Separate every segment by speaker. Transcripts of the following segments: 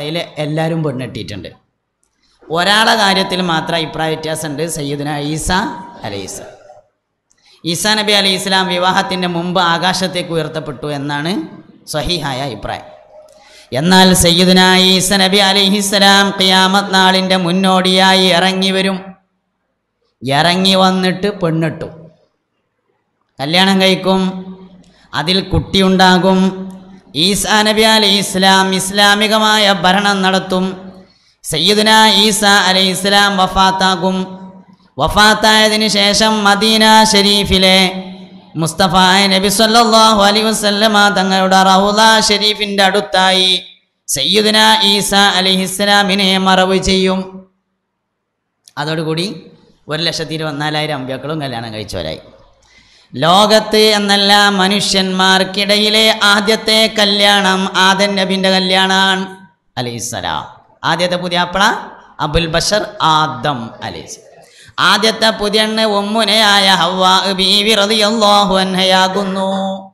Speaker 1: പറഞ്ഞതിൽ എല്ലാവരും പെണ്ണെട്ടിയിട്ടുണ്ട് ഒരാളെ കാര്യത്തിൽ മാത്രം അഭിപ്രായ വ്യത്യാസമുണ്ട് സയ്യിദുന ഈസ അലൈസ ഈസാ നബി അലൈഹി ഇസ്ലാം വിവാഹത്തിൻ്റെ മുമ്പ് ആകാശത്തേക്ക് ഉയർത്തപ്പെട്ടു എന്നാണ് സ്വഹീഹായ അഭിപ്രായം എന്നാൽ സയ്യിദുന ഈസ നബി അലൈഹിസ്സലാം ഖിയാമത്ത് നാളിൻ്റെ മുന്നോടിയായി ഇറങ്ങി വരും ഇറങ്ങി വന്നിട്ട് പെണ്ണിട്ടു കല്യാണം കഴിക്കും അതിൽ കുട്ടിയുണ്ടാകും ഈസാ നബി അലൈഹി ഇസ്ലാം ഇസ്ലാമികമായ ഭരണം നടത്തും സയ്യിദുന ഈസ അലൈഹി ഇസ്ലാം വഫാത്താകും വഫാത്തായതിനു ശേഷം മദീന ഷരീഫിലെ മുസ്തഫ നബി സല്ലല്ലാഹു അലൈഹി വസല്ലമ തങ്ങളുടെ റൗള ഷരീഫിൻ്റെ അടുത്തായി സയ്യിദുന ഈസ അലൈഹി ഇസ്ലാമിനെ മറവ് ചെയ്യും അതോടുകൂടി ഒരു ലക്ഷത്തി ഇരുപത്തിനാലായിരം അമ്പ്യാക്കളും കല്യാണം കഴിച്ചവരായി ലോകത്ത് എന്നല്ല മനുഷ്യന്മാർക്കിടയിലെ ആദ്യത്തെ കല്യാണം ആദൻ നബിൻ്റെ കല്യാണമാണ് അലൈഹിസ്സലാം ആദ്യത്തെ പുതിയാപ്പള അബുൽ ബഷർ ആദം അലൈഹി ആദ്യത്തെ പുതിയണ്ണ് ഒമ്മുനയായ ഹവ്വ ബീവി റളിയല്ലാഹു അൻഹയാകുന്നു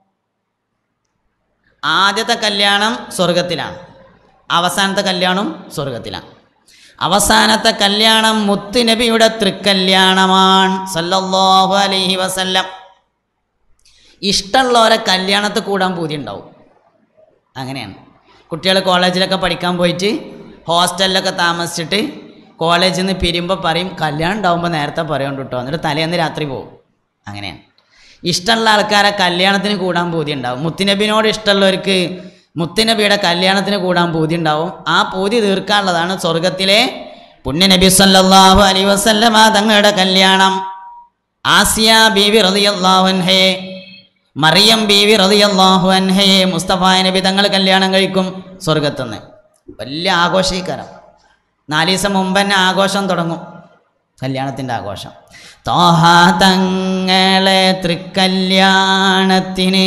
Speaker 1: ആദ്യത്തെ കല്യാണം സ്വർഗത്തിലാണ് അവസാനത്തെ കല്യാണം സ്വർഗത്തിലാണ് അവസാനത്തെ കല്യാണം മുത്തുനബിയുടെ തൃക്കല്യാണമാണ് സല്ലല്ലാഹു അലൈഹി വസല്ലം ഇഷ്ടമുള്ളവരെ കല്യാണത്തിൽ കൂടാൻ പൂതി ഉണ്ടാവും അങ്ങനെയാണ് കുട്ടികൾ കോളേജിലൊക്കെ പഠിക്കാൻ പോയിട്ട് ഹോസ്റ്റലിലൊക്കെ താമസിച്ചിട്ട് കോളേജിൽ നിന്ന് പിരിയുമ്പോൾ പറയും കല്യാണം ഉണ്ടാവുമ്പോൾ നേരത്തെ പറയുന്നുണ്ട് കേട്ടോ എന്നിട്ട് തലേന്ന് രാത്രി പോകും അങ്ങനെയാണ് ഇഷ്ടമുള്ള ആൾക്കാരെ കല്യാണത്തിന് കൂടാൻ പൂതി ഉണ്ടാവും മുത്തുനബിനോട് ഇഷ്ടമുള്ളവർക്ക് മുത്തുനബിയുടെ കല്യാണത്തിന് കൂടാൻ പൂതി ഉണ്ടാവും ആ പൂതി തീർക്കാനുള്ളതാണ് സ്വർഗത്തിലെ പുണ്യനബി സല്ലല്ലാഹു അലൈഹി വസല്ലമ തങ്ങളുടെ കല്യാണം ആസിയ ബീവി റളിയല്ലാഹു അൻഹയെ മറിയം ബീവി റളിയല്ലാഹു അൻഹയെ മുസ്തഫ നബി തങ്ങൾ കല്യാണം കഴിക്കും സ്വർഗത്തുനിന്ന് വലിയ ആഘോഷീകരം നാല് ദിവസം മുമ്പ് തന്നെ ആഘോഷം തുടങ്ങും കല്യാണത്തിൻ്റെ ആഘോഷം തോഹ തങ്ങളെ തൃക്കല്യാണത്തിന്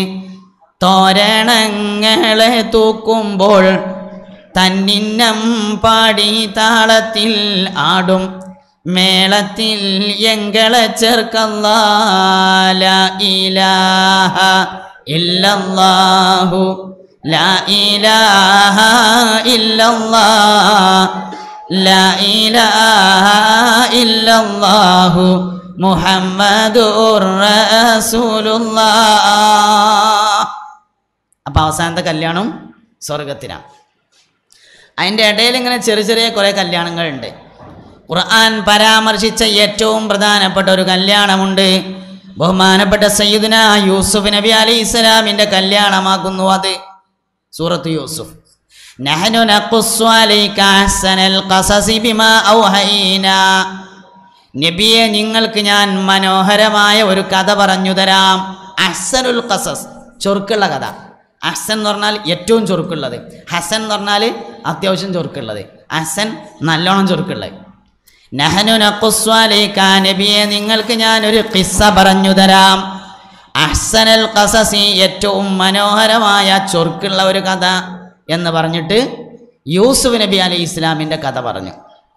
Speaker 1: തോരണങ്ങളെ തൂക്കുമ്പോൾ തന്നിന്നം പാടി താളത്തിൽ ആടും മേളത്തിൽ എങ്കളെ ചേർക്കല്ല ഇലാഹ ഇല്ലല്ലാഹു ലാ ഇലാഹ ഇല്ലല്ലാഹ് ലാ ഇലാഹ ഇല്ലല്ലാഹു മുഹമ്മദുർ റസൂലുള്ളാഹ് അപ്പം അവസാനത്തെ കല്യാണം സ്വർഗത്തിനാണ് അതിൻ്റെ ഇടയിൽ ഇങ്ങനെ ചെറിയ ചെറിയ കുറേ കല്യാണങ്ങളുണ്ട് ഖുർആൻ പരാമർശിച്ച ഏറ്റവും പ്രധാനപ്പെട്ട ഒരു കല്യാണമുണ്ട് ബഹുമാനപ്പെട്ട സയ്യിദുന യൂസുഫ് നബി അലൈഹി ഇസ്ലാമിൻ്റെ കല്യാണമാക്കുന്നു അത് സൂറത്ത് യൂസുഫ് നഹനു നഖുസ്സു അലൈക അഹ്സനൽ ഖസസി ബിമാ ഔഹൈനാ നബിയെ നിങ്ങൾക്ക് ഞാൻ മനോഹരമായ ഒരു കഥ പറഞ്ഞു തരാം അഹ്സനുൽ ഖസസ് ചൊറുക്കുള്ള കഥ അഹ്സൻ എന്ന് പറഞ്ഞാൽ ഏറ്റവും ചൊറുക്കുള്ളത് ഹസൻ എന്ന് പറഞ്ഞാൽ അത്യാവശ്യം ചൊറുക്കുള്ളത് അഹ്സൻ നല്ലോണം ചൊറുക്കുള്ളത് നഹനു നഖുസ്സു അലൈക നബിയെ നിങ്ങൾക്ക് ഞാൻ ഒരു ഖിസ്സ പറഞ്ഞു തരാം അഹ്സനൽ ഖസസി ഏറ്റവും മനോഹരമായ ചൊറുക്കുള്ള ഒരു കഥ എന്ന് പറഞ്ഞിട്ട് യൂസുഫ് നബി അലൈഹി ഇസ്ലാമിൻ്റെ കഥ പറഞ്ഞു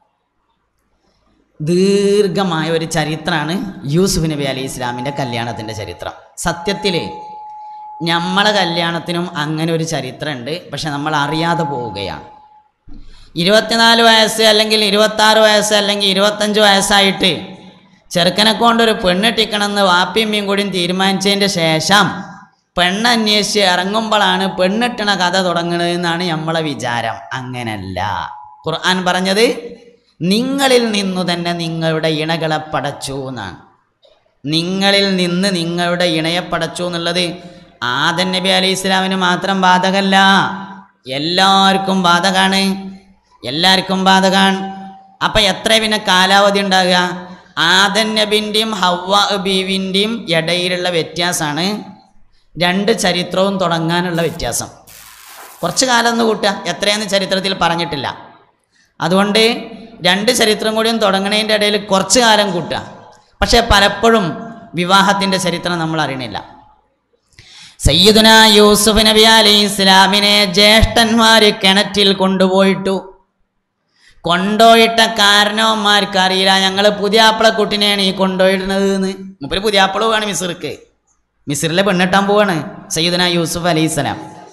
Speaker 1: ദീർഘമായ ഒരു ചരിത്രമാണ് യൂസുഫ് നബി അലൈഹി ഇസ്ലാമിൻ്റെ കല്യാണത്തിൻ്റെ ചരിത്രം സത്യത്തിൽ നമ്മളെ കല്യാണത്തിനും അങ്ങനെ ഒരു ചരിത്രമുണ്ട് പക്ഷെ നമ്മൾ അറിയാതെ പോവുകയാണ് ഇരുപത്തിനാല് വയസ്സ് അല്ലെങ്കിൽ ഇരുപത്താറ് വയസ്സ് അല്ലെങ്കിൽ ഇരുപത്തഞ്ച് വയസ്സായിട്ട് ചെറുക്കനെ കൊണ്ടൊരു പെണ്ണെട്ടിക്കണമെന്ന് വാപ്പിയമ്മയും കൂടിയും തീരുമാനിച്ചതിൻ്റെ ശേഷം പെണ്ണന്വേഷിച്ച് ഇറങ്ങുമ്പോഴാണ് പെണ്ണിട്ടണ കഥ തുടങ്ങുന്നത് എന്നാണ് നമ്മളെ വിചാരം അങ്ങനല്ല ഖുർആൻ പറഞ്ഞത് നിങ്ങളിൽ നിന്നു തന്നെ നിങ്ങളുടെ ഇണകളെ പടച്ചു എന്നാണ് നിങ്ങളിൽ നിന്ന് നിങ്ങളുടെ ഇണയെ പടച്ചു എന്നുള്ളത് ആദൻ നബി അലൈഹി ഇസ്ലാമിന് മാത്രം ബാധകല്ല എല്ലാവർക്കും ബാധകാണ് എല്ലാവർക്കും ബാധകാണ് അപ്പം എത്ര പിന്നെ കാലാവധി ഉണ്ടാകുക ആദൻ നബിൻ്റെയും ഹവ്വ ബീവിൻ്റെയും ഇടയിലുള്ള വ്യത്യാസമാണ് രണ്ട് ചരിത്രവും തുടങ്ങാനുള്ള വ്യത്യാസം കുറച്ച് കാലം ഒന്ന് കൂട്ടുക എത്രയെന്ന് ചരിത്രത്തിൽ പറഞ്ഞിട്ടില്ല അതുകൊണ്ട് രണ്ട് ചരിത്രം കൂടിയും തുടങ്ങണതിൻ്റെ ഇടയിൽ കുറച്ച് കാലം കൂട്ടുക പക്ഷേ പലപ്പോഴും വിവാഹത്തിൻ്റെ ചരിത്രം നമ്മൾ അറിയണില്ല സയ്യിദുന യൂസുഫ് നബി അലൈഹി ഇസ്ലാമിനെ ജ്യേഷ്ഠന്മാർ കിണറ്റിൽ കൊണ്ടുപോയിട്ടു കൊണ്ടുപോയിട്ട കാരണവന്മാർക്ക് അറിയില്ല ഞങ്ങൾ പുതിയാപ്പിള കുട്ടിനെയാണ് ഈ കൊണ്ടുപോയിടുന്നത് എന്ന് മുപ്പര് പുതിയാപ്പിള പോവാണ് മിസിർക്ക് മിസിറിലെ പെണ്ണിട്ടാൻ പോവാണ് സയ്യിദുന യൂസുഫ് അലൈഹി സ്വലാം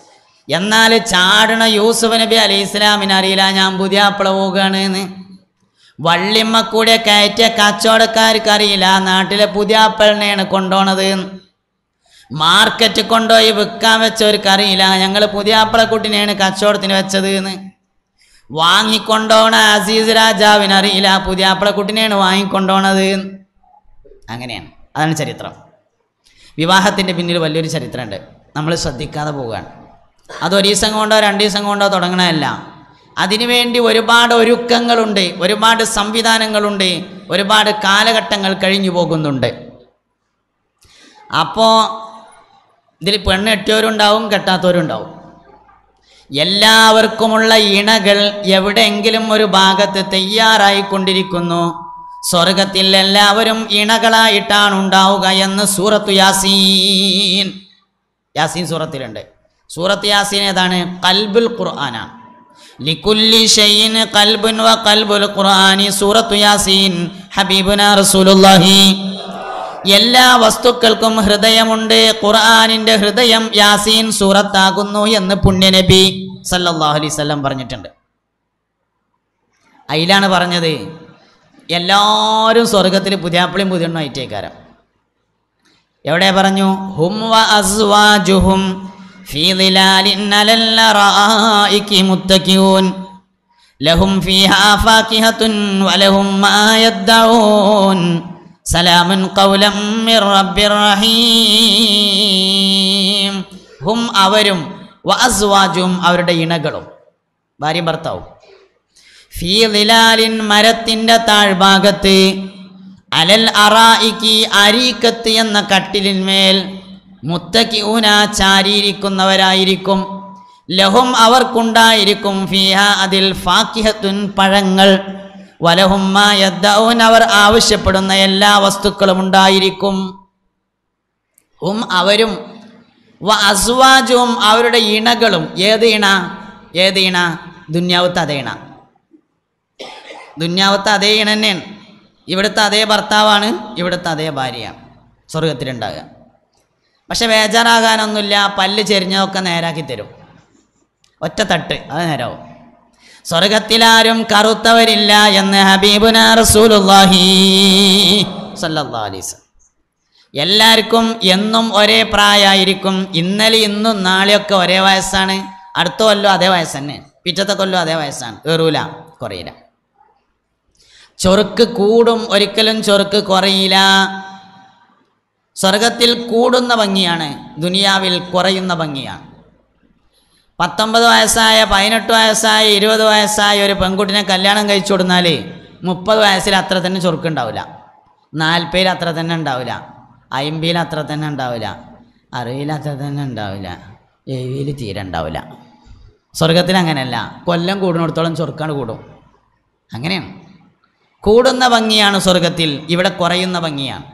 Speaker 1: എന്നാൽ ചാടണ യൂസുഫ് നബി അലൈഹി ഇസ്ലാമിന് അറിയില്ല ഞാൻ പുതിയ അപ്പള പോവുകയാണ് എന്ന് വള്ളിമ്മ കൂടെ കയറ്റിയ കച്ചവടക്കാർക്ക് അറിയില്ല നാട്ടിലെ പുതിയ അപ്പളിനെയാണ് കൊണ്ടുപോണത് എന്ന്. മാർക്കറ്റ് കൊണ്ടുപോയി വിൽക്കാൻ വെച്ചവർക്ക് അറിയില്ല ഞങ്ങൾ പുതിയ അപ്പളക്കുട്ടിനെയാണ് കച്ചവടത്തിന് വെച്ചത് എന്ന് വാങ്ങിക്കൊണ്ടോണ അസീസ് രാജാവിന് അറിയില്ല പുതിയ അപ്പളക്കുട്ടിനെയാണ് വാങ്ങിക്കൊണ്ടോണത് എന്ന്. അങ്ങനെയാണ് അതാണ് ചരിത്രം വിവാഹത്തിൻ്റെ പിന്നിൽ വലിയൊരു ചരിത്രമുണ്ട് നമ്മൾ ശ്രദ്ധിക്കാതെ പോവുകയാണ് അത് ഒരു ദിവസം കൊണ്ടോ രണ്ട് ദിവസം കൊണ്ടോ തുടങ്ങണമല്ല അതിനുവേണ്ടി ഒരുപാട് ഒരുക്കങ്ങളുണ്ട് ഒരുപാട് സംവിധാനങ്ങളുണ്ട് ഒരുപാട് കാലഘട്ടങ്ങൾ കഴിഞ്ഞു പോകുന്നുണ്ട് അപ്പോൾ ഇതിൽ പെണ്ണ് കെട്ടിയവരുണ്ടാവും കെട്ടാത്തവരുണ്ടാവും എല്ലാവർക്കുമുള്ള ഇണകൾ എവിടെയെങ്കിലും ഒരു ഭാഗത്ത് തയ്യാറായിക്കൊണ്ടിരിക്കുന്നു സ്വർഗത്തിൽ എല്ലാവരും ഇണകളായിട്ടാണ് ഉണ്ടാവുക എന്ന് സൂറത്തു യാസീൻ യാസീൻ സൂറത്തിലുണ്ട് സൂറത്ത് യാസീൻ ഏതാണ് കൽബുൽ ഖുർആനാണ് ലിക്കുല്ലി ഷൈൻ കൽബുൻ വ കൽബുൽ ഖുർആനി സൂറത്തു യാസീൻ ഹബീബുന റസൂലുള്ളാഹി എല്ലാ വസ്തുക്കൾക്കും ഹൃദയമുണ്ട് ഖുർആനിന്റെ ഹൃദയം യാസീൻ സൂറത്താകുന്നു എന്ന് പുണ്യനബി സല്ലല്ലാഹു അലൈഹി വസല്ലം പറഞ്ഞിട്ടുണ്ട് അതിലാണ് പറഞ്ഞത് എല്ലാവരും സ്വർഗത്തിൽ പുതിയാപ്പിളിയും പുതിയണ്ണും ആയിട്ടേക്കാരം എവിടെ പറഞ്ഞു ഹും വ അസ്വാജുഹും ഫീ ളിലാലിൻ അലൽ അറായികി മുത്തഖിയൂൻ ലഹും ഫീഹാ ഫാകിഹത്തുൻ വലഹും മാ യദ്ദഊൻ സലാമുൻ ഖൗലം മിർ റബ്ബിർ റഹീം ഹും അവരും വ അസ്വാജും അവരുടെ ഇണകളും ഭാര്യ ഭർത്താവും ഫീ ളിലാലിൻ മരത്തിൻ്റെ താഴ്ഭാഗത്ത് അലൽ അറായിക്ക് അരീക്കത്ത് എന്ന കട്ടിലിന്മേൽ മുത്തക്കിഊന ചാരിയിരിക്കുന്നവരായിരിക്കും ലഹും അവർക്കുണ്ടായിരിക്കും ഫിഹ അതിൽ ഫാക്കിഹത്തുൻ പഴങ്ങൾ വലഹുമ്മ അവർ ആവശ്യപ്പെടുന്ന എല്ലാ വസ്തുക്കളും ഉണ്ടായിരിക്കും ഹും അവരും വ അസ്വാജും അവരുടെ ഇണകളും ഏത് ഇണ ഏത് ഇണ ദുന്യാവത്ത് അതേ ഇണ ദുന്യാവത്ത് അതേ ഇണ തന്നെയാണ് ഇവിടുത്തെ അതേ ഭർത്താവാണ് ഇവിടുത്തെ അതേ ഭാര്യയാണ് സ്വർഗത്തിലുണ്ടാകുക പക്ഷെ ബേജാറാകാനൊന്നുമില്ല പല്ല് ചെരിഞ്ഞതൊക്കെ നേരാക്കി തരും ഒറ്റ തട്ട് അത് നേരാവും സ്വർഗത്തിലാരും കറുത്തവരില്ല എന്ന് ഹബീബുന റസൂലുള്ളാഹി സല്ലല്ലാഹു അലൈഹി വസല്ലം എല്ലാവർക്കും എന്നും ഒരേ പ്രായമായിരിക്കും ഇന്നലെ ഇന്നും നാളെയൊക്കെ ഒരേ വയസ്സാണ് അടുത്ത കൊല്ലം അതേ വയസ്സ് തന്നെ പിറ്റത്തെ കൊല്ലം അതേ വയസ്സാണ് കയറൂല കുറയില്ല ചൊറുക്ക് കൂടും ഒരിക്കലും ചൊറുക്ക് കുറയില്ല സ്വർഗത്തിൽ കൂടുന്ന ഭംഗിയാണ് ദുനിയാവിൽ കുറയുന്ന ഭംഗിയാണ് പത്തൊമ്പത് വയസ്സായ പതിനെട്ട് വയസ്സായ ഇരുപത് വയസ്സായ ഒരു പെൺകുട്ടിനെ കല്യാണം കഴിച്ചു കൊടുന്നാൽ മുപ്പത് വയസ്സിൽ അത്ര തന്നെ ചൊറുക്കുണ്ടാവില്ല നാൽപ്പതിൽ അത്ര തന്നെ ഉണ്ടാവില്ല അമ്പതിൽ അത്ര തന്നെ ഉണ്ടാവില്ല അറുപതിൽ അത്ര തന്നെ ഉണ്ടാവില്ല എഴുപതിൽ തീരെ ഉണ്ടാവില്ല സ്വർഗത്തിൽ അങ്ങനെയല്ല കൊല്ലം കൂടുന്നിടത്തോളം ചൊറുക്കാണ് കൂടും അങ്ങനെയാണ് കൂടുന്ന ഭംഗിയാണ് സ്വർഗത്തിൽ ഇവിടെ കുറയുന്ന ഭംഗിയാണ്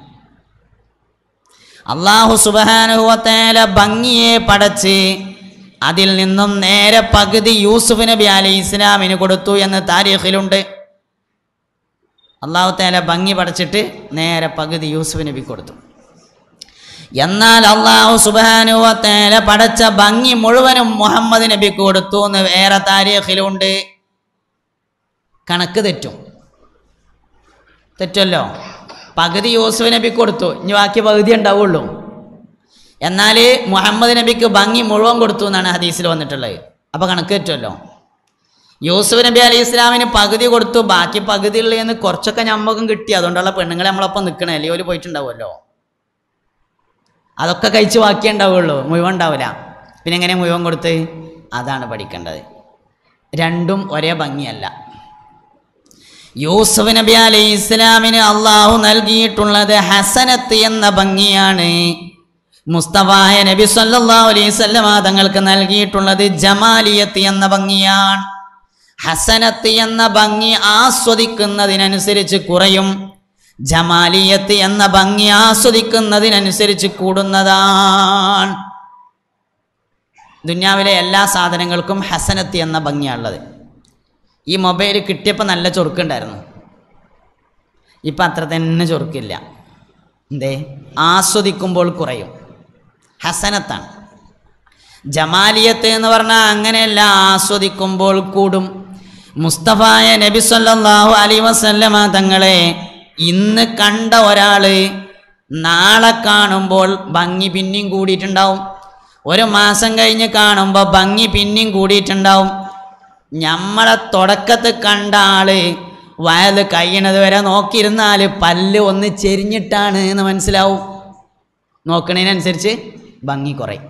Speaker 1: അള്ളാഹു സുബാനുഹത്തേല ഭംഗിയെ പടച്ച് അതിൽ നിന്നും നേരെ പകുതി യൂസുഫ് നബി അലൈഹി ഇസ്ലാമിന് കൊടുത്തു എന്ന് താരീഖിലുണ്ട് അള്ളാഹു തേല ഭംഗി പടച്ചിട്ട് നേരെ പകുതി യൂസുഫ് നബി കൊടുത്തു എന്നാൽ അള്ളാഹു സുബാനുവത്തേല പടച്ച ഭംഗി മുഴുവനും മുഹമ്മദ് നബിക്ക് കൊടുത്തു എന്ന് വേറെ താരീഖിലുണ്ട് കണക്ക് തെറ്റും തെറ്റല്ലോ പകുതി യൂസുഫ് നബിക്ക് കൊടുത്തു ഇനി ബാക്കി പകുതി ഉണ്ടാവുള്ളൂ എന്നാൽ മുഹമ്മദ് നബിക്ക് ഭംഗി മുഴുവൻ കൊടുത്തു എന്നാണ് ഹദീസിൽ വന്നിട്ടുള്ളത് അപ്പോൾ കണക്ക് തെറ്റുമല്ലോ യൂസുഫ് നബി അലൈഹി ഇസ്ലാമിന് പകുതി കൊടുത്തു ബാക്കി പകുതി ഉള്ളതെന്ന് കുറച്ചൊക്കെ ഞമ്മക്കും കിട്ടി അതുകൊണ്ടുള്ള പെണ്ണുങ്ങളെ നമ്മളൊപ്പം നിൽക്കണേ അല്ലെങ്കിൽ ഒരു പോയിട്ടുണ്ടാവുമല്ലോ അതൊക്കെ കഴിച്ച് ബാക്കിയേ ഉണ്ടാവുള്ളൂ മുഴുവൻ ഉണ്ടാവില്ല പിന്നെ എങ്ങനെ മുഴുവൻ കൊടുത്ത് അതാണ് പഠിക്കേണ്ടത് രണ്ടും ഒരേ ഭംഗിയല്ല യൂസുഫ് നബി അലൈഹി ഇസ്ലാമിന് അള്ളാഹു നൽകിയിട്ടുള്ളത് ഹസനത്ത് എന്ന ഭംഗിയാണ് മുസ്തഫായ നബി സല്ലല്ലാഹു അലൈഹി വസല്ലമ തങ്ങൾക്ക് നൽകിയിട്ടുള്ളത് ജമാലിയത്ത് എന്ന ഭംഗിയാണ് ഹസനത്ത് എന്ന ഭംഗി ആസ്വദിക്കുന്നതിനനുസരിച്ച് കുറയും ജമാലിയത്ത് എന്ന ഭംഗി ആസ്വദിക്കുന്നതിനനുസരിച്ച് കൂടുന്നതാണ് ദുന്യാവിലെ എല്ലാ സാധനങ്ങൾക്കും ഹസനത്ത് എന്ന ഭംഗിയാണുള്ളത് ഈ മൊബൈൽ കിട്ടിയപ്പോൾ നല്ല ചൊറുക്കുണ്ടായിരുന്നു ഇപ്പം അത്ര തന്നെ ചൊറുക്കില്ല എന്തേ ആസ്വദിക്കുമ്പോൾ കുറയും ഹസനത്താണ് ജമാലിയത്ത് എന്ന് പറഞ്ഞാൽ അങ്ങനെയല്ല ആസ്വദിക്കുമ്പോൾ കൂടും മുസ്തഫായ നബി സല്ലല്ലാഹു അലൈഹി വസല്ലമ തങ്ങളെ ഇന്ന് കണ്ട ഒരാള് നാളെ കാണുമ്പോൾ ഭംഗി പിന്നെയും കൂടിയിട്ടുണ്ടാവും ഒരു മാസം കഴിഞ്ഞ് കാണുമ്പോൾ ഭംഗി പിന്നെയും കൂടിയിട്ടുണ്ടാവും നമ്മളെ തുടക്കത്ത് കണ്ട ആള് വയല് കഴിയണത് വരെ നോക്കിയിരുന്നാൽ പല്ല് ഒന്ന് ചെരിഞ്ഞിട്ടാണ് എന്ന് മനസ്സിലാവും നോക്കണതിനനുസരിച്ച് ഭംഗി കുറയും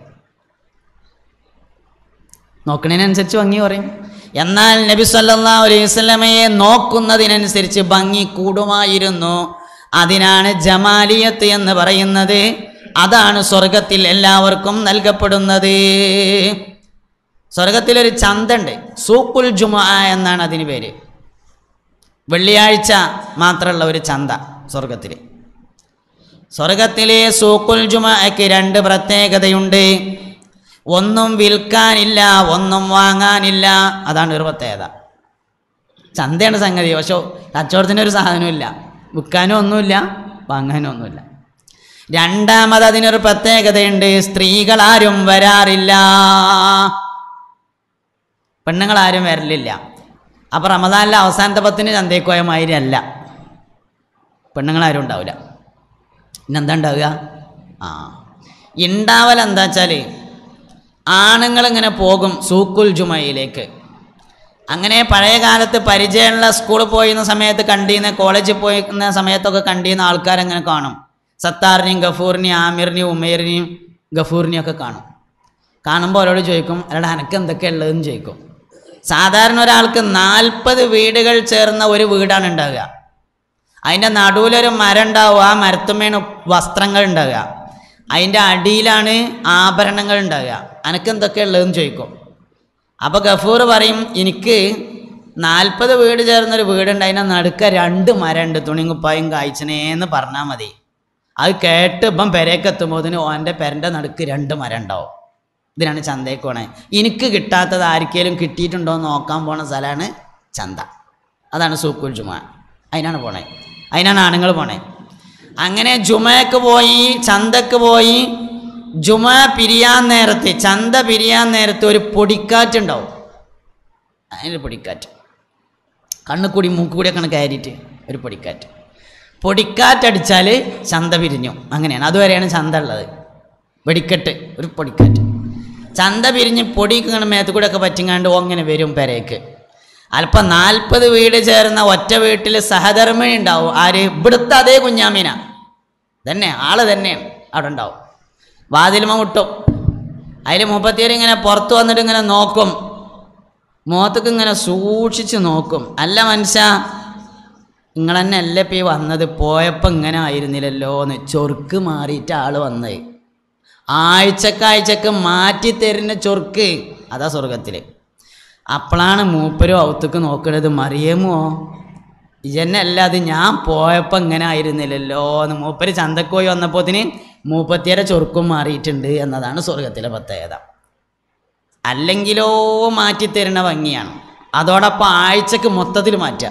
Speaker 1: നോക്കണതിനനുസരിച്ച് ഭംഗി കുറയും എന്നാൽ നബി സല്ലല്ലാഹു അലൈഹി വസല്ലമയെ നോക്കുന്നതിനനുസരിച്ച് ഭംഗി കൂടുമായിരുന്നു അതിനാണ് ജമാലിയത്ത് എന്ന് പറയുന്നത് അതാണ് സ്വർഗത്തിൽ എല്ലാവർക്കും നൽകപ്പെടുന്നത് സ്വർഗത്തിലൊരു ചന്തണ്ട് സൂക്കുൽ ജുമ എന്നാണ് അതിന് പേര് വെള്ളിയാഴ്ച മാത്രമുള്ള ഒരു ചന്ത സ്വർഗത്തിൽ സ്വർഗത്തിലെ സൂക്കുൽ ജുമയ്ക്ക് രണ്ട് പ്രത്യേകതയുണ്ട് ഒന്നും വിൽക്കാനില്ല ഒന്നും വാങ്ങാനില്ല അതാണ് ഒരു പ്രത്യേകത ചന്തയാണ് സംഗതി പക്ഷേ കച്ചവടത്തിന് ഒരു സാധനമില്ല വിൽക്കാനും ഒന്നുമില്ല വാങ്ങാനും ഒന്നുമില്ല രണ്ടാമത് അതിനൊരു പ്രത്യേകതയുണ്ട് സ്ത്രീകളാരും വരാറില്ല പെണ്ണുങ്ങളാരും വരലില്ല അപ്പോൾ റമദാനിലെ അവസാനത്തെ പത്തിന് ചന്തയ്ക്കോയ മാതിരി അല്ല പെണ്ണുങ്ങളാരും ഉണ്ടാവില്ല പിന്നെന്താ ഉണ്ടാവുക ആ ഉണ്ടാവൽ എന്താ വെച്ചാൽ ആണുങ്ങളിങ്ങനെ പോകും സൂക്കുൽ ജുമയിലേക്ക് അങ്ങനെ പഴയ കാലത്ത് പരിചയമുള്ള സ്കൂളിൽ പോയിരുന്ന സമയത്ത് കണ്ടിരുന്ന കോളേജിൽ പോയിരുന്ന സമയത്തൊക്കെ കണ്ടിരുന്ന ആൾക്കാരങ്ങനെ കാണും സത്താറിനെയും ഗഫൂറിനെയും ആമിറിനെയും ഉമേറിനെയും ഗഫൂറിനെയും ഒക്കെ കാണും കാണുമ്പോൾ അവരോട് ചോദിക്കും അല്ലാതെ അനക്ക് എന്തൊക്കെ ഉള്ളതെന്ന് ചോദിക്കും സാധാരണ ഒരാൾക്ക് നാൽപ്പത് വീടുകൾ ചേർന്ന ഒരു വീടാണ് ഉണ്ടാവുക അതിൻ്റെ നടുവിലൊരു മരം ഉണ്ടാവുക ആ മരത്തുമേണ് വസ്ത്രങ്ങൾ ഉണ്ടാവുക അതിൻ്റെ അടിയിലാണ് ആഭരണങ്ങൾ ഉണ്ടാവുക അനക്ക് എന്തൊക്കെ ഉള്ളതെന്ന് ചോദിക്കും അപ്പോൾ ഗഫൂർ പറയും എനിക്ക് നാൽപ്പത് വീട് ചേർന്നൊരു വീടുണ്ട് അതിൻ്റെ നടുക്ക രണ്ട് മരമുണ്ട് തുണിങ്കുപ്പായും കായ്ച്ചനേന്ന് പറഞ്ഞാൽ മതി അത് കേട്ട് ഇപ്പം പെരേക്ക് എത്തുമ്പോൾ ഓൻ്റെ പെരൻ്റെ നടുക്ക് രണ്ട് മരം ഉണ്ടാവും ഇതിനാണ് ചന്തയ്ക്ക് പോണേ എനിക്ക് കിട്ടാത്തത് ആർക്കേലും കിട്ടിയിട്ടുണ്ടോ എന്ന് നോക്കാൻ പോണ സ്ഥലമാണ് ചന്ത അതാണ് സൂക്കുൽ ജുമ അതിനാണ് പോണേ അതിനാണ് ആണുങ്ങൾ പോണേ അങ്ങനെ ജുമയ്ക്ക് പോയി ചന്തക്ക് പോയി ജുമ പിരിയാൻ നേരത്ത് ചന്ത പിരിയാൻ നേരത്ത് ഒരു പൊടിക്കാറ്റുണ്ടാവും അതിന് പൊടിക്കാറ്റ് കണ്ണു കൂടി മൂക്ക് കൂടിയൊക്കെ കയറിയിട്ട് ഒരു പൊടിക്കാറ്റ് പൊടിക്കാറ്റടിച്ചാൽ ചന്ത പിരിഞ്ഞു അങ്ങനെയാണ് അതുവരെയാണ് ചന്ത ഉള്ളത് വെടിക്കെട്ട് ഒരു പൊടിക്കാറ്റ് ചന്ത പിരിഞ്ഞ് പൊടിക്ക് ഇങ്ങനെ മേത്ത് കൂടെ ഒക്കെ പറ്റിങ്ങാണ്ട് അങ്ങനെ വരും പെരേക്ക് അല്പം നാൽപ്പത് വീട് ചേർന്ന ഒറ്റ വീട്ടിൽ സഹധർമ്മിണി ഉണ്ടാവും ആര് ഇവിടുത്തെ അതേ കുഞ്ഞാമീന തന്നെ ആള് തന്നെയാണ് അവിടെ ഉണ്ടാവും വാതിലുമ മുട്ടും അതിൽ മുപ്പത്തിയേര് ഇങ്ങനെ പുറത്ത് വന്നിട്ട് ഇങ്ങനെ നോക്കും മുഖത്തേക്ക് ഇങ്ങനെ സൂക്ഷിച്ച് നോക്കും അല്ല മനുഷ്യ നിങ്ങൾ തന്നെ അല്ലേ ഇപ്പം ഈ വന്നത് പോയപ്പോൾ ഇങ്ങനെ ആയിരുന്നില്ലല്ലോ എന്ന് ചൊറുക്ക് മാറിയിട്ട് ആള് വന്നത് ആഴ്ചക്കാഴ്ചക്ക് മാറ്റി തരുന്ന ചൊറുക്ക് അതാ സ്വർഗത്തിൽ അപ്പോഴാണ് മൂപ്പരും ഔത്തക്ക് നോക്കണത് മറിയമോ ഇജന്നല്ല അത് ഞാൻ പോയപ്പോൾ ഇങ്ങനെ ആയിരുന്നില്ലല്ലോ എന്ന് മൂപ്പര് ചന്തക്ക് പോയി വന്നപ്പോത്തിന് മൂപ്പത്തിയരെ ചൊറുക്കും മാറിയിട്ടുണ്ട് എന്നതാണ് സ്വർഗത്തിലെ പ്രത്യേകത അല്ലെങ്കിലോ മാറ്റിത്തരുന്ന ഭംഗിയാണ് അതോടൊപ്പം ആഴ്ചക്ക് മൊത്തത്തിൽ മാറ്റുക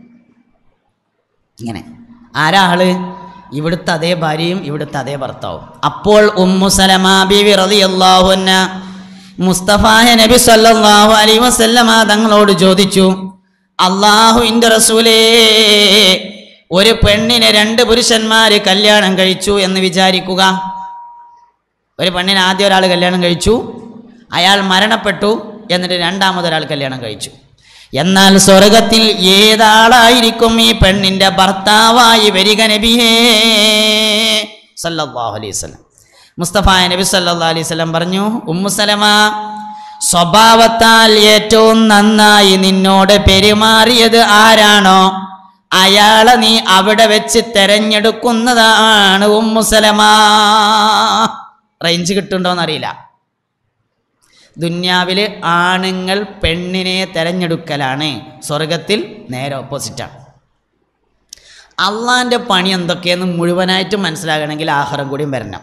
Speaker 1: ഇങ്ങനെ ആരാ ആള് ഇവിടുത്തെ അതേ ഭാര്യയും ഇവിടുത്തെ അതേ ഭർത്താവും അപ്പോൾ ഉമ്മു സലമാ ബിവി റളിയല്ലാഹു അൻഹ മുസ്തഫായ നബി സല്ലല്ലാഹു അലൈഹി വസല്ലമ തങ്ങളോട് ചോദിച്ചു അള്ളാഹുവിൻ്റെ റസൂലേ ഒരു പെണ്ണിനെ രണ്ട് പുരുഷന്മാര് കല്യാണം കഴിച്ചു എന്ന് വിചാരിക്കുക ഒരു പെണ്ണിനെ ആദ്യം ഒരാൾ കല്യാണം കഴിച്ചു അയാൾ മരണപ്പെട്ടു എന്നിട്ട് രണ്ടാമതൊരാൾ കല്യാണം കഴിച്ചു എന്നാൽ സ്വർഗത്തിൽ ഏതാളായിരിക്കും ഈ പെണ്ണിന്റെ ഭർത്താവായി വരിക നബിയേ സല്ലല്ലാഹു അലൈഹി വസല്ലം മുസ്തഫ നബി സല്ലല്ലാഹു അലൈഹി വസല്ലം പറഞ്ഞു ഉമ്മുസലമ സ്വഭാവത്താൽ ഏറ്റവും നന്നായി നിന്നോട് പെരുമാറിയത് ആരാണോ അയാളെ നീ അവിടെ വെച്ച് തെരഞ്ഞെടുക്കുന്നതാണ് ഉമ്മുസലമ റേഞ്ച് കിട്ടുണ്ടോന്നറിയില്ല ദുന്യാവിൽ ആണുങ്ങൾ പെണ്ണിനെ തെരഞ്ഞെടുക്കലാണ് സ്വർഗത്തിൽ നേരെ ഓപ്പോസിറ്റാണ് അള്ളാൻ്റെ പണി എന്തൊക്കെയെന്ന് മുഴുവനായിട്ടും മനസ്സിലാകണമെങ്കിൽ ആഹാരം കൂടിയും വരണം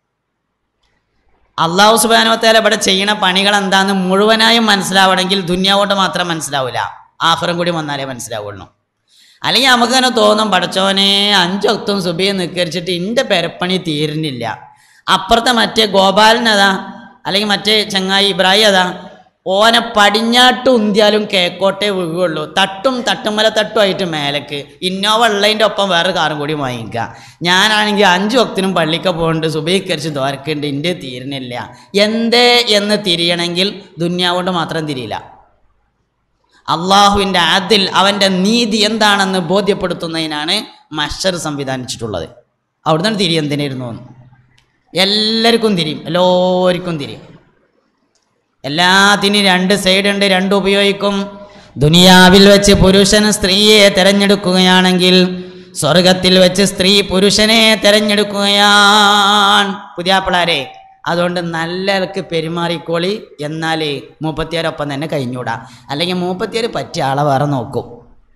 Speaker 1: അള്ളാഹു സുബാനോത്തേല ഇവിടെ ചെയ്യണ പണികൾ എന്താന്ന് മുഴുവനായും മനസ്സിലാവണമെങ്കിൽ ദുന്യാവോട്ട് മാത്രം മനസ്സിലാവില്ല ആഹാരം കൂടി വന്നാലേ മനസ്സിലാവുള്ളൂ അല്ലെങ്കിൽ നമുക്കങ്ങനെ തോന്നും പടച്ചോനെ അഞ്ചൊത്തും സുബിയെ നിക്കരിച്ചിട്ട് ഇൻ്റെ പെരപ്പണി തീരുന്നില്ല അപ്പുറത്തെ മറ്റേ ഗോപാലനതാ അല്ലെങ്കിൽ മറ്റേ ചങ്ങായി ഇബ്രാഹിം അതാ ഓനെ പടിഞ്ഞാട്ട് ഉന്തിയാലും കേക്കോട്ടേ വീഴുള്ളൂ തട്ടും തട്ടുമല തട്ടുമായിട്ട് മേലേക്ക് ഇന്നോവ ഉള്ളതിൻ്റെ ഒപ്പം വേറെ കാറും കൂടി വാങ്ങിക്കുക ഞാനാണെങ്കിൽ അഞ്ച് വക്തിനും പള്ളിക്ക പോകുന്നുണ്ട് സുബീകരിച്ച് ദ്വാരക്കുണ്ട് എൻ്റെ തീരുന്നില്ല എന്തേ എന്ന് തിരിയണമെങ്കിൽ ദുന്യാവുകൊണ്ട് മാത്രം തിരിയില്ല അള്ളാഹുവിൻ്റെ അതിൽ അവൻ്റെ നീതി എന്താണെന്ന് ബോധ്യപ്പെടുത്തുന്നതിനാണ് മഷർ സംവിധാനിച്ചിട്ടുള്ളത് അവിടുന്ന് തിരി എന്തിനായിരുന്നു എന്ന് എല്ലാവർക്കും തിരിയും എല്ലാവർക്കും തിരിയും എല്ലാത്തിനും രണ്ട് സൈഡ് ഉണ്ട് രണ്ട് ഉപയോഗിക്കും ദുനിയാവിൽ വെച്ച് പുരുഷൻ സ്ത്രീയെ തിരഞ്ഞെടുക്കുകയാണെങ്കിൽ സ്വർഗത്തിൽ വെച്ച് സ്ത്രീ പുരുഷനെ തിരഞ്ഞെടുക്കുകയാണ് പുതിയാപ്പിളാരെ അതുകൊണ്ട് നല്ലക്ക് പെരുമാറിക്കോളി എന്നാൽ മൂപ്പത്തിയാരൊപ്പം തന്നെ കഴിഞ്ഞൂടാ അല്ലെങ്കിൽ മൂപ്പത്തിയാർ പറ്റിയ ആളെ വേറെ നോക്കും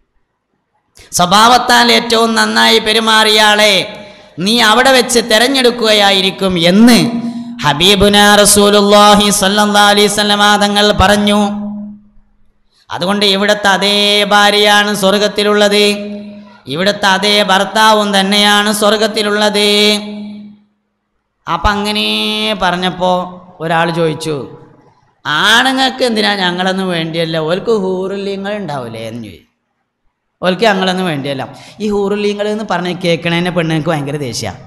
Speaker 1: സ്വഭാവത്താൽ ഏറ്റവും നന്നായി പെരുമാറിയ ആളെ നീ അവിടെ വെച്ച് തെരഞ്ഞെടുക്കുകയായിരിക്കും എന്ന് ഹബീബുന റസൂലുള്ളാഹി സ്വല്ലല്ലാഹി അലൈഹി വസല്ലമ തങ്ങൾ പറഞ്ഞു അതുകൊണ്ട് ഇവിടുത്തെ അതേ ഭാര്യയാണ് സ്വർഗത്തിലുള്ളത് ഇവിടുത്തെ അതേ ഭർത്താവും തന്നെയാണ് സ്വർഗത്തിലുള്ളത് അപ്പം അങ്ങനെ പറഞ്ഞപ്പോൾ ഒരാൾ ചോദിച്ചു ആണുങ്ങൾക്ക് എന്തിനാ ഞങ്ങളൊന്നും വേണ്ടിയല്ല ഓൽക്ക് ഹൂറുല്യങ്ങൾ ഉണ്ടാവില്ലേ എന്ന് ചോദിച്ചു ഓൽക്ക് ഞങ്ങളൊന്നും വേണ്ടിയല്ല ഈ ഹൂറുല്യങ്ങൾ എന്ന് പറഞ്ഞ് കേൾക്കണതിനെ പെണ്ണുങ്ങൾക്ക് ഭയങ്കര ദേഷ്യമാണ്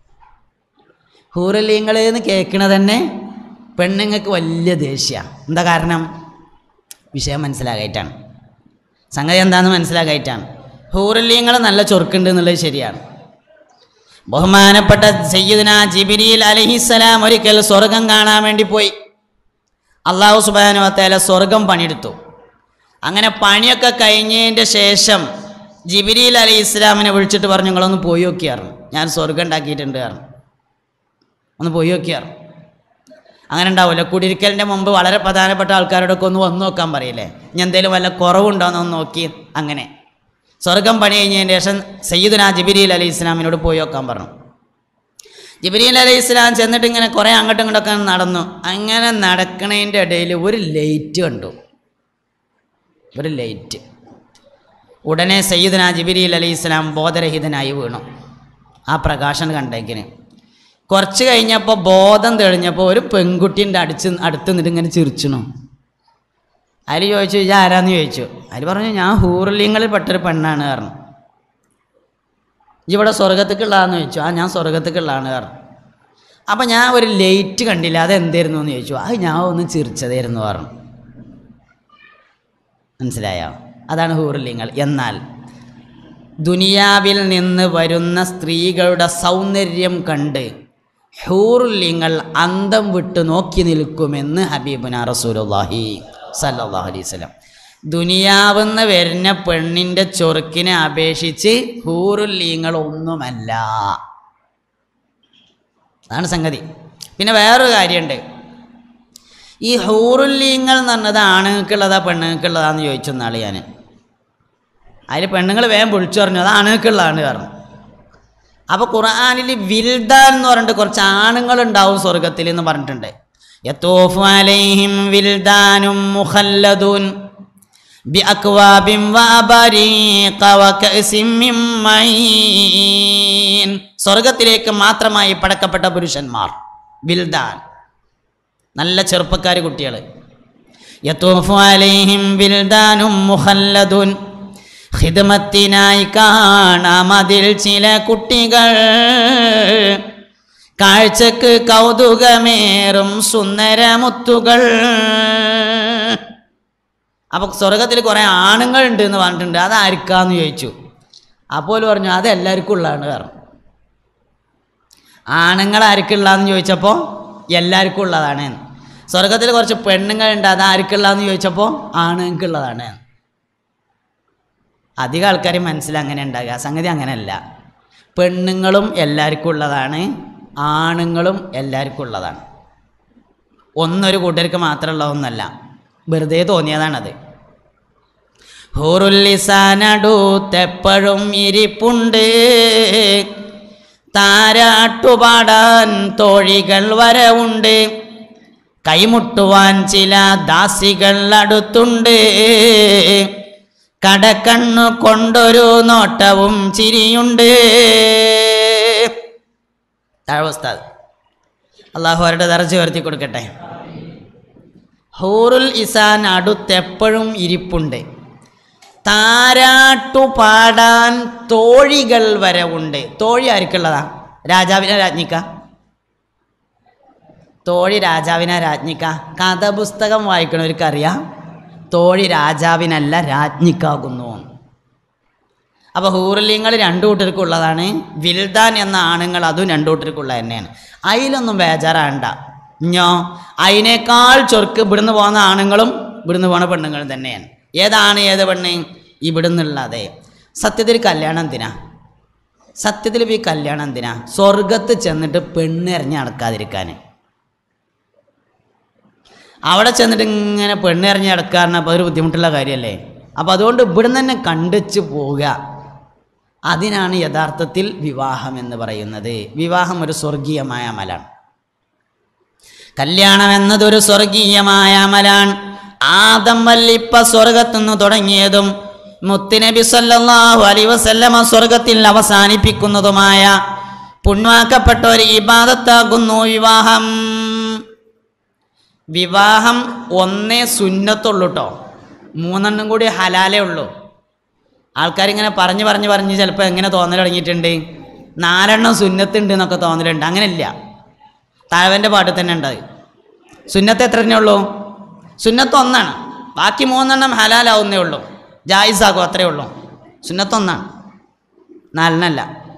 Speaker 1: ഹൂറുല്യങ്ങൾ എന്ന് കേൾക്കണ തന്നെ പെണ്ണുങ്ങൾക്ക് വലിയ ദേഷ്യമാണ് എന്താ കാരണം വിഷയം മനസ്സിലാകായിട്ടാണ് സംഗതി എന്താണെന്ന് മനസ്സിലാകായിട്ടാണ് ഹൂറുല്യങ്ങൾ നല്ല ചൊറുക്കുണ്ട് എന്നുള്ളത് ശരിയാണ് ബഹുമാനപ്പെട്ട സയ്യിദ്ന ജിബിരിയിൽ അലഹിസ്സലാം ഒരിക്കൽ സ്വർഗം കാണാൻ വേണ്ടി പോയി അള്ളാഹു സുബാനുവത്തേല സ്വർഗം പണിയെടുത്തു അങ്ങനെ പണിയൊക്കെ കഴിഞ്ഞതിൻ്റെ ശേഷം ജിബിരിയിൽ അലി ഇസ്ലാമിനെ വിളിച്ചിട്ട് പറഞ്ഞു നിങ്ങളൊന്ന് പോയി നോക്കിയായിരുന്നു ഞാൻ സ്വർഗം ഉണ്ടാക്കിയിട്ടുണ്ട് പറഞ്ഞു ഒന്ന് പോയി നോക്കിയായിരുന്നു അങ്ങനെ ഉണ്ടാവില്ല കുടിരിക്കലിൻ്റെ മുമ്പ് വളരെ പ്രധാനപ്പെട്ട ആൾക്കാരോടൊക്കെ ഒന്ന് വന്നു നോക്കാൻ പറയില്ലേ ഇനി എന്തെങ്കിലും വല്ല കുറവുണ്ടോ എന്നൊന്ന് നോക്കി അങ്ങനെ സ്വർഗം പണി കഴിഞ്ഞതിന് ശേഷം സയ്യിദുന ജിബിരിയിൽ അലി ഇസ്ലാമിനോട് പോയി നോക്കാൻ പറഞ്ഞു ജിബിരിയിൽ അലി ഇസ്ലാം ചെന്നിട്ട് ഇങ്ങനെ കുറേ അങ്ങോട്ടും ഇങ്ങോട്ടൊക്കെ നടന്നു അങ്ങനെ നടക്കണതിൻ്റെ ഇടയിൽ ഒരു ലൈറ്റ് കണ്ടു ഒരു ലൈറ്റ് ഉടനെ സയ്യിദുന ജിബിരിയിൽ അലി ഇസ്ലാം ബോധരഹിതനായി വീണു ആ പ്രകാശം കണ്ടെങ്കിന് കുറച്ച് കഴിഞ്ഞപ്പോൾ ബോധം തെളിഞ്ഞപ്പോൾ ഒരു പെൺകുട്ടീൻ്റെ അടിച്ച് അടുത്ത് നിന്നിട്ട് ഇങ്ങനെ ചിരിച്ചണു അതിൽ ചോദിച്ചു ഇത് ആരാന്ന് ചോദിച്ചു അതിൽ പറഞ്ഞു ഞാൻ ഹൂർലിങ്ങളിൽ പെട്ടൊരു പെണ്ണാണ് പറഞ്ഞു ഇവിടെ സ്വർഗത്തേക്കുള്ളതാന്ന് ചോദിച്ചു ആ ഞാൻ സ്വർഗത്തേക്കുള്ളതാണ് പറഞ്ഞു അപ്പം ഞാൻ ഒരു ലൈറ്റ് കണ്ടില്ല അത് എന്തായിരുന്നു എന്ന് ചോദിച്ചു അത് ഞാൻ ഒന്ന് ചിരിച്ചതായിരുന്നു പറഞ്ഞു മനസ്സിലായോ അതാണ് ഹൂർലിങ്ങൾ എന്നാൽ ദുനിയാവിൽ നിന്ന് വരുന്ന സ്ത്രീകളുടെ സൗന്ദര്യം കണ്ട് ഹൂർലിങ്ങൾ അന്തം വിട്ട് നോക്കി നിൽക്കുമെന്ന് ഹബീബുന റസൂലുള്ളാഹി സല്ലല്ലാഹു അലൈഹി വസല്ലം ദുനിയാവെന്ന് വരുന്ന പെണ്ണിൻ്റെ ചൊറുക്കിനെ അപേക്ഷിച്ച് ഹൂറുല്ലീങ്ങൾ ഒന്നുമല്ല അതാണ് സംഗതി പിന്നെ വേറൊരു കാര്യമുണ്ട് ഈ ഹൂറുല്ലീങ്ങൾ എന്ന് പറഞ്ഞത് ആണുങ്ങൾക്കുള്ളതാ പെണ്ണുങ്ങൾക്കുള്ളതാന്ന് ചോദിച്ചു നാളെ ഞാൻ അതിൽ പെണ്ണുങ്ങൾ വേഗം വിളിച്ചു പറഞ്ഞു അത് ആണുങ്ങൾക്കുള്ളതാണ് പറഞ്ഞു അപ്പോൾ ഖുർആാനിൽ വിൽദാൻ എന്ന് പറഞ്ഞിട്ട് കുറച്ച് ആണുങ്ങളുണ്ടാവും സ്വർഗത്തിൽ എന്ന് പറഞ്ഞിട്ടുണ്ട് യത്തൂഫു അലൈഹിം വിൽദാനും മുഖല്ലദൂൻ بأكواب وأباريق وكأس من معين സ്വർഗത്തിലേക്ക് മാത്രമായി പടക്കപ്പെട്ട പുരുഷന്മാർ വിൽദാൻ നല്ല ചെറുപ്പക്കാർ കുട്ടികൾ യത്തൂഫു അലൈഹിം വിൽദാനും മുഖല്ലദുൻ ഹിദ്മത്തിനായി കാണാം അതിൽ ചില കുട്ടികൾ കാഴ്ചക്ക് കൗതുകമേറും സുന്ദരമുത്തുകൾ അപ്പോൾ സ്വർഗത്തിൽ കുറേ ആണുങ്ങളുണ്ട് എന്ന് പറഞ്ഞിട്ടുണ്ട് അത് ആർക്കാന്ന് ചോദിച്ചു അപ്പോൾ പറഞ്ഞു അത് എല്ലാവർക്കും ഉള്ളതാണ് കാരണം ആണുങ്ങൾ ആർക്കുള്ളതെന്ന് ചോദിച്ചപ്പോൾ എല്ലാവർക്കും ഉള്ളതാണ് സ്വർഗത്തിൽ കുറച്ച് പെണ്ണുങ്ങളുണ്ട് അത് ആർക്കുള്ളതെന്ന് ചോദിച്ചപ്പോൾ ആണുങ്ങൾക്കുള്ളതാണ് അധികം ആൾക്കാർ മനസ്സിൽ അങ്ങനെ ഉണ്ടാകുക സംഗതി അങ്ങനെയല്ല പെണ്ണുങ്ങളും എല്ലാവർക്കും ഉള്ളതാണ് ആണുങ്ങളും എല്ലാവർക്കും ഉള്ളതാണ് ഒന്നൊരു കൂട്ടർക്ക് മാത്രമുള്ളതൊന്നല്ല വെറുതെ തോന്നിയതാണത് ഹൂറുല്ലിസാനടുത്തെപ്പോഴും ഇരിപ്പുണ്ട് താരാട്ടുപാടാൻ തോഴികൾ വരവുണ്ട് കൈമുട്ടുവാൻ ചില ദാസികൾ അടുത്തുണ്ട് കടക്കണ്ണു കൊണ്ടൊരു നോട്ടവും ചിരിയുണ്ട് താഴ്വസ്താദ് അള്ളാഹു അവരുടെ ദർജ ഉയർത്തി കൊടുക്കട്ടെ ഹൂറുൽ ഇസാൻ അടുത്തെപ്പോഴും ഇരിപ്പുണ്ട് താരാട്ടു പാടാൻ തോഴികൾ വരെ ഉണ്ട് തോഴി ആർക്കുള്ളതാ രാജാവിനെ രാജ്ഞിക്ക തോഴി രാജാവിനെ രാജ്ഞിക്ക കഥപുസ്തകം വായിക്കണവർക്കറിയാം തോഴി രാജാവിനല്ല രാജ്ഞിക്കാകുന്നു അപ്പോൾ ഹൂറലിങ്ങൾ രണ്ടു കൂട്ടർക്കുള്ളതാണ് വിൽദാൻ എന്ന ആണുങ്ങൾ അതും രണ്ടു കൂട്ടർക്കുള്ളത് തന്നെയാണ് അതിലൊന്നും ബേജാറാണ്ട ഞോ അതിനേക്കാൾ ചൊർക്ക് ഇവിടുന്ന് പോകുന്ന ആണുങ്ങളും ഇവിടുന്ന് പോകുന്ന പെണ്ണുങ്ങളും തന്നെയാണ് ഏതാണ് ഏത് പെണ്ണ് ഇവിടുന്നുള്ളത് സത്യത്തിൽ കല്യാണം എന്തിനാ സത്യത്തിൽ ഇപ്പോൾ ഈ കല്യാണം എന്തിനാ സ്വർഗത്ത് ചെന്നിട്ട് പെണ്ണെറിഞ്ഞ് നടക്കാതിരിക്കാൻ അവിടെ ചെന്നിട്ട് ഇങ്ങനെ പെണ്ണെറിഞ്ഞ് നടക്കാറിന് അപ്പോൾ ഒരു ബുദ്ധിമുട്ടുള്ള കാര്യമല്ലേ അപ്പോൾ അതുകൊണ്ട് ഇവിടുന്ന് തന്നെ കണ്ടിച്ച് പോവുക അതിനാണ് യഥാർത്ഥത്തിൽ വിവാഹം എന്ന് പറയുന്നത് വിവാഹം ഒരു സ്വർഗീയമായ അമലാണ് കല്യാണം എന്നതൊരു സ്വർഗീയമായ അമലാണ് ആദം വല്ലിപ്പ സ്വർഗത്തുനിന്ന് തുടങ്ങിയതും മുത്തുനബി സല്ലല്ലാഹു അലൈഹി വസല്ലമ സ്വർഗത്തിൽ അവസാനിപ്പിക്കുന്നതുമായ പുണ്യമാക്കപ്പെട്ട ഒരു ഇബാദത്താകുന്നു വിവാഹം വിവാഹം ഒന്നേ സുന്നത്തുള്ളൂ കേട്ടോ മൂന്നെണ്ണം കൂടി ഹലാലേ ഉള്ളൂ ആൾക്കാരിങ്ങനെ പറഞ്ഞ് പറഞ്ഞ് പറഞ്ഞ് ചിലപ്പോൾ എങ്ങനെ തോന്നൽ തുടങ്ങിയിട്ടുണ്ട് നാലെണ്ണം സുന്നത്തുണ്ട് എന്നൊക്കെ തോന്നലുണ്ട് അങ്ങനെയില്ല താഴവൻ്റെ പാട്ടിൽ തന്നെ ഉണ്ട് അത്. സുന്നത്ത് എത്ര തന്നെ ഉള്ളൂ സുന്നത്ത് ഒന്നാണ് ബാക്കി മൂന്നെണ്ണം ഹലാലാവുന്നേ ഉള്ളൂ ജായിസാകും അത്രേ ഉള്ളൂ സുന്നത്ത് ഒന്നാണ് നാലെണ്ണല്ല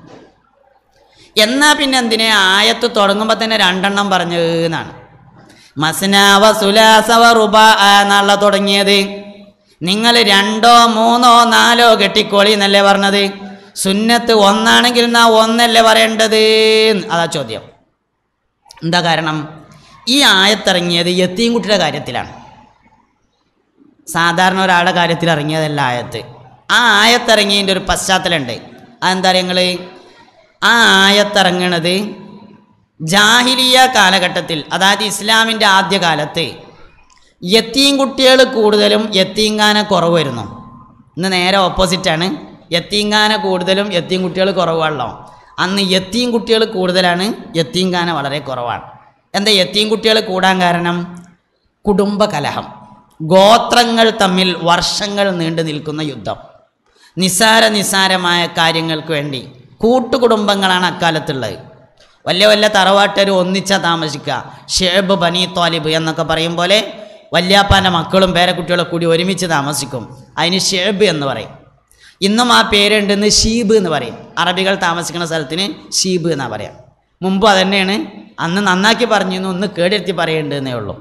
Speaker 1: എന്നാ പിന്നെ എന്തിനെ ആയത്ത് തുടങ്ങുമ്പോൾ തന്നെ രണ്ടെണ്ണം പറഞ്ഞത് എന്നാണ് മസ്നാവ സുലാസവ റുബ എന്നുള്ള തുടങ്ങിയത് നിങ്ങൾ രണ്ടോ മൂന്നോ നാലോ കെട്ടിക്കോളി എന്നല്ലേ പറഞ്ഞത് സുന്നത്ത് ഒന്നാണെങ്കിൽ എന്നാ ഒന്നല്ലേ പറയേണ്ടത് അതാ ചോദ്യം എന്താ കാരണം ഈ ആയത്തിറങ്ങിയത് യത്തീം കുട്ടിയുടെ കാര്യത്തിലാണ് സാധാരണ ഒരാളുടെ കാര്യത്തിൽ ഇറങ്ങിയതല്ല ആയത്ത് ആ ആയത്തിറങ്ങിയതിൻ്റെ ഒരു പശ്ചാത്തലമുണ്ട് അതെന്താ നിങ്ങൾ ആ ആയത്തിറങ്ങണത് ജാഹിലിയ കാലഘട്ടത്തിൽ അതായത് ഇസ്ലാമിൻ്റെ ആദ്യകാലത്ത് യത്തീം കുട്ടികൾ കൂടുതലും യത്തീങ്കാന കുറവ് വരുന്നു ഇന്ന് നേരെ ഓപ്പോസിറ്റാണ് യത്തീങ്കാന കൂടുതലും യത്തീം കുട്ടികൾ കുറവാണല്ലോ അന്ന് യത്തീം കുട്ടികൾ കൂടുതലാണ് യത്തീങ്കാന വളരെ കുറവാണ് എന്താ യത്തീം കുട്ടികൾ കൂടാൻ കാരണം കുടുംബ കലഹം ഗോത്രങ്ങൾ തമ്മിൽ വർഷങ്ങൾ നീണ്ടു നിൽക്കുന്ന യുദ്ധം നിസാര നിസാരമായ കാര്യങ്ങൾക്ക് വേണ്ടി കൂട്ടുകുടുംബങ്ങളാണ് അക്കാലത്തുള്ളത് വലിയ വലിയ തറവാട്ടർ ഒന്നിച്ചാ താമസിക്കുക ഷേബ് ബനി തോലിബ് എന്നൊക്കെ പറയും പോലെ വല്യാപ്പാൻ്റെ മക്കളും പേരക്കുട്ടികളും കൂടി ഒരുമിച്ച് താമസിക്കും അതിന് ഷേബ് എന്ന് പറയും ഇന്നും ആ പേരുണ്ടെന്ന് ഷീബ് എന്ന് പറയും അറബികൾ താമസിക്കുന്ന സ്ഥലത്തിന് ഷീബ് എന്നാണ് പറയാം മുമ്പ് അതന്നെയാണ് അന്ന് നന്നാക്കി പറഞ്ഞിരുന്നു ഒന്ന് കേടെടുത്തി പറയേണ്ടതെന്നേ ഉള്ളൂ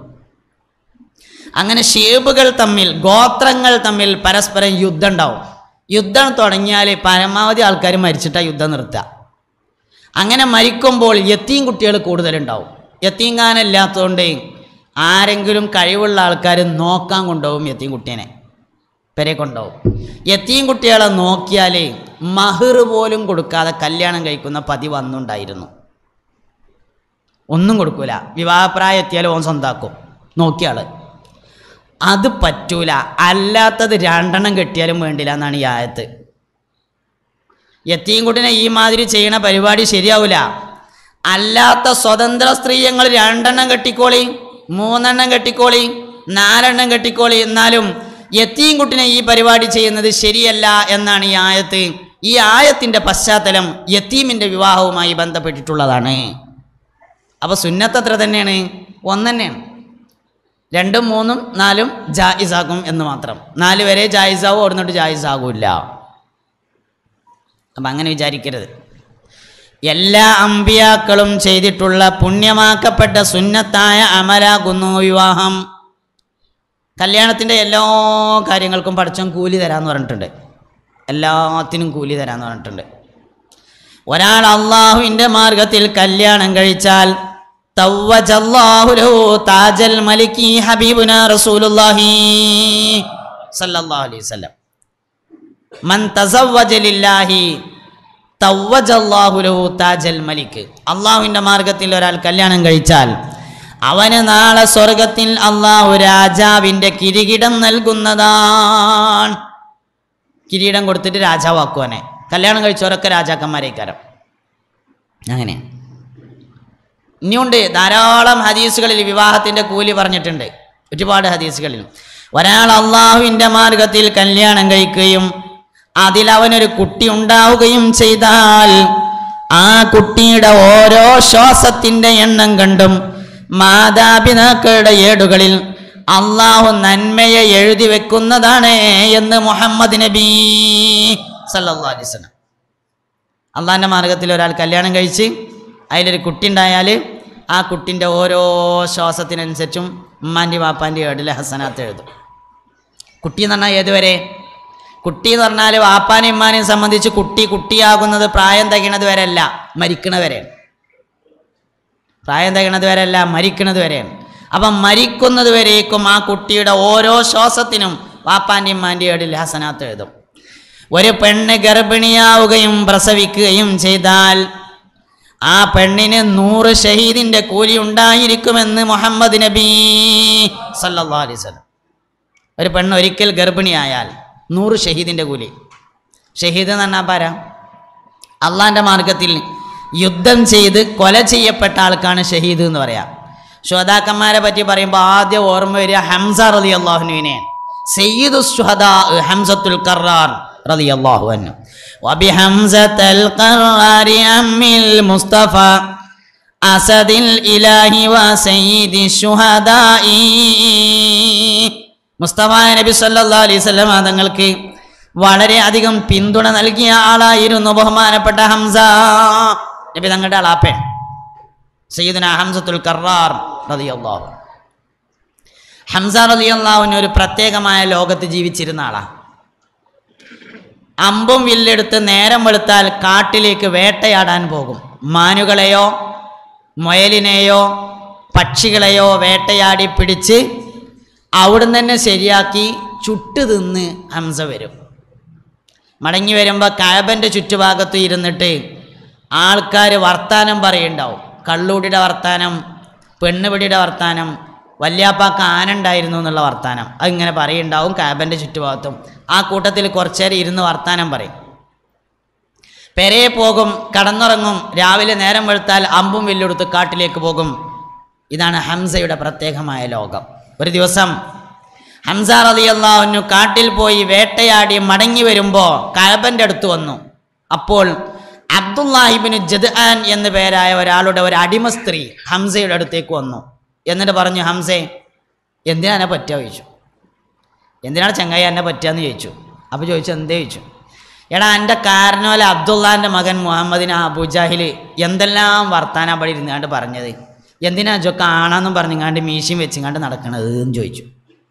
Speaker 1: അങ്ങനെ ഷേബുകൾ തമ്മിൽ ഗോത്രങ്ങൾ തമ്മിൽ പരസ്പരം യുദ്ധം ഉണ്ടാവും യുദ്ധം തുടങ്ങിയാൽ പരമാവധി ആൾക്കാർ മരിച്ചിട്ടാണ് യുദ്ധം നിർത്തുക അങ്ങനെ മരിക്കുമ്പോൾ യത്തീം കുട്ടികൾ കൂടുതലുണ്ടാവും യത്തീങ്കാനില്ലാത്തതുകൊണ്ട് ആരെങ്കിലും കഴിവുള്ള ആൾക്കാർ നോക്കാൻ കൊണ്ടുപോകും യത്തീം കുട്ടീനെ പെരെ കൊണ്ടുപോകും യത്തീം കുട്ടികളെ നോക്കിയാൽ മഹിർ പോലും കൊടുക്കാതെ കല്യാണം കഴിക്കുന്ന പതിവ് അന്നുണ്ടായിരുന്നു ഒന്നും കൊടുക്കൂല വിവാഹപ്രായം എത്തിയാൽ ഓൻ സ്വന്താക്കും നോക്കിയാൾ അത് പറ്റൂല അല്ലാത്തത് രണ്ടെണ്ണം കെട്ടിയാലും വേണ്ടില്ല എന്നാണ് ഈ ആയത്ത് യത്തീംകുട്ടിനെ ഈ മാതിരി ചെയ്യണ പരിപാടി ശരിയാവില്ല അല്ലാത്ത സ്വതന്ത്ര സ്ത്രീയങ്ങൾ രണ്ടെണ്ണം കെട്ടിക്കോളി മൂന്നെണ്ണം കെട്ടിക്കോളി നാലെണ്ണം കെട്ടിക്കോളി എന്നാലും യത്തീംകുട്ടിനെ ഈ പരിപാടി ചെയ്യുന്നത് ശരിയല്ല എന്നാണ് ഈ ആയത്ത് ഈ ആയത്തിൻ്റെ പശ്ചാത്തലം യത്തീമിൻ്റെ വിവാഹവുമായി ബന്ധപ്പെട്ടിട്ടുള്ളതാണ് അപ്പോൾ സുന്നത്തത്ര തന്നെയാണ് ഒന്ന് തന്നെയാണ് രണ്ടും മൂന്നും നാലും ജായിസാകും എന്ന് മാത്രം നാല് വരെ ജായിസാവും ഓടുന്നിട്ട് ജായിസാകൂല അപ്പം അങ്ങനെ വിചാരിക്കരുത് എല്ലാ അമ്പിയാക്കളും ചെയ്തിട്ടുള്ള പുണ്യമാക്കപ്പെട്ട സുന്നത്തായ അമലാകുന്നു വിവാഹം കല്യാണത്തിൻ്റെ എല്ലാ കാര്യങ്ങൾക്കും പഠിച്ചോൻ കൂലി തരാമെന്ന് പറഞ്ഞിട്ടുണ്ട് എല്ലാത്തിനും കൂലി തരാമെന്ന് പറഞ്ഞിട്ടുണ്ട് ഒരാൾ അള്ളാഹുവിൻ്റെ മാർഗത്തിൽ കല്യാണം കഴിച്ചാൽ തവ്വജല്ലാഹു ലഹു താജൽ മലിക്കി ഹബീബുന റസൂലുള്ളാഹി സല്ലല്ലാഹു അലൈഹി വസല്ലം മൻ തസവ്വജ ലില്ലാഹി തവ്വജല്ലാഹു ലഹു താജൽ മലിക്ക് അള്ളാഹുവിൻ്റെ മാർഗത്തിൽ ഒരാൾ കല്യാണം കഴിച്ചാൽ അവന് നാളെ സ്വർഗത്തിൽ അള്ളാഹു രാജാവിൻ്റെ കിരീടം നൽകുന്നതാണ് കിരീടം കൊടുത്തിട്ട് രാജാവാക്കുവാനെ കല്യാണം കഴിച്ചവരൊക്കെ രാജാക്കന്മാരേക്കാരം അങ്ങനെ ഇനിയുണ്ട് ധാരാളം ഹദീസുകളിൽ വിവാഹത്തിൻ്റെ കൂലി പറഞ്ഞിട്ടുണ്ട് ഒരുപാട് ഹദീസുകളിൽ ഒരാൾ അള്ളാഹുവിൻ്റെ മാർഗത്തിൽ കല്യാണം കഴിക്കുകയും അതിൽ അവനൊരു കുട്ടി ഉണ്ടാവുകയും ചെയ്താൽ ആ കുട്ടിയുടെ ഓരോ ശ്വാസത്തിൻ്റെ എണ്ണം കണ്ടും മാതാപിതാക്കളുടെ ഏടുകളിൽ അള്ളാഹു നന്മയെ എഴുതി വെക്കുന്നതാണ് എന്ന് മുഹമ്മദ് നബി സല്ലല്ലാഹു അലൈഹി വസല്ലം അള്ളാഹിൻ്റെ മാർഗത്തിൽ ഒരാൾ കല്യാണം കഴിച്ച് അതിലൊരു കുട്ടി ഉണ്ടായാൽ ആ കുട്ടിൻ്റെ ഓരോ ശ്വാസത്തിനനുസരിച്ചും ഉമ്മാൻ്റെ വാപ്പാൻ്റെ ഏടിലെ ഹസനാത്ത് എഴുതും കുട്ടി എന്ന് പറഞ്ഞാൽ ഏതുവരെ കുട്ടി എന്ന് പറഞ്ഞാൽ വാപ്പാനെയും ഉമ്മാനെയും സംബന്ധിച്ച് കുട്ടി കുട്ടിയാകുന്നത് പ്രായം തികണത് വരെ അല്ല മരിക്കണ വരെ പ്രായം തികണത് വരെ അല്ല മരിക്കണത് വരെയാണ് അപ്പം മരിക്കുന്നത് വരേക്കും ആ കുട്ടിയുടെ ഓരോ ശ്വാസത്തിനും വാപ്പാൻ്റെയും ഉമ്മാൻ്റെയും ഏടിൽ ഹസനാത്ത് എഴുതും ഒരു പെണ്ണ് ഗർഭിണിയാവുകയും പ്രസവിക്കുകയും ചെയ്താൽ ആ പെണ്ണിന് നൂറ് ഷഹീദിന്റെ കൂലി ഉണ്ടായിരിക്കുമെന്ന് മുഹമ്മദ് നബി സല്ലല്ലാഹു അലൈഹി വസല്ലം ഒരു പെണ്ണ് ഒരിക്കൽ ഗർഭിണിയായാൽ നൂറ് ഷഹീദിന്റെ കൂലി ഷഹീദ് എന്ന് പറഞ്ഞാൽ പാരാ അള്ളാന്റെ മാർഗത്തിൽ യുദ്ധം ചെയ്ത് കൊല ചെയ്യപ്പെട്ട ആൾക്കാണ് ഷഹീദ് എന്ന് പറയാം ശ്രോതാക്കന്മാരെ പറ്റി പറയുമ്പോൾ ആദ്യം ഓർമ്മ വരിക ഹംസ റലി അള്ളാഹുനുവിനെ സയ്യിദു ഷുഹദാ ഹംസത്തുൽ കറാർ റലി അള്ളാഹു അന്നു وبحمزة القرار أم المصطفى أسد الإله وسيد الشهداء മുസ്തഫ നബി സല്ലാ അലൈഹി സ്വലം തങ്ങൾക്ക് വളരെയധികം പിന്തുണ നൽകിയ ആളായിരുന്നു ബഹുമാനപ്പെട്ട ഹംസ നബി തങ്ങളുടെ ആളാപ്പൻ സയ്യിദുന ഹംസത്തുൽ കറാർ റളിയല്ലാഹു ഹംസ റളിയല്ലാഹുവിന് ഒരു പ്രത്യേകമായ ലോകത്ത് ജീവിച്ചിരുന്ന ആളാ അമ്പും വില്ലെടുത്ത് നേരം വെളുത്താൽ കാട്ടിലേക്ക് വേട്ടയാടാൻ പോകും മാനുകളെയോ മുയലിനെയോ പക്ഷികളെയോ വേട്ടയാടി പിടിച്ച് അവിടുന്ന് തന്നെ ശരിയാക്കി ചുട്ടു തിന്ന് ഹംസ വരും മടങ്ങി വരുമ്പോൾ കാബൻ്റെ ചുറ്റുഭാഗത്ത് ഇരുന്നിട്ട് ആൾക്കാർ വർത്താനം പറയുണ്ടാവും കള്ളൂടിയുടെ വർത്താനം പെണ്ണുപിടിയുടെ വർത്താനം വല്യാപ്പാക്ക് ആന ഉണ്ടായിരുന്നു എന്നുള്ള വർത്താനം അതിങ്ങനെ പറയുണ്ടാവും കാബൻ്റെ ചുറ്റുഭാഗത്തും ആ കൂട്ടത്തിൽ കുറച്ചേരം ഇരുന്ന് വർത്താനം പറയും പെരയെ പോകും കടന്നുറങ്ങും രാവിലെ നേരം വെളുത്താൽ അമ്പും വില്ലെടുത്ത് കാട്ടിലേക്ക് പോകും ഇതാണ് ഹംസയുടെ പ്രത്യേകമായ ലോകം ഒരു ദിവസം ഹംസ റളിയല്ലാഹു കാട്ടിൽ പോയി വേട്ടയാടി മടങ്ങി വരുമ്പോൾ കഅബന്റെ അടുത്ത് വന്നു അപ്പോൾ അബ്ദുല്ലാഹിബിന് ജദ്ആൻ എന്ന പേരായ ഒരാളുടെ ഒരു അടിമ സ്ത്രീ ഹംസയുടെ അടുത്തേക്ക് വന്നു എന്നിട്ട് പറഞ്ഞു ഹംസേ എന്തിനാ എന്നെ പറ്റുക ചോദിച്ചു എന്തിനാണ് ചങ്ങായി എന്നെ പറ്റുകയെന്ന് ചോദിച്ചു അപ്പോൾ ചോദിച്ചു എന്തേ ചോദിച്ചു എടാ എൻ്റെ കാരണവല അബ്ദുള്ളാൻ്റെ മകൻ മുഹമ്മദിന് അബുജാഹിൽ എന്തെല്ലാം വർത്താനം അവിടെ ഇരുന്നാണ്ട് പറഞ്ഞത് എന്തിനാ ജോ കാണാമെന്നും പറഞ്ഞിങ്ങാണ്ട് മീശയും വെച്ചിങ്ങാണ്ട് നടക്കണത് എന്ന് ചോദിച്ചു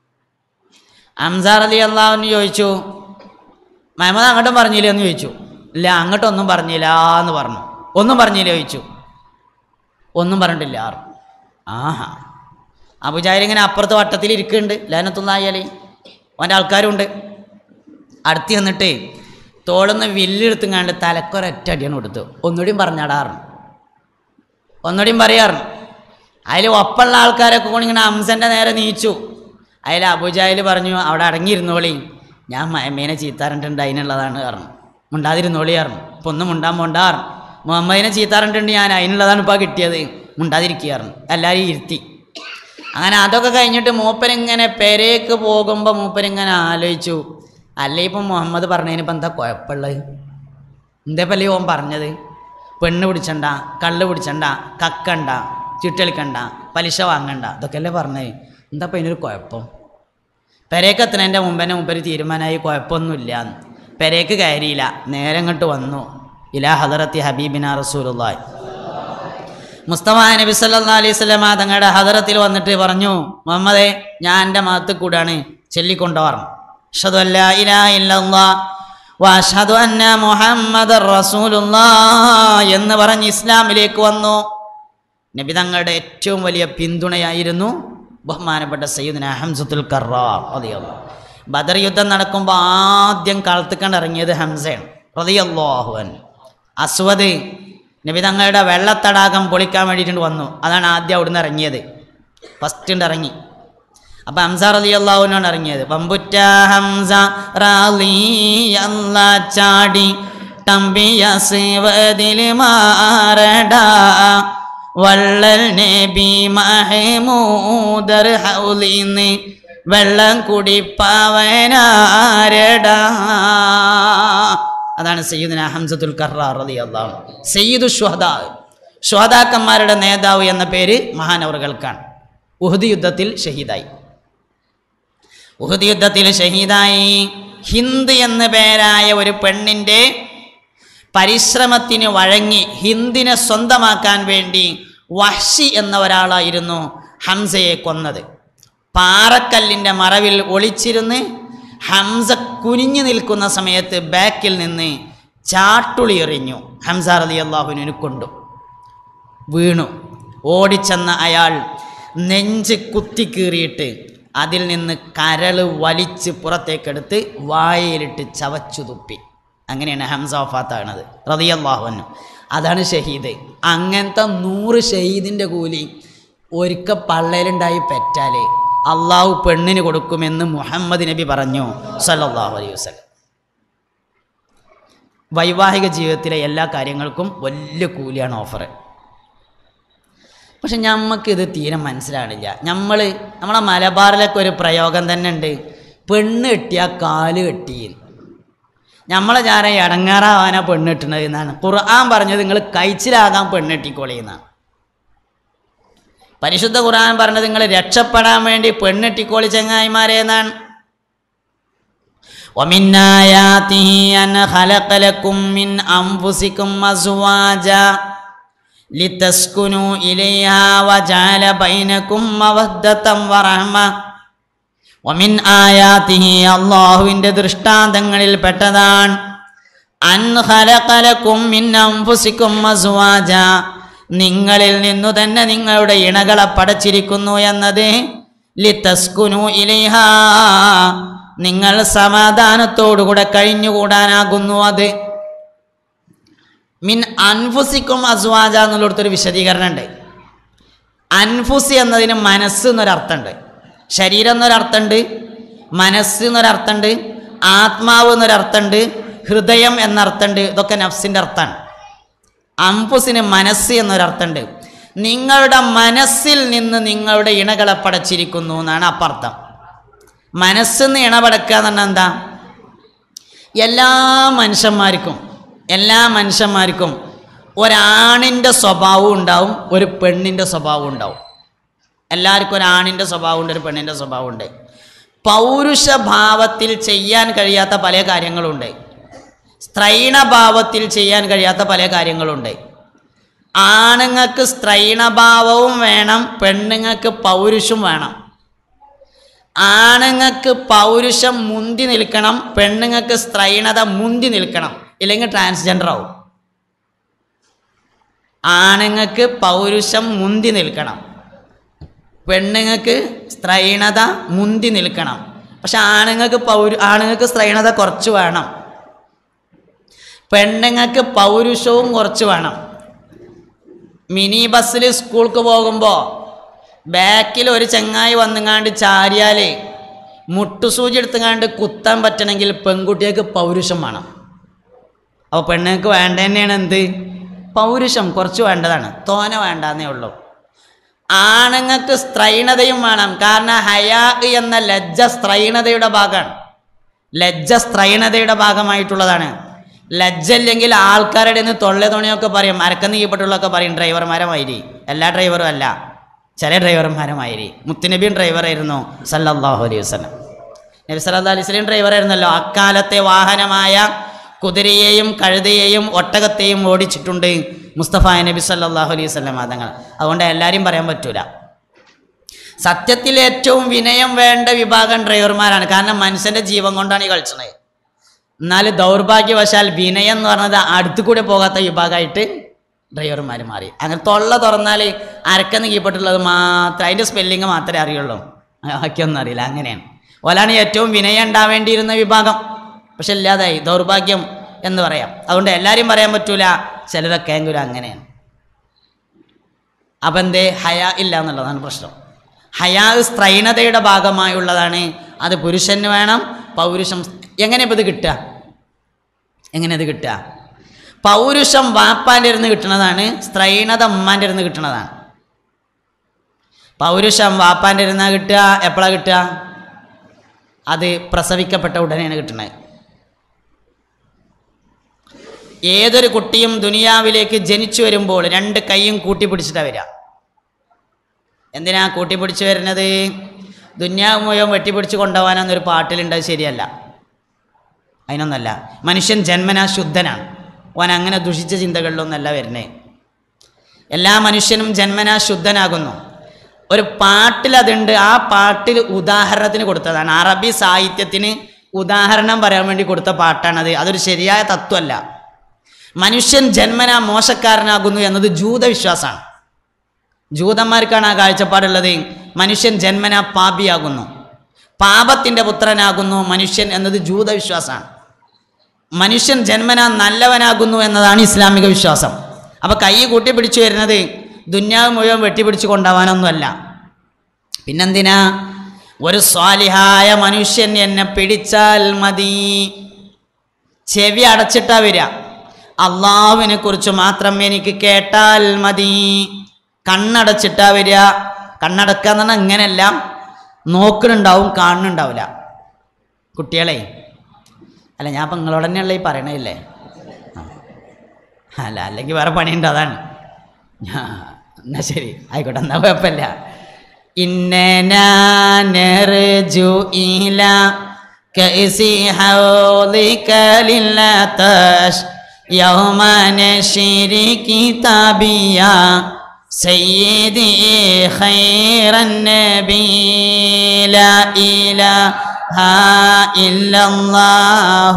Speaker 1: അംസാർ അലി അള്ളാഹുവിന് ചോദിച്ചു മഹമ്മദ് അങ്ങോട്ടും പറഞ്ഞില്ല എന്ന് ചോദിച്ചു ഇല്ല അങ്ങോട്ടൊന്നും പറഞ്ഞില്ല എന്ന് പറഞ്ഞു ഒന്നും പറഞ്ഞില്ല ചോദിച്ചു ഒന്നും പറഞ്ഞിട്ടില്ല ആർ ആഹാ അബുജാഹിൽ ഇങ്ങനെ അപ്പുറത്ത് വട്ടത്തിൽ ഇരിക്കുന്നുണ്ട് ലാനത്തുള്ളായാലേ അവൻ്റെ ആൾക്കാരുണ്ട് അടുത്ത് ചെന്നിട്ട് തോളുന്ന വില്ലെടുത്തുങ്ങാണ്ട് തലക്കൊരൊറ്റ അടിയാണ് കൊടുത്തു ഒന്നുകൂടിയും പറഞ്ഞാടാറുണ്ട് ഒന്നുകൂടിയും പറയാറുണ്ട് അതിൽ ഒപ്പമുള്ള ആൾക്കാരൊക്കെ കൂടി ഇങ്ങനെ അംസൻ്റെ നേരെ നീച്ചു അതിൽ അബുജാഹിൽ പറഞ്ഞു അവിടെ അടങ്ങിയിരുന്നോളി ഞാൻ മയമ്മേനെ ചീത്താറിട്ടുണ്ട് അതിനുള്ളതാണ് പറഞ്ഞു മുണ്ടാതിരുന്നോളി പറഞ്ഞു ഇപ്പം ഒന്നും മുണ്ടാൻ പോണ്ടാർ മുഹമ്മദിനെ ചീത്താറിട്ടുണ്ട് ഞാൻ അതിനുള്ളതാണ് ഇപ്പോൾ കിട്ടിയത് മുണ്ടാതിരിക്കുകയായിരുന്നു എല്ലാവരും ഇരുത്തി അങ്ങനെ അതൊക്കെ കഴിഞ്ഞിട്ട് മൂപ്പരിങ്ങനെ പെരേക്ക് പോകുമ്പോൾ മൂപ്പരിങ്ങനെ ആലോചിച്ചു അല്ലേ ഇപ്പം മുഹമ്മദ് പറഞ്ഞതിനിപ്പോൾ എന്താ കുഴപ്പമുള്ളത് എന്താ പല്ലേ ഓൻ പറഞ്ഞത് പെണ്ണ് പിടിച്ചണ്ട കള്ള് പിടിച്ചണ്ട കക്കണ്ട ചുറ്റളിക്കണ്ട പലിശ വാങ്ങണ്ട ഇതൊക്കെയല്ലേ പറഞ്ഞത് എന്താ ഇപ്പം ഇതിനൊരു കുഴപ്പം പെരേക്ക് എത്തുന്നതിൻ്റെ മുമ്പ് തന്നെ മുമ്പ് തീരുമാനമായി കുഴപ്പമൊന്നുമില്ല പെരേക്ക് കയറിയില്ല നേരെ അങ്ങോട്ട് വന്നു ഇലാ ഹദറത്തി ഹബീബിന റസൂലുള്ളാഹി മുസ്തഫ നബി സല്ലല്ലാഹു അലൈഹി വസല്ലമ തങ്ങളുടെ ഹദറത്തിൽ വന്നിട്ട് പറഞ്ഞു മുഹമ്മദേ ഞാൻ എൻ്റെ മതത്തിൽ കൂടാണ് ചൊല്ലിക്കൊണ്ടുവരണം അഷ്ഹദു അല്ലാ ഇലാഹ ഇല്ലല്ലാഹ് വഅഷ്ഹദു അന്ന മുഹമ്മദർ റസൂലുള്ളാഹ് എന്ന് പറഞ്ഞ് ഇസ്ലാമിലേക്ക് വന്നു നബി തങ്ങളുടെ ഏറ്റവും വലിയ പിന്തുണയായിരുന്നു ബഹുമാനപ്പെട്ട സയ്യിദ്ന ഹംസത്തുൽ കറാർ റളിയല്ലാഹു ബദർ യുദ്ധം നടക്കുമ്പോൾ ആദ്യം കളത്തിക്കണ്ട് ഇറങ്ങിയത് ഹംസയാണ് റളിയല്ലാഹു അൻഹു അസ്വദ് നബി തങ്ങളുടെ വെള്ളത്തടാകം പൊളിക്കാൻ വേണ്ടിയിട്ട് വന്നു അതാണ് ആദ്യം അവിടുന്ന് ഇറങ്ങിയത് ഫസ്റ്റ് ഉണ്ട് ഇറങ്ങി അപ്പൊ ഹംസ റലി അള്ളാഹുവിനാണ് ഇറങ്ങിയത് പമ്പുറ്റ ഹംസ റാലിയല്ല ചാടി തമ്പിയ സേവതിൽ മാറട വള്ളൽ നബി മഹമൂദർ ഹൗലിന്ന് വെള്ളം കുടിപ്പവനാരടാ അതാണ് സയ്യിദിന ഹംസത്തുൽ കറാർ റളിയല്ലാഹു സയ്യിദു ഷുഹദാ ഷുഹദാക്കന്മാരുടെ നേതാവ് എന്ന പേര് മഹാനവറുകൾക്കാണ് ഉഹദ് യുദ്ധത്തിൽ ഷഹീദായി ഉഹദ് യുദ്ധത്തിൽ ഷഹീദായി ഹിന്ദ് എന്ന പേരായ ഒരു പെണ്ണിൻ്റെ പരിശ്രമത്തിന് വഴങ്ങി ഹിന്ദിനെ സ്വന്തമാക്കാൻ വേണ്ടി വഹ്ഷി എന്ന ഒരാളായിരുന്നു ഹംസയെ കൊന്നത് പാറക്കല്ലിൻ്റെ മറവിൽ ഒളിച്ചിരുന്ന് ഹംസ കുനിഞ്ഞു നിൽക്കുന്ന സമയത്ത് ബാക്കിൽ നിന്ന് ചാട്ടുളി എറിഞ്ഞു ഹംസ റലി അള്ളാഹുവിനെ കൊണ്ടു വീണു ഓടിച്ചെന്ന അയാൾ നെഞ്ച് കുത്തിക്കീറിയിട്ട് അതിൽ നിന്ന് കരള് വലിച്ച് പുറത്തേക്കെടുത്ത് വായയിലിട്ട് ചവച്ചു തുപ്പി അങ്ങനെയാണ് ഹംസ വഫാത്താണത് റതിയല്ലാഹുവന്നു അതാണ് ഷഹീദ് അങ്ങനത്തെ നൂറ് ഷഹീദിൻ്റെ കൂലി ഒരിക്ക പള്ളയിലുണ്ടായി പെറ്റാൽ അള്ളാഹു പെണ്ണിന് കൊടുക്കുമെന്ന് മുഹമ്മദ് നബി പറഞ്ഞു സല്ലല്ലാഹു അലൈഹി വസല്ലം വൈവാഹിക ജീവിതത്തിലെ എല്ലാ കാര്യങ്ങൾക്കും വലിയ കൂലിയാണ് ഓഫർ പക്ഷെ ഞമ്മക്കിത് തീരെ മനസ്സിലാണില്ല നമ്മൾ നമ്മളെ മലബാറിലൊക്കെ ഒരു പ്രയോഗം തന്നെ ഉണ്ട് പെണ്ണ് കെട്ടിയ കാല് കെട്ടി നമ്മളെ ഞാൻ ഇടങ്ങാറാവാനാ പെണ്ണ് കെട്ടുന്നത് എന്നാണ് ഖുർആൻ പറഞ്ഞത് നിങ്ങൾ കഴിച്ചിലാകാൻ പെണ്ണ് കെട്ടിക്കോളി എന്നാണ് പരിശുദ്ധ ഖുർആൻ പറഞ്ഞത് നിങ്ങൾ രക്ഷപ്പെടാൻ വേണ്ടി പെണ്ണ് കെട്ടിക്കോളി ചങ്ങായിമാരെ എന്നാണ് ومن آياته أن خلق لكم من أنفسكم أزواجا لتسكنوا إليها وجعل بينكم مودة ورحمة ومن آياته അള്ളാഹുവിൻ്റെ ദൃഷ്ടാന്തങ്ങളിൽ പെട്ടതാണ് അൻ ഖലഖലക്കും മിൻ അൻഫുസിക്കും അസ്വാജ നിങ്ങളിൽ നിന്നു തന്നെ നിങ്ങളുടെ ഇണകളെ പടച്ചിരിക്കുന്നു എന്നത് ലിതസ്കുനു ഇലൈഹ നിങ്ങൾ സമാധാനത്തോടുകൂടെ കഴിഞ്ഞുകൂടാനാകുന്നു അത് മിൻ അൻഫുസിക്കും അസ്വാജ എന്നുള്ളിടത്തൊരു വിശദീകരണം ഉണ്ട് അൻഫുസി എന്നതിന് മനസ്സ് എന്നൊരർത്ഥമുണ്ട് ശരീരം എന്നൊരർത്ഥമുണ്ട് മനസ്സ് എന്നൊരർത്ഥമുണ്ട് ആത്മാവ് എന്നൊരർത്ഥമുണ്ട് ഹൃദയം എന്നർത്ഥമുണ്ട് ഇതൊക്കെ നഫ്സിൻ്റെ അർത്ഥമാണ് അംഫുസിന് മനസ്സ് എന്നൊരർത്ഥമുണ്ട് നിങ്ങളുടെ മനസ്സിൽ നിന്ന് നിങ്ങളുടെ ഇണകളെ പടച്ചിരിക്കുന്നു എന്നാണ് അപ്പർത്ഥം മനസ്സിന്ന് ഇണപടക്കുക എന്ന് പറഞ്ഞാൽ എന്താ എല്ലാ മനുഷ്യന്മാർക്കും എല്ലാ മനുഷ്യന്മാർക്കും ഒരാണിൻ്റെ സ്വഭാവം ഉണ്ടാവും ഒരു പെണ്ണിൻ്റെ സ്വഭാവം ഉണ്ടാവും എല്ലാവർക്കും ഒരു ആണിൻ്റെ സ്വഭാവമുണ്ട് ഒരു പെണ്ണിൻ്റെ സ്വഭാവമുണ്ട് പൗരുഷഭാവത്തിൽ ചെയ്യാൻ കഴിയാത്ത പല കാര്യങ്ങളുണ്ട് സ്ത്രൈണഭാവത്തിൽ ചെയ്യാൻ കഴിയാത്ത പല കാര്യങ്ങളുണ്ട് ആണുങ്ങൾക്ക് സ്ത്രൈണഭാവവും വേണം പെണ്ണുങ്ങൾക്ക് പൗരുഷം വേണം ആണുങ്ങൾക്ക് പൗരുഷം മുന്തി നിൽക്കണം പെണ്ണുങ്ങൾക്ക് സ്ത്രൈണത മുന്തി നിൽക്കണം ഇല്ലെങ്കിൽ ട്രാൻസ്ജെൻഡർ ആവും ആണുങ്ങൾക്ക് പൗരുഷം മുന്തി നിൽക്കണം പെണ്ണുങ്ങൾക്ക് സ്ത്രൈണത മുന്തി നിൽക്കണം പക്ഷെ ആണുങ്ങൾക്ക് പൗരു ആണുങ്ങൾക്ക് സ്ത്രൈണത കുറച്ച് വേണം പെണ്ണുങ്ങൾക്ക് പൗരുഷവും കുറച്ച് വേണം മിനി ബസ്സിൽ സ്കൂൾക്ക് പോകുമ്പോൾ ബാക്കിൽ ഒരു ചങ്ങായി വന്നുങ്ങാണ്ട് ചാരിയാൽ മുട്ടുസൂചി എടുത്തുങ്ങാണ്ട് കുത്താൻ പറ്റണമെങ്കിൽ പെൺകുട്ടികൾക്ക് പൗരുഷം വേണം അപ്പോൾ പെണ്ണുങ്ങൾക്ക് വേണ്ട തന്നെയാണ് എന്ത് പൗരുഷം കുറച്ച് വേണ്ടതാണ് തോന വേണ്ടെന്നേ ഉള്ളൂ ആണുങ്ങൾക്ക് സ്ത്രൈണതയും വേണം കാരണം ഹയാ എന്ന ലജ്ജ സ്ത്രൈണതയുടെ ഭാഗമാണ് ലജ്ജ സ്ത്രൈണതയുടെ ഭാഗമായിട്ടുള്ളതാണ് ലജ്ജ ഇല്ലെങ്കിൽ ആൾക്കാരുടെ നിന്ന് തൊള്ള തുണിയൊക്കെ പറയും അരക്കന്ന് കീപ്പെട്ടുള്ളതൊക്കെ പറയും ഡ്രൈവർമാരെ മാതിരി എല്ലാ ഡ്രൈവറും അല്ല ചില ഡ്രൈവർമാരെ മാതിരി മുത്തുനബിയും ഡ്രൈവറായിരുന്നു സല്ലല്ലാഹു അലൈഹി വസല്ലം നബി സല്ലല്ലാഹു അലൈഹി വസല്ലം ഡ്രൈവറായിരുന്നല്ലോ അക്കാലത്തെ വാഹനമായ കുതിരയെയും കഴുതയെയും ഒട്ടകത്തെയും ഓടിച്ചിട്ടുണ്ട് മുസ്തഫ നബി സല്ലല്ലാഹു അലൈഹി വസല്ലം തങ്ങൾ അതുകൊണ്ട് എല്ലാവരും പറയാൻ പറ്റൂല സത്യത്തിൽ ഏറ്റവും വിനയം വേണ്ട വിഭാഗം ഡ്രൈവർമാരാണ് കാരണം മനുഷ്യൻ്റെ ജീവൻ കൊണ്ടാണ് ഈ കളിച്ചത് എന്നാൽ ദൗർഭാഗ്യവശാൽ വിനയം എന്ന് പറഞ്ഞത് അടുത്തു കൂടെ പോകാത്ത വിഭാഗമായിട്ട് ഡ്രൈവർമാർ മാറി അങ്ങനെ തൊള്ള തുറന്നാൽ അരക്കെന്ന് കീപ്പെട്ടുള്ളത് മാത്രം അതിൻ്റെ സ്പെല്ലിങ് മാത്രമേ അറിയുള്ളൂ ബാക്കിയൊന്നും അറിയില്ല അങ്ങനെയാണ് ഓലാണ് ഏറ്റവും വിനയം ഉണ്ടാവേണ്ടിയിരുന്ന വിഭാഗം പക്ഷെ ഇല്ലാതായി ദൗർഭാഗ്യം എന്ന് പറയാം അതുകൊണ്ട് എല്ലാവരും പറയാൻ പറ്റൂല ചിലരൊക്കെ എങ്കിലും അങ്ങനെയാണ് അപ്പം എന്തേ ഹയാ ഇല്ല എന്നുള്ളതാണ് പ്രശ്നം ഹയാ സ്ത്രൈണതയുടെ ഭാഗമായുള്ളതാണ് അത് പുരുഷന് വേണം പൗരുഷം എങ്ങനെ ഇപ്പം ഇത് കിട്ടുക എങ്ങനെ ഇത് കിട്ടുക പൗരുഷം വാപ്പാൻ്റെ ഇരുന്ന് കിട്ടുന്നതാണ് സ്ത്രൈണത ഉമ്മാൻ്റെ ഇരുന്ന് കിട്ടുന്നതാണ് പൗരുഷം വാപ്പാൻ്റെ ഇരുന്നാ കിട്ടുക എപ്പോഴാണ് കിട്ടുക അത് പ്രസവിക്കപ്പെട്ട ഉടനെയാണ് കിട്ടുന്നത് ഏതൊരു കുട്ടിയും ദുനിയാവിലേക്ക് ജനിച്ചു വരുമ്പോൾ രണ്ട് കൈയും കൂട്ടിപ്പിടിച്ചിട്ടാണ് വരിക എന്തിനാ കൂട്ടിപ്പിടിച്ച് വരുന്നത് ദുന്യാവ് മുഴുവൻ വെട്ടിപ്പിടിച്ച് കൊണ്ടുപോകാനെന്നൊരു പാട്ടിലുണ്ട് അത് ശരിയല്ല അതിനൊന്നല്ല മനുഷ്യൻ ജന്മനാ ശുദ്ധനാണ് ഓൻ അങ്ങനെ ദുഷിച്ച ചിന്തകളിലൊന്നല്ല വരുന്നേ എല്ലാ മനുഷ്യനും ജന്മനാ ശുദ്ധനാകുന്നു ഒരു പാട്ടിൽ അതുണ്ട് ആ പാട്ടിൽ ഉദാഹരണത്തിന് കൊടുത്തതാണ് അറബി സാഹിത്യത്തിന് ഉദാഹരണം പറയാൻ വേണ്ടി കൊടുത്ത പാട്ടാണത് അതൊരു ശരിയായ തത്വമല്ല മനുഷ്യൻ ജന്മനാ മോശക്കാരനാകുന്നു എന്നത് ജൂതവിശ്വാസമാണ് ജൂതന്മാർക്കാണ് ആ കാഴ്ചപ്പാടുള്ളത് മനുഷ്യൻ ജന്മനാ പാപിയാകുന്നു പാപത്തിൻ്റെ പുത്രനാകുന്നു മനുഷ്യൻ എന്നത് ജൂതവിശ്വാസമാണ് മനുഷ്യൻ ജന്മനാ നല്ലവനാകുന്നു എന്നതാണ് ഇസ്ലാമിക വിശ്വാസം അപ്പോൾ കൈ കൂട്ടി പിടിച്ചു വരുന്നത് ദുന്യാവ് മുഴുവൻ വെട്ടിപ്പിടിച്ച് കൊണ്ടുപോകാനൊന്നുമല്ല പിന്നെന്തിനാ ഒരു സ്വാലിഹായ മനുഷ്യൻ എന്നെ പിടിച്ചാൽ മതി ചെവി അടച്ചിട്ടാ വരിക അള്ളാഹുവിനെ കുറിച്ച് മാത്രം എനിക്ക് കേട്ടാൽ മതി കണ്ണടച്ചിട്ടാ വരിക കണ്ണടക്കുക എന്ന് പറഞ്ഞാൽ ഇങ്ങനെയല്ല നോക്കണുണ്ടാവും കാണുന്നുണ്ടാവില്ല കുട്ടികളെ അല്ല ഞാൻ അപ്പം നിങ്ങളോട് തന്നെയല്ലേ ഈ പറയണല്ലേ അല്ല അല്ലെങ്കിൽ വേറെ പണിയുണ്ട് അതാണ് ഞാ എന്നാ ശരി ആയിക്കോട്ടെ എന്നാ കുഴപ്പമില്ല ഇന്നു ഇല كأسي حوضك للعطش يوم نشر كتابيا سيدي خير النبي لا إله إلا الله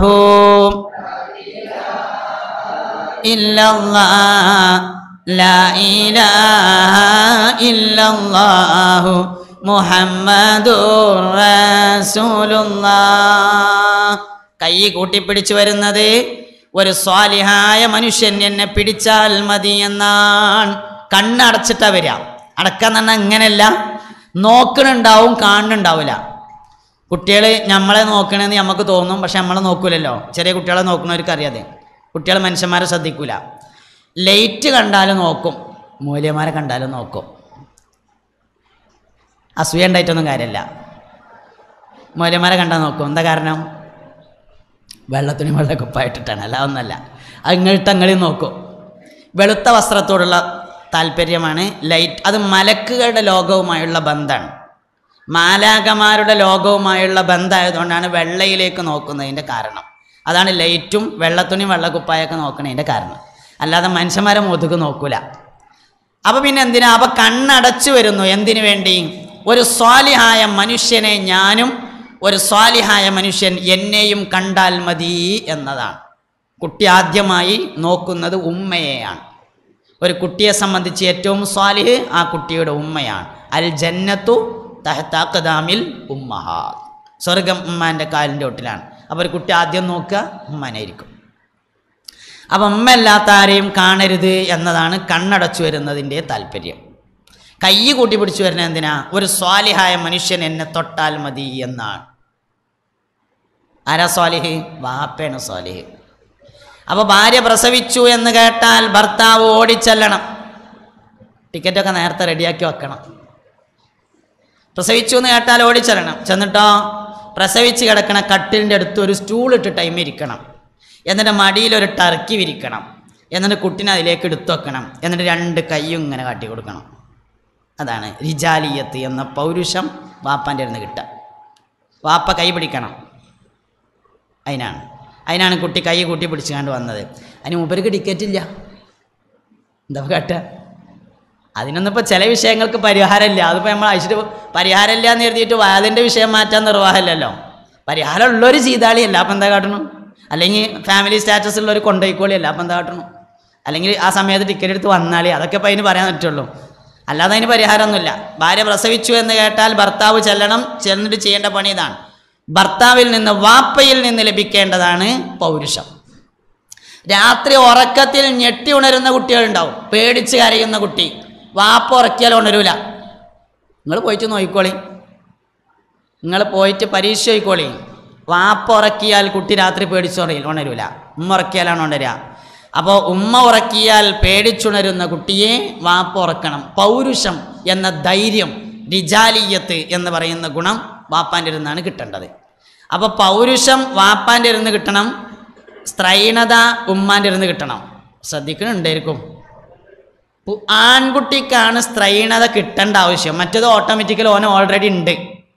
Speaker 1: إلا الله لا إله إلا الله محمد رسول الله കൈ കൂട്ടിപ്പിടിച്ചു വരുന്നത് ഒരു സ്വാലിഹായ മനുഷ്യൻ എന്നെ പിടിച്ചാൽ മതി എന്നാണ് കണ്ണടച്ചിട്ടാ വരിക അടക്കാന്ന് പറഞ്ഞാൽ അങ്ങനെയല്ല നോക്കണുണ്ടാവും കാണുന്നുണ്ടാവില്ല കുട്ടികൾ നമ്മളെ നോക്കണമെന്ന് നമുക്ക് തോന്നും പക്ഷെ നമ്മളെ നോക്കൂലല്ലോ ചെറിയ കുട്ടികളെ നോക്കുന്നവർക്ക് അറിയാതെ കുട്ടികൾ മനുഷ്യന്മാരെ ശ്രദ്ധിക്കൂല ലൈറ്റ് കണ്ടാലും നോക്കും മൂല്യന്മാരെ കണ്ടാലും നോക്കും അസൂയ ഉണ്ടായിട്ടൊന്നും കാര്യമല്ല മൂല്യന്മാരെ കണ്ടാൽ നോക്കും എന്താ കാരണം വെള്ളത്തിന് വെള്ളക്കുപ്പായിട്ടിട്ടാണ് അല്ല ഒന്നല്ല അങ്ങോട്ട് അങ്ങോട്ട് നോക്കും വെളുത്ത വസ്ത്രത്തോടുള്ള താല്പര്യമാണ് ലൈറ്റ് അത് മലക്കുകളുടെ ലോകവുമായുള്ള ബന്ധമാണ് മാലാകമാരുടെ ലോകവുമായുള്ള ബന്ധമായതുകൊണ്ടാണ് വെള്ളയിലേക്ക് നോക്കുന്നതിൻ്റെ കാരണം അതാണ് ലൈറ്റും വെള്ളത്തുണിയും വെള്ളക്കുപ്പായൊക്കെ നോക്കണതിൻ്റെ കാരണം അല്ലാതെ മനുഷ്യന്മാരെ മുതുക് നോക്കൂല അപ്പോൾ പിന്നെ എന്തിനാ അപ്പോൾ കണ്ണടച്ചു വരുന്നു എന്തിനു വേണ്ടി ഒരു സ്വാലിഹായ മനുഷ്യനെ ഞാനും ഒരു സ്വാലിഹായ മനുഷ്യൻ എന്നെയും കണ്ടാൽ മതി എന്നതാണ് കുട്ടി ആദ്യമായി നോക്കുന്നത് ഉമ്മയെയാണ് ഒരു കുട്ടിയെ സംബന്ധിച്ച് ഏറ്റവും സ്വാലിഹ് ആ കുട്ടിയുടെ ഉമ്മയാണ് അൽ ജന്നത്തു തഹത്താക്കദാമിൽ ഉമ്മഹ സ്വർഗം ഉമ്മാൻ്റെ കാലിൻ്റെ ഒട്ടിലാണ് അപ്പോൾ ഒരു കുട്ടി ആദ്യം നോക്കുക ഉമ്മാനായിരിക്കും അപ്പം ഉമ്മ അല്ലാത്ത ആരെയും കാണരുത് എന്നതാണ് കണ്ണടച്ചു വരുന്നതിൻ്റെ താല്പര്യം കൈ കൂട്ടി പിടിച്ചു വരുന്നത് എന്തിനാ ഒരു സ്വാലിഹായ മനുഷ്യൻ എന്നെ തൊട്ടാൽ മതി എന്നാണ് ആരാ സ്വാലിഹ് വാപ്പയാണ് സ്വാലിഹ് അപ്പോൾ ഭാര്യ പ്രസവിച്ചു എന്ന് കേട്ടാൽ ഭർത്താവ് ഓടിച്ചെല്ലണം ടിക്കറ്റൊക്കെ നേരത്തെ റെഡിയാക്കി വെക്കണം പ്രസവിച്ചു എന്ന് കേട്ടാൽ ഓടിച്ചെല്ലണം ചെന്നിട്ടോ പ്രസവിച്ച് കിടക്കണ കട്ടിലിൻ്റെ അടുത്ത് ഒരു സ്റ്റൂൾ ഇട്ട് ടൈം ഇരിക്കണം എന്നിട്ട് മടിയിൽ ഒരു ടർക്കി വിരിക്കണം എന്നിട്ട് കുട്ടിനെ അതിലേക്ക് എടുത്തു വെക്കണം എന്നിട്ട് രണ്ട് കൈയും ഇങ്ങനെ കാട്ടി കൊടുക്കണം അതാണ് റിജാലിയത്ത് എന്ന പൗരുഷം വാപ്പാൻ്റെ അടുത്ത് കിട്ടുക വാപ്പ കൈ പിടിക്കണം അതിനാണ് അതിനാണ് കുട്ടി കൈ കൂട്ടി പിടിച്ചുകൊണ്ട് വന്നത് അതിന് മൂപ്പർക്ക് ടിക്കറ്റ് ഇല്ല എന്താ കേട്ടുക അതിനൊന്നും ഇപ്പോൾ ചില വിഷയങ്ങൾക്ക് പരിഹാരമില്ല അതിപ്പോൾ നമ്മൾ അയച്ചിട്ട് പരിഹാരമില്ല എന്ന് എഴുതിയിട്ട് അതിൻ്റെ വിഷയം മാറ്റാൻ നിർവാഹമില്ലല്ലോ പരിഹാരം ഉള്ളൊരു ചെയ്താളിയല്ല അപ്പം എന്താ കാട്ടണം അല്ലെങ്കിൽ ഫാമിലി സ്റ്റാറ്റസ് ഉള്ളൊരു കൊണ്ടുപോയിക്കോളിയല്ല അപ്പം എന്താ കാട്ടണം അല്ലെങ്കിൽ ആ സമയത്ത് ടിക്കറ്റ് എടുത്ത് വന്നാളി അതൊക്കെ ഇപ്പോൾ അതിന് പറയാൻ പറ്റുള്ളൂ അല്ലാതെ അതിന് പരിഹാരമൊന്നുമില്ല ഭാര്യ പ്രസവിച്ചു എന്ന് കേട്ടാൽ ഭർത്താവ് ചെല്ലണം ചെന്നിട്ട് ചെയ്യേണ്ട പണി ഇതാണ് ഭർത്താവിൽ നിന്ന് വാപ്പയിൽ നിന്ന് ലഭിക്കേണ്ടതാണ് പൗരുഷം രാത്രി ഉറക്കത്തിൽ ഞെട്ടി ഉണരുന്ന കുട്ടികളുണ്ടാവും പേടിച്ച് കരയുന്ന കുട്ടി വാപ്പ ഉറക്കിയാൽ ഉണരൂല നിങ്ങൾ പോയിട്ട് നോക്കിക്കോളി നിങ്ങൾ പോയിട്ട് പരീക്ഷ നോക്കിക്കോളി വാപ്പ ഉറക്കിയാൽ കുട്ടി രാത്രി പേടിച്ച് ഉറയിൽ ഉണരൂല ഉമ്മ ഉറക്കിയാലാണ് ഉണരുക അപ്പോൾ ഉമ്മ ഉറക്കിയാൽ പേടിച്ചുണരുന്ന കുട്ടിയെ വാപ്പ ഉറക്കണം പൗരുഷം എന്ന ധൈര്യം രിജാലീയത്ത് എന്ന് പറയുന്ന ഗുണം വാപ്പാൻ്റെ ഇരുന്നാണ് കിട്ടേണ്ടത് അപ്പോൾ പൗരുഷം വാപ്പാൻ്റെ ഇരുന്ന് കിട്ടണം സ്ത്രൈണത ഉമ്മാൻ്റെ ഇരുന്ന് കിട്ടണം ശ്രദ്ധിക്കണുണ്ടായിരിക്കും പു- ആൺകുട്ടിക്കാണ് സ്ത്രൈണത കിട്ടേണ്ട ആവശ്യം മറ്റേത് ഓട്ടോമാറ്റിക്കൽ ഓന് ഓൾറെഡി ഉണ്ട്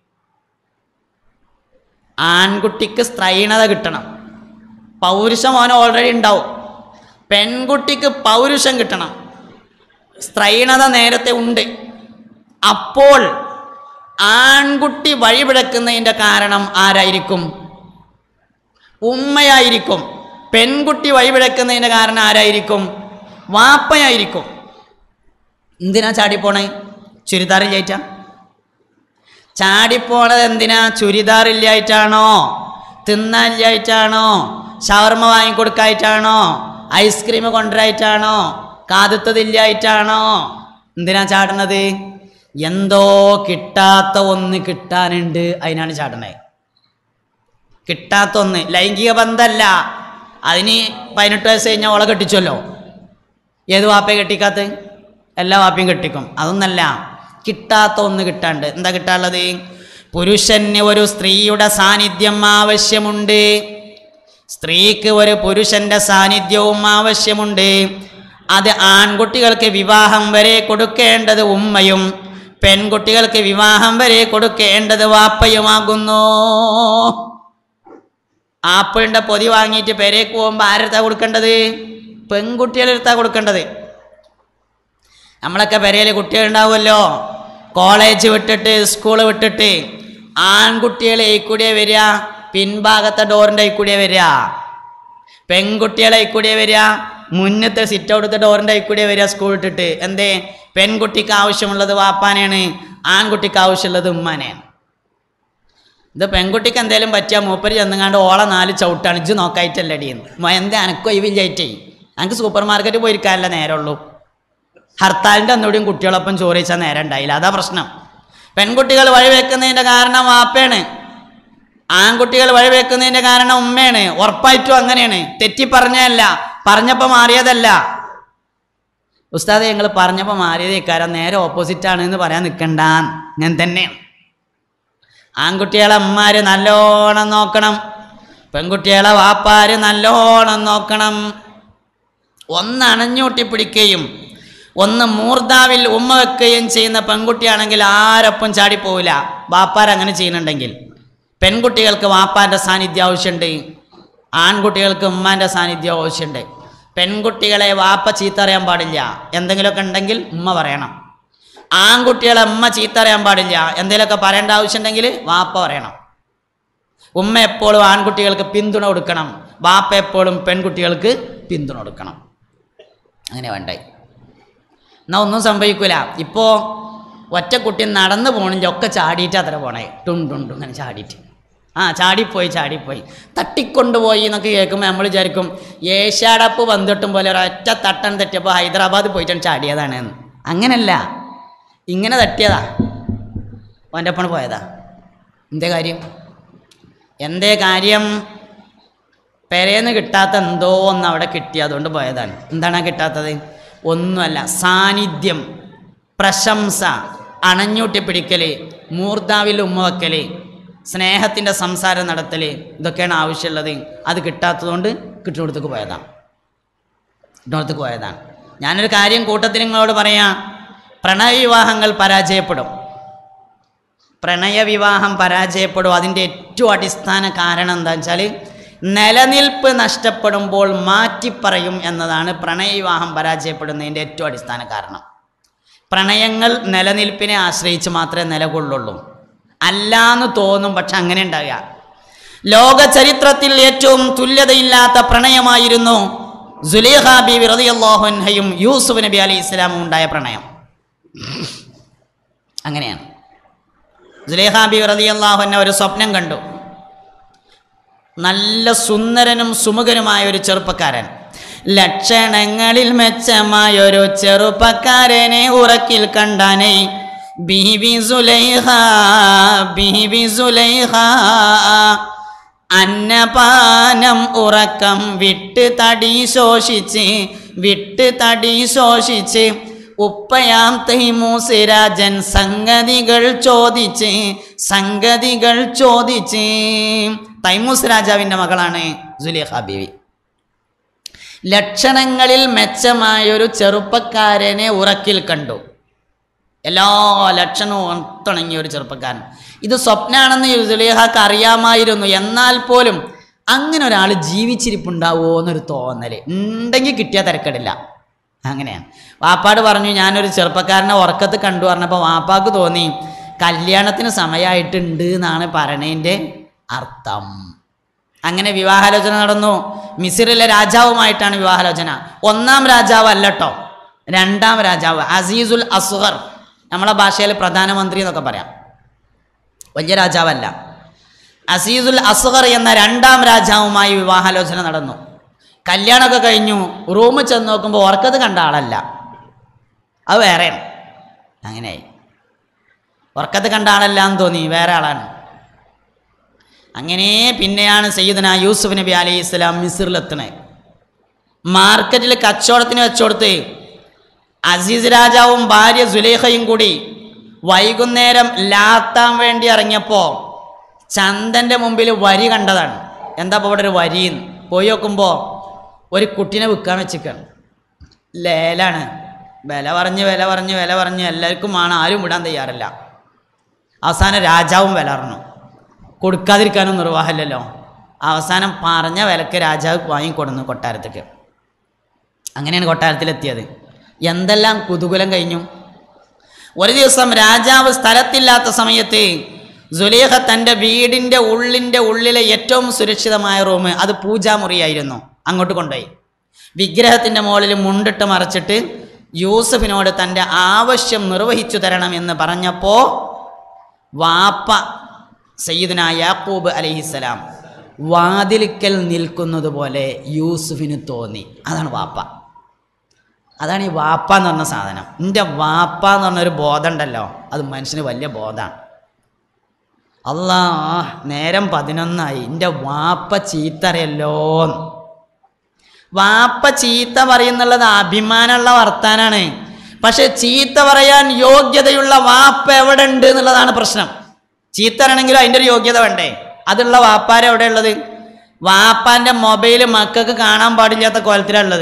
Speaker 1: ആൺകുട്ടിക്ക് സ്ത്രൈണത കിട്ടണം പൗരുഷം ഓന് ഓൾറെഡി ഉണ്ടാവും പെൺകുട്ടിക്ക് പൗരുഷം കിട്ടണം സ്ത്രൈണത നേരത്തെ ഉണ്ട് അപ്പോൾ ആൺകുട്ടി വഴിപിഴക്കുന്നതിൻ്റെ കാരണം ആരായിരിക്കും ഉമ്മയായിരിക്കും പെൺകുട്ടി വഴിപിഴക്കുന്നതിൻ്റെ കാരണം ആരായിരിക്കും വാപ്പയായിരിക്കും എന്തിനാ ചാടിപ്പോണേ ചുരിദാറില്ലായിട്ടാ ചാടിപ്പോണത് എന്തിനാ ചുരിദാറില്ലായിട്ടാണോ തിന്നാനില്ലായിട്ടാണോ ഷവർമ വാങ്ങിക്കൊടുക്കായിട്ടാണോ ഐസ്ക്രീം കൊണ്ടുവരായിട്ടാണോ കാതുത്തതില്ലായിട്ടാണോ എന്തിനാ ചാടുന്നത് എന്തോ കിട്ടാത്ത ഒന്ന് കിട്ടാനുണ്ട് അതിനാണ് ചാടണേ കിട്ടാത്ത ഒന്ന് ലൈംഗിക ബന്ധമല്ല അതിന് പതിനെട്ട് വയസ്സ് കഴിഞ്ഞാൽ ഓളെ കെട്ടിച്ചല്ലോ ഏത് വാപ്പയെ കെട്ടിക്കാത്ത എല്ലാ വാപ്പയും കെട്ടിക്കും അതൊന്നല്ല കിട്ടാത്ത ഒന്ന് കിട്ടാണ്ട് എന്താ കിട്ടാനുള്ളത് പുരുഷന് ഒരു സ്ത്രീയുടെ സാന്നിധ്യം ആവശ്യമുണ്ട് സ്ത്രീക്ക് ഒരു പുരുഷന്റെ സാന്നിധ്യവും ആവശ്യമുണ്ട് അത് ആൺകുട്ടികൾക്ക് വിവാഹം വരെ കൊടുക്കേണ്ടത് ഉമ്മയും പെൺകുട്ടികൾക്ക് വിവാഹം വരെ കൊടുക്കേണ്ടത് വാപ്പയുമാകുന്നു ആപ്പിളിൻ്റെ പൊതി വാങ്ങിയിട്ട് പെരേക്ക് പോകുമ്പോൾ ആരെടുത്താ കൊടുക്കേണ്ടത് പെൺകുട്ടികളെടുത്താ കൊടുക്കേണ്ടത് നമ്മളൊക്കെ പെരയിൽ കുട്ടികളുണ്ടാവുമല്ലോ കോളേജ് വിട്ടിട്ട് സ്കൂൾ വിട്ടിട്ട് ആൺകുട്ടികളെ കൂടിയേ വരിക പിൻഭാഗത്തെ ഡോറിൻ്റെ കൂടിയേ വരിക പെൺകുട്ടികളെ കൂടിയേ വരിക മുന്നത്തെ സിറ്റ് ഔട്ടത്തെ ഡോറിൻ്റെ കൂടിയേ വരിക സ്കൂൾ വിട്ടിട്ട് എന്തേ പെൺകുട്ടിക്ക് ആവശ്യമുള്ളത് വാപ്പാനെയാണ് ആൺകുട്ടിക്ക് ആവശ്യമുള്ളത് ഉമ്മാനെയാണ് ഇത് പെൺകുട്ടിക്ക് എന്തേലും പറ്റിയാൽ മൂപ്പര് ചെന്നുങ്ങാണ്ട് ഓളെ നാല് ചവിട്ടാണ് ഇജ്ജ് നോക്കായിട്ടല്ലേ അടിയെന്ന് എന്താ അനക്കോ ഒഴിവില്ലായിട്ടേ എനിക്ക് സൂപ്പർ മാർക്കറ്റ് പോയിരിക്കാനല്ല നേരമുള്ളൂ ഹർത്താലിൻ്റെ അന്നുകൂടിയും കുട്ടികളൊപ്പം ചോറ് വെച്ചാൽ നേരം ഉണ്ടായില്ല അതാ പ്രശ്നം പെൺകുട്ടികൾ വഴിവെക്കുന്നതിൻ്റെ കാരണം വാപ്പയാണ് ആൺകുട്ടികൾ വഴിവെക്കുന്നതിൻ്റെ കാരണം ഉമ്മയാണ് ഉറപ്പായിട്ടും അങ്ങനെയാണ് തെറ്റി പറഞ്ഞതല്ല പറഞ്ഞപ്പോൾ മാറിയതല്ല ഉസ്താദെ ഞങ്ങൾ പറഞ്ഞപ്പോൾ മാറിയത് ഇക്കാരം നേരെ ഓപ്പോസിറ്റാണ് എന്ന് പറയാൻ നിൽക്കണ്ട ഞാൻ തന്നെയാണ് ആൺകുട്ടികളെ അമ്മമാര് നല്ലോണം നോക്കണം പെൺകുട്ടികളെ വാപ്പാര് നല്ലോണം നോക്കണം ഒന്ന് അണഞ്ഞൂട്ടി പിടിക്കുകയും ഒന്ന് മൂർധാവിൽ ഉമ്മ വെക്കുകയും ചെയ്യുന്ന പെൺകുട്ടിയാണെങ്കിൽ ആരൊപ്പം ചാടിപ്പോവില്ല വാപ്പാർ അങ്ങനെ ചെയ്യുന്നുണ്ടെങ്കിൽ പെൺകുട്ടികൾക്ക് വാപ്പാൻ്റെ സാന്നിധ്യം ആവശ്യമുണ്ട് ആൺകുട്ടികൾക്ക് ഉമ്മാൻ്റെ സാന്നിധ്യം ആവശ്യമുണ്ട് പെൺകുട്ടികളെ വാപ്പ ചീത്ത അറിയാൻ പാടില്ല എന്തെങ്കിലുമൊക്കെ ഉണ്ടെങ്കിൽ ഉമ്മ പറയണം ആൺകുട്ടികളെ ഉമ്മ ചീത്ത അറിയാൻ പാടില്ല എന്തെങ്കിലുമൊക്കെ പറയേണ്ട ആവശ്യമുണ്ടെങ്കിൽ വാപ്പ പറയണം ഉമ്മ എപ്പോഴും ആൺകുട്ടികൾക്ക് പിന്തുണ കൊടുക്കണം വാപ്പ എപ്പോഴും പെൺകുട്ടികൾക്ക് പിന്തുണ കൊടുക്കണം അങ്ങനെ വേണ്ടേ എന്നാ ഒന്നും സംഭവിക്കൂല ഇപ്പോൾ ഒറ്റ കുട്ടി നടന്നു പോകണമെങ്കിൽ ഒക്കെ ചാടിയിട്ട് അത്ര പോണേ ടും ടും ടും അങ്ങനെ ചാടിയിട്ട് ആ ചാടിപ്പോയി ചാടിപ്പോയി തട്ടിക്കൊണ്ടുപോയി എന്നൊക്കെ കേൾക്കുമ്പോൾ നമ്മൾ വിചാരിക്കും ഏഷ്യാടപ്പ് വന്നിട്ടും പോലെ ഒരൊറ്റ തട്ടൻ തെറ്റിയപ്പോൾ ഹൈദരാബാദ് പോയിട്ടാണ് ചാടിയതാണ് എന്ന് അങ്ങനല്ല ഇങ്ങനെ തട്ടിയതാ അവൻ്റെ ഒപ്പം പോയതാ എന്തേ കാര്യം എന്തേ കാര്യം പെരേന്ന് കിട്ടാത്ത എന്തോ ഒന്ന് അവിടെ കിട്ടി അതുകൊണ്ട് പോയതാണ് എന്താണ് ആ കിട്ടാത്തത് ഒന്നുമല്ല സാന്നിധ്യം പ്രശംസ അണഞ്ഞൂട്ടി പിടിക്കൽ മൂർധാവിൽ ഉമ്മ വെക്കൽ സ്നേഹത്തിൻ്റെ സംസാരം നടത്തൽ ഇതൊക്കെയാണ് ആവശ്യമുള്ളത് അത് കിട്ടാത്തതുകൊണ്ട് കിട്ടുന്നിടത്തേക്ക് പോയതാണ് കിട്ടുന്നിടത്തേക്ക് പോയതാണ് ഞാനൊരു കാര്യം കൂട്ടത്തിൽ നിങ്ങളോട് പറയാം പ്രണയവിവാഹങ്ങൾ പരാജയപ്പെടും പ്രണയവിവാഹം പരാജയപ്പെടും അതിൻ്റെ ഏറ്റവും അടിസ്ഥാന കാരണം എന്താ വെച്ചാൽ നിലനിൽപ്പ് നഷ്ടപ്പെടുമ്പോൾ മാറ്റിപ്പറയും എന്നതാണ് പ്രണയവിവാഹം പരാജയപ്പെടുന്നതിൻ്റെ ഏറ്റവും അടിസ്ഥാന കാരണം പ്രണയങ്ങൾ നിലനിൽപ്പിനെ ആശ്രയിച്ച് മാത്രമേ നിലകൊള്ളുള്ളൂ അല്ലാന്ന് തോന്നും പക്ഷെ അങ്ങനെ ഉണ്ടാവുക ലോക ചരിത്രത്തിൽ ഏറ്റവും തുല്യതയില്ലാത്ത പ്രണയമായിരുന്നു സുലേഖ ബി റളിയല്ലാഹുൻഹയും യൂസുഫ് നബി അലി ഇസ്ലാമും ഉണ്ടായ പ്രണയം അങ്ങനെയാണ് സുലേഖ ബി റളിയല്ലാഹുന്ന ഒരു സ്വപ്നം കണ്ടു നല്ല സുന്ദരനും സുമുഖനുമായ ഒരു ചെറുപ്പക്കാരൻ ലക്ഷണങ്ങളിൽ മെച്ചമായൊരു ചെറുപ്പക്കാരനെ ഉറക്കിൽ കണ്ടാനേ ബീബി സുലൈഹ ബീബി സുലൈഹ അന്നപാനം ഉറക്കം വിട്ട് തടി ശോഷിച്ച് വിട്ട് തടി ശോഷിച്ച് ഉപ്പയാം തൈമൂസ് രാജൻ സംഗതികൾ ചോദിച്ച് സംഗതികൾ ചോദിച്ച് തൈമൂസ് രാജാവിൻ്റെ മകളാണ് സുലേഖ ബീവി ലക്ഷണങ്ങളിൽ മെച്ചമായൊരു ചെറുപ്പക്കാരനെ ഉറക്കിൽ കണ്ടു എല്ലാ ലക്ഷണവും ഒത്തിണങ്ങിയ ഒരു ചെറുപ്പക്കാരൻ ഇത് സ്വപ്നാണെന്ന് സുലേഹാക്ക് അറിയാമായിരുന്നു എന്നാൽ പോലും അങ്ങനെ ഒരാൾ ജീവിച്ചിരിപ്പുണ്ടാവുമോ എന്നൊരു തോന്നൽ ഉണ്ടെങ്കിൽ കിട്ടിയാൽ തിരക്കടില്ല അങ്ങനെയാണ് വാപ്പാട് പറഞ്ഞു ഞാനൊരു ചെറുപ്പക്കാരനെ ഉറക്കത്ത് കണ്ടു പറഞ്ഞപ്പോൾ വാപ്പാക്ക് തോന്നി കല്യാണത്തിന് സമയമായിട്ടുണ്ട് എന്നാണ് പറയണതിൻ്റെ അർത്ഥം അങ്ങനെ വിവാഹാലോചന നടന്നു മിസിറിലെ രാജാവുമായിട്ടാണ് വിവാഹാലോചന ഒന്നാം രാജാവ് അല്ലട്ടോ രണ്ടാം രാജാവ് അസീസുൽ അസ്ഹർ നമ്മളെ ഭാഷയിൽ പ്രധാനമന്ത്രി എന്നൊക്കെ പറയാം വലിയ രാജാവല്ല അസീസുൽ അസ്ഹർ എന്ന രണ്ടാം രാജാവുമായി വിവാഹാലോചന നടന്നു കല്യാണമൊക്കെ കഴിഞ്ഞു റൂമിൽ ചെന്ന് നോക്കുമ്പോൾ ഉറക്കത്ത് കണ്ട ആളല്ല അത് വേറെയാണ് അങ്ങനെയായി ഉറക്കത്ത് കണ്ട ആളല്ല എന്ന് തോന്നി വേറെ ആളാണ് അങ്ങനെ പിന്നെയാണ് സയ്യിദന യൂസുഫ് നബി അലൈഹി ഇസ്ലാം മിസിറിലെത്തണേ മാർക്കറ്റിൽ കച്ചവടത്തിന് വെച്ചോടുത്ത് അസീസ് രാജാവും ഭാര്യ സുലേഖയും കൂടി വൈകുന്നേരം ലാത്താൻ വേണ്ടി ഇറങ്ങിയപ്പോൾ ചന്ദൻ്റെ മുമ്പിൽ വരി കണ്ടതാണ് എന്താ ഇപ്പോൾ ഇവിടെ ഒരു വരിന്ന് പോയി നോക്കുമ്പോൾ ഒരു കുട്ടീനെ വിൽക്കാൻ വെച്ചിക്കാണ് ലേലാണ് വില പറഞ്ഞ് വില പറഞ്ഞ് വില പറഞ്ഞ് എല്ലാവർക്കും ആണ് ആരും വിടാൻ തയ്യാറല്ല അവസാനം രാജാവും വില പറഞ്ഞു കൊടുക്കാതിരിക്കാനും നിർവാഹമില്ലല്ലോ അവസാനം പറഞ്ഞ വിലക്ക് രാജാവ് വാങ്ങിക്കൊടുന്നു കൊട്ടാരത്തേക്ക് അങ്ങനെയാണ് കൊട്ടാരത്തിലെത്തിയത് എന്തെല്ലാം കുതൂഹലം കഴിഞ്ഞു ഒരു ദിവസം രാജാവ് സ്ഥലത്തില്ലാത്ത സമയത്ത് സുലേഖ തൻ്റെ വീടിൻ്റെ ഉള്ളിൻ്റെ ഉള്ളിലെ ഏറ്റവും സുരക്ഷിതമായ റൂം അത് പൂജാമുറിയായിരുന്നു അങ്ങോട്ട് കൊണ്ടുപോയി വിഗ്രഹത്തിൻ്റെ മുകളിൽ മുണ്ടിട്ട് മറച്ചിട്ട് യൂസഫിനോട് തൻ്റെ ആവശ്യം നിർവഹിച്ചു തരണമെന്ന് പറഞ്ഞപ്പോൾ വാപ്പ സയ്യിദുന യാക്കൂബ് അലഹിസ്സലാം വാതിലിക്കൽ നിൽക്കുന്നത് പോലെ യൂസുഫിന് തോന്നി അതാണ് വാപ്പ അതാണ് ഈ വാപ്പ എന്ന് പറഞ്ഞ സാധനം എൻ്റെ വാപ്പ എന്ന് പറഞ്ഞൊരു ബോധം ഉണ്ടല്ലോ അത് മനുഷ്യന് വലിയ ബോധമാണ് അല്ലാ നേരം പതിനൊന്നായി എൻ്റെ വാപ്പ ചീത്തറിയല്ലോ വാപ്പ ചീത്ത പറയുന്നുള്ളത് അഭിമാനമുള്ള വർത്താനാണ് പക്ഷെ ചീത്ത പറയാൻ യോഗ്യതയുള്ള വാപ്പ എവിടെ ഉണ്ട് എന്നുള്ളതാണ് പ്രശ്നം ചീത്ത പറയണമെങ്കിലും അതിൻ്റെ ഒരു യോഗ്യത വേണ്ടേ അതുള്ള വാപ്പാരെ എവിടെ ഉള്ളത് വാപ്പാൻ്റെ മൊബൈൽ മക്കൾക്ക് കാണാൻ പാടില്ലാത്ത കോലത്തിലുള്ളത്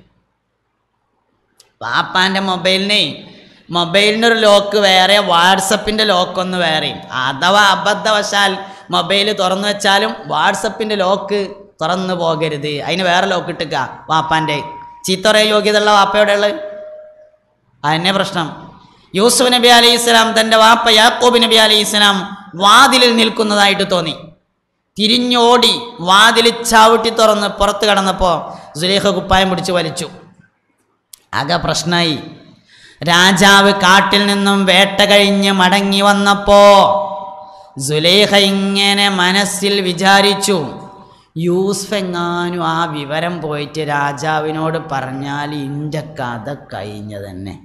Speaker 1: വാപ്പാൻ്റെ മൊബൈലിനെ മൊബൈലിനൊരു ലോക്ക് വേറെ വാട്സപ്പിൻ്റെ ലോക്ക് ഒന്ന് വേറെയും അഥവാ അബദ്ധവശാൽ മൊബൈൽ തുറന്നു വെച്ചാലും വാട്സപ്പിൻ്റെ ലോക്ക് തുറന്നു പോകരുത് അതിന് വേറെ ലോക്ക് ഇട്ടുക വാപ്പാൻ്റെ ചീത്ത പറയാൻ യോഗ്യതയുള്ള വാപ്പ എവിടെയുള്ളത് അതന്നെ പ്രശ്നം യൂസുഫ് നബി അലൈഹി ഇസ്ലാം തൻ്റെ വാപ്പ യാക്കൂബ് നബി അലൈഹി ഇസ്ലാം വാതിലിൽ നിൽക്കുന്നതായിട്ട് തോന്നി തിരിഞ്ഞോടി വാതിൽ ചവിട്ടി തുറന്ന് പുറത്ത് കടന്നപ്പോൾ സുലേഖ കുപ്പായം പിടിച്ച് വലിച്ചു ആകെ പ്രശ്നമായി രാജാവ് കാട്ടിൽ നിന്നും വേട്ട കഴിഞ്ഞ് മടങ്ങി വന്നപ്പോ സുലേഖ ഇങ്ങനെ മനസ്സിൽ വിചാരിച്ചു യൂസ്ഫ് എങ്ങാനും ആ വിവരം പോയിട്ട് രാജാവിനോട് പറഞ്ഞാൽ ഇൻ്റെ കഥ കഴിഞ്ഞ തന്നെ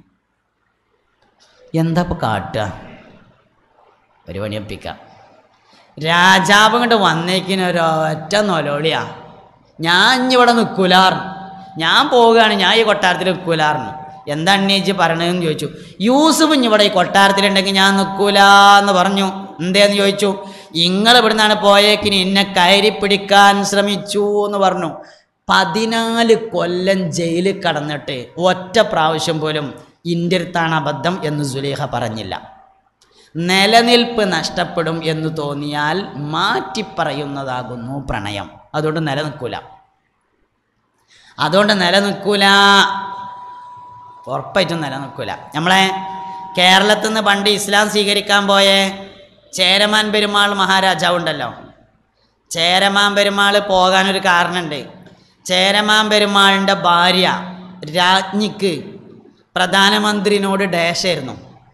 Speaker 1: എന്താ ഇപ്പോൾ കാട്ടുക ഒരു പണിയൊപ്പിക്കാം രാജാവ് ഇങ്ങോട്ട് വന്നേക്കിന് ഒരൊറ്റ നൊലോളിയാ ഞാൻ ഇനി ഇവിടെ നിൽക്കൂലാർന്നു ഞാൻ പോവുകയാണ് ഞാൻ ഈ കൊട്ടാരത്തിൽ നിൽക്കൂലാർന്നു എന്താ അണ്ണേജി പറയണതെന്ന് ചോദിച്ചു യൂസുഫ് ഇനി ഇവിടെ ഈ കൊട്ടാരത്തിലുണ്ടെങ്കിൽ ഞാൻ നിൽക്കൂല എന്ന് പറഞ്ഞു എന്തേന്ന് ചോദിച്ചു നിങ്ങൾ ഇവിടുന്നാണ് പോയേക്കിന് എന്നെ കയറി പിടിക്കാൻ ശ്രമിച്ചു എന്ന് പറഞ്ഞു പതിനാല് കൊല്ലം ജയിലിൽ കടന്നിട്ട് ഒറ്റ പ്രാവശ്യം പോലും ഇൻ്റെ അടുത്താണ് അബദ്ധം എന്ന് സുലേഖ പറഞ്ഞില്ല നിലനിൽപ്പ് നഷ്ടപ്പെടും എന്ന് തോന്നിയാൽ മാറ്റിപ്പറയുന്നതാകുന്നു പ്രണയം അതുകൊണ്ട് നിലനിൽക്കൂല അതുകൊണ്ട് നിലനിൽക്കൂല ഉറപ്പായിട്ടും നിലനിൽക്കൂല നമ്മളെ കേരളത്തിൽ നിന്ന് പണ്ട് ഇസ്ലാം സ്വീകരിക്കാൻ പോയ ചേരമാൻ പെരുമാൾ മഹാരാജാവ് ഉണ്ടല്ലോ ചേരമാൻ പെരുമാൾ പോകാനൊരു കാരണമുണ്ട് ചേരമാൻ പെരുമാളിൻ്റെ ഭാര്യ രാജ്ഞിക്ക് പ്രധാനമന്ത്രിനോട് ഡേഷായിരുന്നു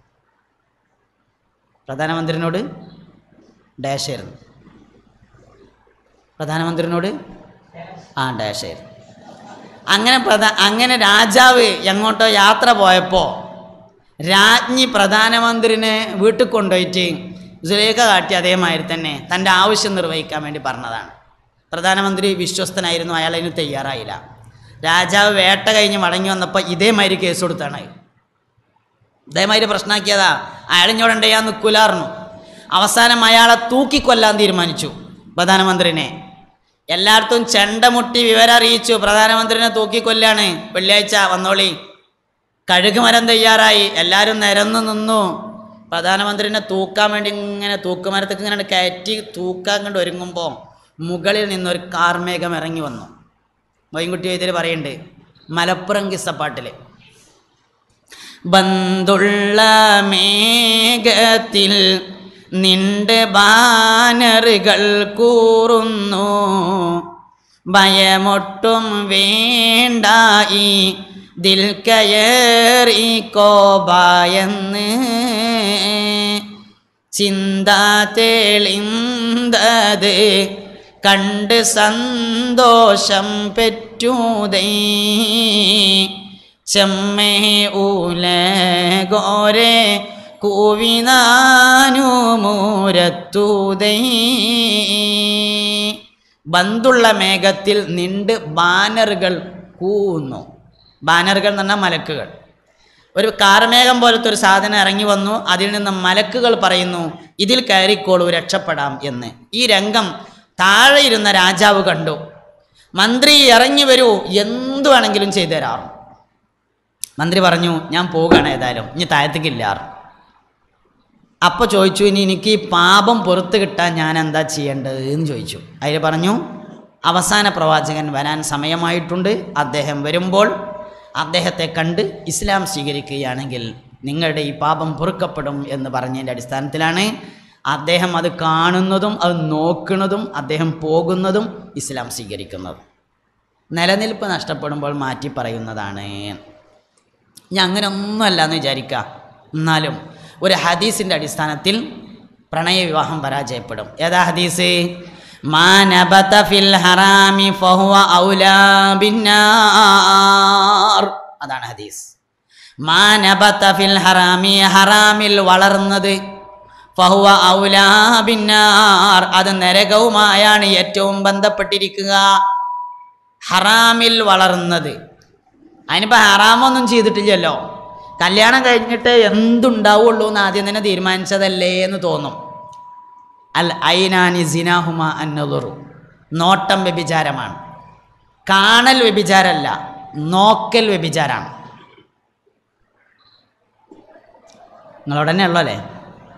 Speaker 1: പ്രധാനമന്ത്രിനോട് ഡാഷായിരുന്നു പ്രധാനമന്ത്രിനോട് ആ ഡാഷായിരുന്നു അങ്ങനെ പ്രധാ അങ്ങനെ രാജാവ് എങ്ങോട്ടോ യാത്ര പോയപ്പോൾ രാജ്ഞി പ്രധാനമന്ത്രിനെ വീട്ടിൽ കൊണ്ടുപോയിട്ട് സുലേഖ കാട്ടി അതേമാതിരി തന്നെ തൻ്റെ ആവശ്യം നിർവഹിക്കാൻ വേണ്ടി പറഞ്ഞതാണ് പ്രധാനമന്ത്രി വിശ്വസ്തനായിരുന്നു അയാൾ അതിന് തയ്യാറായില്ല രാജാവ് വേട്ട കഴിഞ്ഞ് മടങ്ങി വന്നപ്പോൾ ഇതേമാതിരി കേസ് കൊടുത്താണ് ഇതേമാതിരി പ്രശ്നമാക്കിയതാ അയാൾ ഇങ്ങോട്ട് ഞാൻ നിൽക്കൂലായിരുന്നു അവസാനം അയാളെ തൂക്കിക്കൊല്ലാൻ തീരുമാനിച്ചു പ്രധാനമന്ത്രിനെ എല്ലായിടത്തും ചെണ്ടമുട്ടി വിവരം അറിയിച്ചു പ്രധാനമന്ത്രിനെ തൂക്കിക്കൊല്ലാണ് വെള്ളിയാഴ്ച വന്നോളി കഴുകുമരം തയ്യാറായി എല്ലാവരും നിരന്നു നിന്നു പ്രധാനമന്ത്രിനെ തൂക്കാൻ വേണ്ടി ഇങ്ങനെ തൂക്കുമരത്തേക്ക് ഇങ്ങനെ കയറ്റി തൂക്കാൻ കൊണ്ട് ഒരുങ്ങുമ്പോൾ മുകളിൽ നിന്നൊരു കാർമേഘം ഇറങ്ങി വന്നു മൊയ്ൻകുട്ടി വൈദ്യർ പറയുന്നുണ്ട് മലപ്പുറം കിസ്സപ്പാട്ടിൽ ബന്തുള്ള മേഘത്തിൽ നിന്റെ ബാനറുകൾ കൂറുന്നു ഭയമൊട്ടും വേണ്ട ഈ ദിൽ കയറി കോബായെന്ന് ചിന്ത തെളിന്തത് കണ്ട് സന്തോഷം പെറ്റുതൈ ചെമ്മേ ഊലഗോരെ കൂവിനാനു മൂരത്തൂതൈ ബന്തുള്ള മേഘത്തിൽ നിണ്ട് ബാനറുകൾ കൂന്നു ബാനറുകൾ എന്ന് പറഞ്ഞാൽ മലക്കുകൾ ഒരു കാർമേഘം പോലത്തെ ഒരു സാധനം ഇറങ്ങി വന്നു അതിൽ നിന്ന് മലക്കുകൾ പറയുന്നു ഇതിൽ കയറിക്കോളൂ രക്ഷപ്പെടാം എന്ന് ഈ രംഗം താഴെ ഇരുന്ന രാജാവ് കണ്ടു മന്ത്രി ഇറങ്ങി വരൂ എന്തു വേണമെങ്കിലും ചെയ്തു തരാം മന്ത്രി പറഞ്ഞു ഞാൻ പോവുകയാണ് ഏതായാലും ഇനി താഴത്തേക്കില്ലാറ് അപ്പോൾ ചോദിച്ചു ഇനി എനിക്ക് ഈ പാപം പുറത്ത് കിട്ടാൻ ഞാൻ എന്താ ചെയ്യേണ്ടത് എന്ന് ചോദിച്ചു അതിൽ പറഞ്ഞു അവസാന പ്രവാചകൻ വരാൻ സമയമായിട്ടുണ്ട് അദ്ദേഹം വരുമ്പോൾ അദ്ദേഹത്തെ കണ്ട് ഇസ്ലാം സ്വീകരിക്കുകയാണെങ്കിൽ നിങ്ങളുടെ ഈ പാപം പൊറുക്കപ്പെടും എന്ന് പറഞ്ഞതിൻ്റെ അടിസ്ഥാനത്തിലാണ് അദ്ദേഹം അത് കാണുന്നതും അത് നോക്കുന്നതും അദ്ദേഹം പോകുന്നതും ഇസ്ലാം സ്വീകരിക്കുന്നതും നിലനിൽപ്പ് നഷ്ടപ്പെടുമ്പോൾ മാറ്റി പറയുന്നതാണ് ഞാൻ അങ്ങനെ ഒന്നുമല്ല എന്ന് വിചാരിക്കുക എന്നാലും ഒരു ഹദീസിൻ്റെ അടിസ്ഥാനത്തിൽ പ്രണയവിവാഹം പരാജയപ്പെടും ഏതാ ഹദീസ് മാനബത ഫിൽ ഹറാമി ഫഹുവ ഔലാ ബിന്നാർ അതാണ് ഹദീസ് മാനബത ഫിൽ ഹറാമി ഹറാമിൽ വളർന്നത് ഫഹുവ ഔലാ ബിന്നാർ അത് നരകവുമായാണ് ഏറ്റവും ബന്ധപ്പെട്ടിരിക്കുക ഹറാമിൽ വളർന്നത് അതിനിപ്പോൾ ഹറാമൊന്നും ചെയ്തിട്ടില്ലല്ലോ കല്യാണം കഴിഞ്ഞിട്ട് എന്തുണ്ടാവുള്ളൂ എന്ന് ആദ്യം തന്നെ തീരുമാനിച്ചതല്ലേ എന്ന് തോന്നും അൽ ഐനാനി സിനാഹുമ അന്നതുറു നോട്ടം വ്യഭിചാരമാണ് കാണൽ വ്യഭിചാരമല്ല നോക്കൽ വ്യഭിചാരമാണ് നിങ്ങളോടന്നെ ഉള്ളൂ അല്ലേ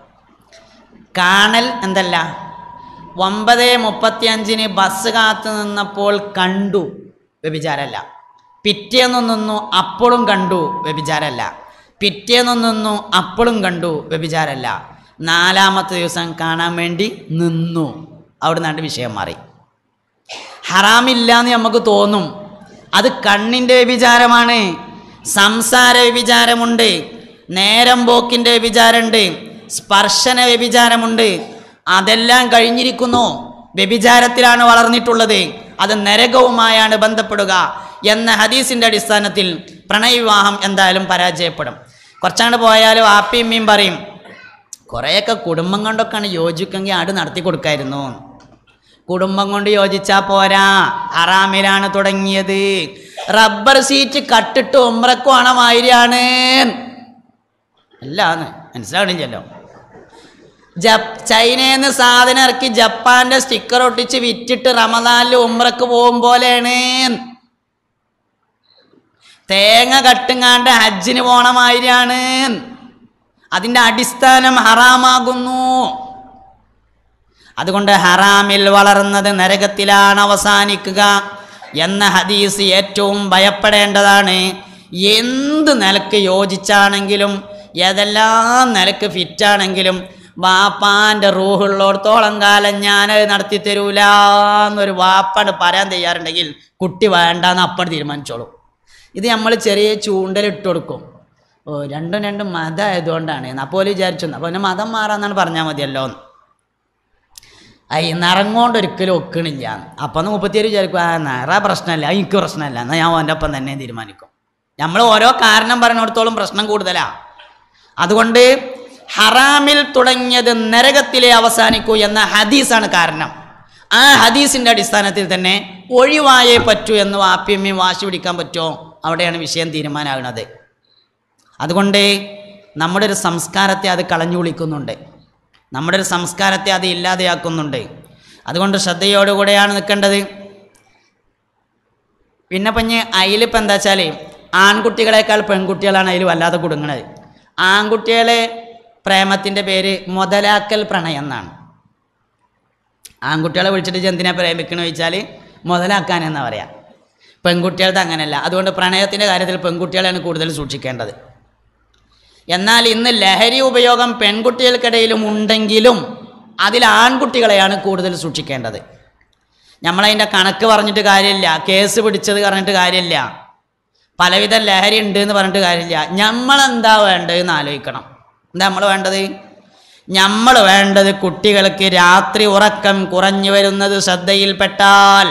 Speaker 1: കാണൽ എന്തല്ല ഒമ്പത് മുപ്പത്തിയഞ്ചിന് ബസ് കാത്തു നിന്നപ്പോൾ കണ്ടു വ്യഭിചാരമല്ല പിറ്റേന്ന് നിന്നു അപ്പോഴും കണ്ടു വ്യഭിചാരമല്ല പിറ്റേന്ന് നിന്നു അപ്പോഴും കണ്ടു വ്യഭിചാരമല്ല നാലാമത്തെ ദിവസം കാണാൻ വേണ്ടി നിന്നു അവിടെ നിന്നാണ്ട് വിഷയം മാറി ഹറാമില്ല എന്ന് നമുക്ക് തോന്നും അത് കണ്ണിൻ്റെ വ്യഭിചാരമാണ് സംസാര വ്യഭിചാരമുണ്ട് നേരം പോക്കിൻ്റെ വ്യഭിചാരമുണ്ട് സ്പർശന വ്യഭിചാരമുണ്ട് അതെല്ലാം കഴിഞ്ഞിരിക്കുന്നു വ്യഭിചാരത്തിലാണ് വളർന്നിട്ടുള്ളത് അത് നരകവുമായാണ് ബന്ധപ്പെടുക എന്ന ഹദീസിൻ്റെ അടിസ്ഥാനത്തിൽ പ്രണയവിവാഹം എന്തായാലും പരാജയപ്പെടും കുറച്ചങ്ങോട്ട് പോയാലും ആപ്പിയമ്മയും പറയും കുറേയൊക്കെ കുടുംബം കൊണ്ടൊക്കെയാണ് യോജിക്കെങ്കിൽ ആട് നടത്തി കൊടുക്കായിരുന്നു കുടുംബം കൊണ്ട് യോജിച്ചാൽ പോരാ അറാമിലാണ് തുടങ്ങിയത് റബ്ബർ സീറ്റ് കട്ടിട്ട് ഉമ്രക്കുവാണ മാതിരിയാണ് അല്ലാന്ന് മനസ്സിലാവണില്ലല്ലോ ജപ് ചൈനയിൽ നിന്ന് സാധനം ഇറക്കി ജപ്പാന്റെ സ്റ്റിക്കർ ഒട്ടിച്ച് വിറ്റിട്ട് റമദാനിൽ ഉമ്രക്ക് പോകും പോലെയാണ് തേങ്ങ കട്ടുങ്ങാണ്ട് ഹജ്ജിന് പോണ മാതിരിയാണ് അതിൻ്റെ അടിസ്ഥാനം ഹറാമാകുന്നു അതുകൊണ്ട് ഹറാമിൽ വളർന്നത് നരകത്തിലാണ് അവസാനിക്കുക എന്ന ഹദീസ് ഏറ്റവും ഭയപ്പെടേണ്ടതാണ് എന്ത് നിലക്ക് യോജിച്ചാണെങ്കിലും ഏതെല്ലാം നിലക്ക് ഫിറ്റാണെങ്കിലും വാപ്പാൻ്റെ റൂഹുള്ളോടത്തോളം കാലം ഞാനത് നടത്തി തരൂല എന്നൊരു വാപ്പാണ് പറയാൻ തയ്യാറുണ്ടെങ്കിൽ കുട്ടി വേണ്ടാന്ന് അപ്പം തീരുമാനിച്ചോളൂ ഇത് നമ്മൾ ചെറിയ ചൂണ്ടലിട്ട് കൊടുക്കും ഓ രണ്ടും രണ്ടും മതമായതുകൊണ്ടാണ് അപ്പോൾ വിചാരിച്ചു അപ്പോൾ പിന്നെ മതം മാറാന്നാണ് പറഞ്ഞാൽ മതിയല്ലോ എന്ന് ഐ നിറങ്ങോണ്ട് ഒരിക്കലും ഒക്കണില്ല അപ്പം ഒന്ന് മുപ്പത്തിയേര് വിചാരിക്കും ആ നിറ പ്രശ്നമല്ല അത് എനിക്ക് പ്രശ്നമല്ല എന്നാൽ ഞാൻ ഓൻ്റെ ഒപ്പം തന്നെ തീരുമാനിക്കും നമ്മൾ ഓരോ കാരണം പറഞ്ഞിടത്തോളം പ്രശ്നം കൂടുതലാണ് അതുകൊണ്ട് ഹറാമിൽ തുടങ്ങിയത് നരകത്തിലെ അവസാനിക്കൂ എന്ന ഹദീസാണ് കാരണം ആ ഹദീസിൻ്റെ അടിസ്ഥാനത്തിൽ തന്നെ ഒഴിവായേ പറ്റൂ എന്ന് വാപ്യമ്മയും വാശി പിടിക്കാൻ പറ്റുമോ അവിടെയാണ് വിഷയം തീരുമാനമാകുന്നത് അതുകൊണ്ട് നമ്മുടെ ഒരു സംസ്കാരത്തെ അത് കളഞ്ഞു വിളിക്കുന്നുണ്ട് നമ്മുടെ ഒരു സംസ്കാരത്തെ അത് ഇല്ലാതെയാക്കുന്നുണ്ട് അതുകൊണ്ട് ശ്രദ്ധയോടുകൂടെയാണ് നിൽക്കേണ്ടത് പിന്നെ പഞ്ഞ് അതിലിപ്പോൾ എന്താ വെച്ചാൽ ആൺകുട്ടികളെക്കാൾ പെൺകുട്ടികളാണ് അതിൽ വല്ലാതെ കുടുങ്ങണത് ആൺകുട്ടികളെ പ്രേമത്തിൻ്റെ പേര് മുതലാക്കൽ പ്രണയം എന്നാണ് ആൺകുട്ടികളെ വിളിച്ചിട്ട് ഇജ്ജ് എന്തിനാ പ്രേമിക്കണമെന്ന് ചോദിച്ചാൽ മുതലാക്കാൻ എന്നാ പറയാം പെൺകുട്ടികളുടെ അങ്ങനെയല്ല അതുകൊണ്ട് പ്രണയത്തിൻ്റെ കാര്യത്തിൽ പെൺകുട്ടികളെയാണ് കൂടുതൽ സൂക്ഷിക്കേണ്ടത് എന്നാൽ ഇന്ന് ലഹരി ഉപയോഗം പെൺകുട്ടികൾക്കിടയിലും ഉണ്ടെങ്കിലും അതിൽ ആൺകുട്ടികളെയാണ് കൂടുതൽ സൂക്ഷിക്കേണ്ടത് നമ്മളതിൻ്റെ കണക്ക് പറഞ്ഞിട്ട് കാര്യമില്ല കേസ് പിടിച്ചത് പറഞ്ഞിട്ട് കാര്യമില്ല പലവിധ ലഹരി ഉണ്ട് എന്ന് പറഞ്ഞിട്ട് കാര്യമില്ല നമ്മളെന്താ വേണ്ടതെന്ന് ആലോചിക്കണം എന്താ നമ്മൾ വേണ്ടത് നമ്മൾ വേണ്ടത് കുട്ടികൾക്ക് രാത്രി ഉറക്കം കുറഞ്ഞു വരുന്നത് ശ്രദ്ധയിൽപ്പെട്ടാൽ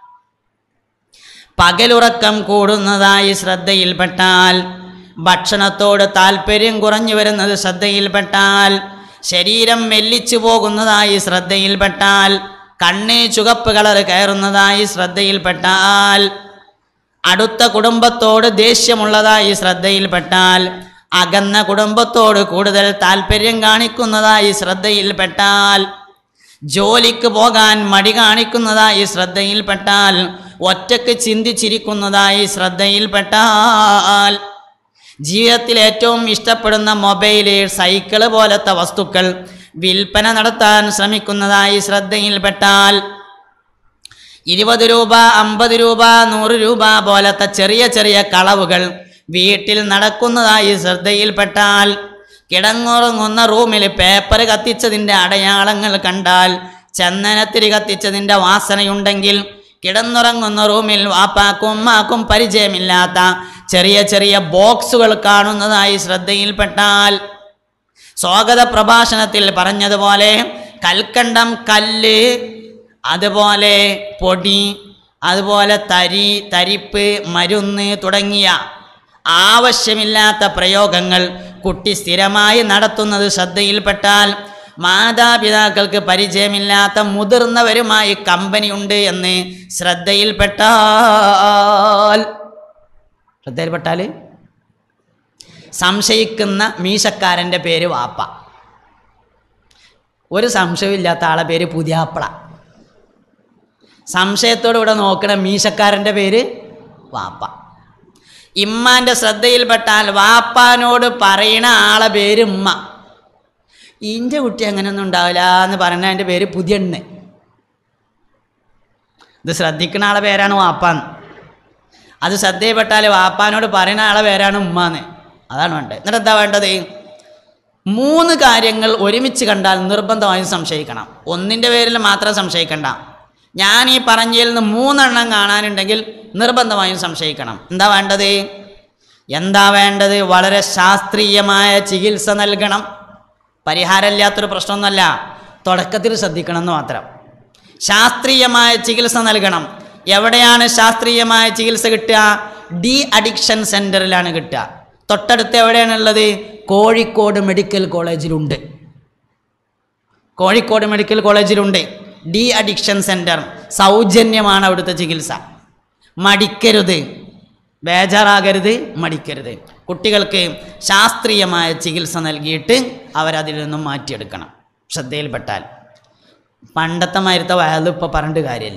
Speaker 1: പകലുറക്കം കൂടുന്നതായി ശ്രദ്ധയിൽപ്പെട്ടാൽ ഭക്ഷണത്തോട് താല്പര്യം കുറഞ്ഞു വരുന്നത് ശ്രദ്ധയിൽപ്പെട്ടാൽ ശരീരം മെല്ലിച്ചു പോകുന്നതായി ശ്രദ്ധയിൽപ്പെട്ടാൽ കണ്ണ് ചുവപ്പ് കളർ കയറുന്നതായി ശ്രദ്ധയിൽപ്പെട്ടാൽ അടുത്ത കുടുംബത്തോട് ദേഷ്യമുള്ളതായി ശ്രദ്ധയിൽപ്പെട്ടാൽ അകന്ന കുടുംബത്തോട് കൂടുതൽ താല്പര്യം കാണിക്കുന്നതായി ശ്രദ്ധയിൽപ്പെട്ടാൽ ജോലിക്ക് പോകാൻ മടി കാണിക്കുന്നതായി ശ്രദ്ധയിൽപ്പെട്ടാൽ ഒറ്റക്ക് ചിന്തിച്ചിരിക്കുന്നതായി ശ്രദ്ധയിൽപ്പെട്ടാൽ ജീവിതത്തിൽ ഏറ്റവും ഇഷ്ടപ്പെടുന്ന മൊബൈല് സൈക്കിള് പോലത്തെ വസ്തുക്കൾ വിൽപ്പന നടത്താൻ ശ്രമിക്കുന്നതായി ശ്രദ്ധയിൽപ്പെട്ടാൽ ഇരുപത് രൂപ അമ്പത് രൂപ നൂറ് രൂപ പോലത്തെ ചെറിയ ചെറിയ കളവുകൾ വീട്ടിൽ നടക്കുന്നതായി ശ്രദ്ധയിൽപ്പെട്ടാൽ കിടങ്ങുറങ്ങുന്ന റൂമിൽ പേപ്പർ കത്തിച്ചതിൻ്റെ അടയാളങ്ങൾ കണ്ടാൽ ചന്ദനത്തിരി കത്തിച്ചതിൻ്റെ വാസനയുണ്ടെങ്കിൽ കിടന്നുറങ്ങുന്ന റൂമിൽ വാപ്പാക്കും ഉമ്മാക്കും പരിചയമില്ലാത്ത ചെറിയ ചെറിയ ബോക്സുകൾ കാണുന്നതായി ശ്രദ്ധയിൽപ്പെട്ടാൽ സ്വാഗത പ്രഭാഷണത്തിൽ പറഞ്ഞതുപോലെ കൽക്കണ്ടം കല്ല് അതുപോലെ പൊടി അതുപോലെ തരി തരിപ്പ് മരുന്ന് തുടങ്ങിയ ആവശ്യമില്ലാത്ത പ്രയോഗങ്ങൾ കുട്ടി സ്ഥിരമായി നടത്തുന്നത് ശ്രദ്ധയിൽപ്പെട്ടാൽ മാതാപിതാക്കൾക്ക് പരിചയമില്ലാത്ത മുതിർന്നവരുമായി കമ്പനി ഉണ്ട് എന്ന് ശ്രദ്ധയിൽപ്പെട്ടാൽ ശ്രദ്ധയിൽപ്പെട്ടാൽ സംശയിക്കുന്ന മീശക്കാരൻ്റെ പേര് വാപ്പ ഒരു സംശയമില്ലാത്ത ആളെ പേര് പുതിയാപ്പള സംശയത്തോടുകൂടെ നോക്കണ മീശക്കാരൻ്റെ പേര് വാപ്പ ഇമ്മാൻ്റെ ശ്രദ്ധയിൽപ്പെട്ടാൽ വാപ്പാനോട് പറയണ ആളെ പേര് ഉമ്മ ഇൻ്റെ കുട്ടി അങ്ങനെയൊന്നും ഉണ്ടാവില്ല എന്ന് പറയുന്ന എൻ്റെ പേര് പുതിയണ്ണ് ഇത് ശ്രദ്ധിക്കുന്ന ആളെ പേരാണ് വാപ്പാന്ന് അത് ശ്രദ്ധയിൽപ്പെട്ടാൽ വാപ്പാനോട് പറയുന്ന ആളെ പേരാണ് ഉമ്മാന്ന് അതാണ് വേണ്ടത് എന്നിട്ട് എന്താ വേണ്ടത് മൂന്ന് കാര്യങ്ങൾ ഒരുമിച്ച് കണ്ടാൽ നിർബന്ധമായും സംശയിക്കണം ഒന്നിൻ്റെ പേരിൽ മാത്രം സംശയിക്കണ്ട ഞാൻ ഈ പറഞ്ഞതിൽ നിന്ന് മൂന്നെണ്ണം കാണാനുണ്ടെങ്കിൽ നിർബന്ധമായും സംശയിക്കണം എന്താ വേണ്ടത് എന്താ വേണ്ടത് വളരെ ശാസ്ത്രീയമായ ചികിത്സ നൽകണം പരിഹാരമില്ലാത്തൊരു പ്രശ്നമൊന്നുമല്ല തുടക്കത്തിൽ ശ്രദ്ധിക്കണം എന്ന് മാത്രം ശാസ്ത്രീയമായ ചികിത്സ നൽകണം എവിടെയാണ് ശാസ്ത്രീയമായ ചികിത്സ കിട്ടുക ഡി അഡിക്ഷൻ സെൻറ്ററിലാണ് കിട്ടുക തൊട്ടടുത്ത് എവിടെയാണുള്ളത് കോഴിക്കോട് മെഡിക്കൽ കോളേജിലുണ്ട് കോഴിക്കോട് മെഡിക്കൽ കോളേജിലുണ്ട് ഡി അഡിക്ഷൻ സെൻറ്റർ സൗജന്യമാണ് അവിടുത്തെ ചികിത്സ മടിക്കരുത് ബേജാറാകരുത് മടിക്കരുത് കുട്ടികൾക്ക് ശാസ്ത്രീയമായ ചികിത്സ നൽകിയിട്ട് അവരതിൽ നിന്നും മാറ്റിയെടുക്കണം ശ്രദ്ധയിൽപ്പെട്ടാൽ പണ്ടത്തെ മാതിരത്തെ വയത് ഇപ്പോൾ പറഞ്ഞിട്ട് കാര്യമില്ല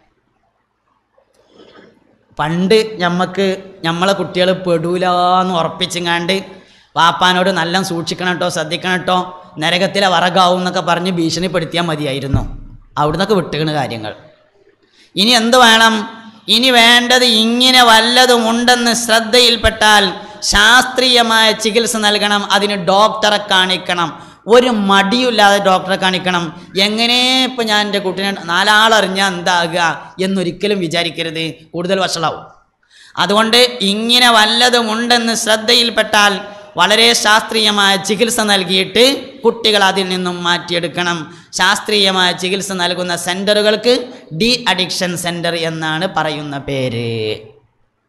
Speaker 1: പണ്ട് ഞമ്മക്ക് നമ്മളെ കുട്ടികൾ പെടൂലെന്ന് ഉറപ്പിച്ചങ്ങാണ്ട് വാപ്പാനോട് നല്ല സൂക്ഷിക്കണം കേട്ടോ ശ്രദ്ധിക്കണം കേട്ടോ നരകത്തിലെ വറകാവും എന്നൊക്കെ പറഞ്ഞ് ഭീഷണിപ്പെടുത്തിയാൽ മതിയായിരുന്നു അവിടുന്നൊക്കെ വിട്ടുകണ് കാര്യങ്ങൾ ഇനി എന്ത് വേണം ഇനി വേണ്ടത് ഇങ്ങനെ വല്ലതും ഉണ്ടെന്ന് ശ്രദ്ധയിൽപ്പെട്ടാൽ ശാസ്ത്രീയമായ ചികിത്സ നൽകണം അതിന് ഡോക്ടറെ കാണിക്കണം ഒരു മടിയില്ലാതെ ഡോക്ടറെ കാണിക്കണം എങ്ങനെ ഇപ്പം ഞാൻ എൻ്റെ കുട്ടീനെ നാലാളറിഞ്ഞാൽ എന്താകുക എന്നൊരിക്കലും വിചാരിക്കരുത് കൂടുതൽ വഷളാവും അതുകൊണ്ട് ഇങ്ങനെ വല്ലതും ഉണ്ടെന്ന് ശ്രദ്ധയിൽപ്പെട്ടാൽ വളരെ ശാസ്ത്രീയമായ ചികിത്സ നൽകിയിട്ട് കുട്ടികൾ അതിൽ നിന്നും മാറ്റിയെടുക്കണം ശാസ്ത്രീയമായ ചികിത്സ നൽകുന്ന സെൻറ്ററുകൾക്ക് ഡി അഡിക്ഷൻ സെൻറ്റർ എന്നാണ് പറയുന്ന പേര്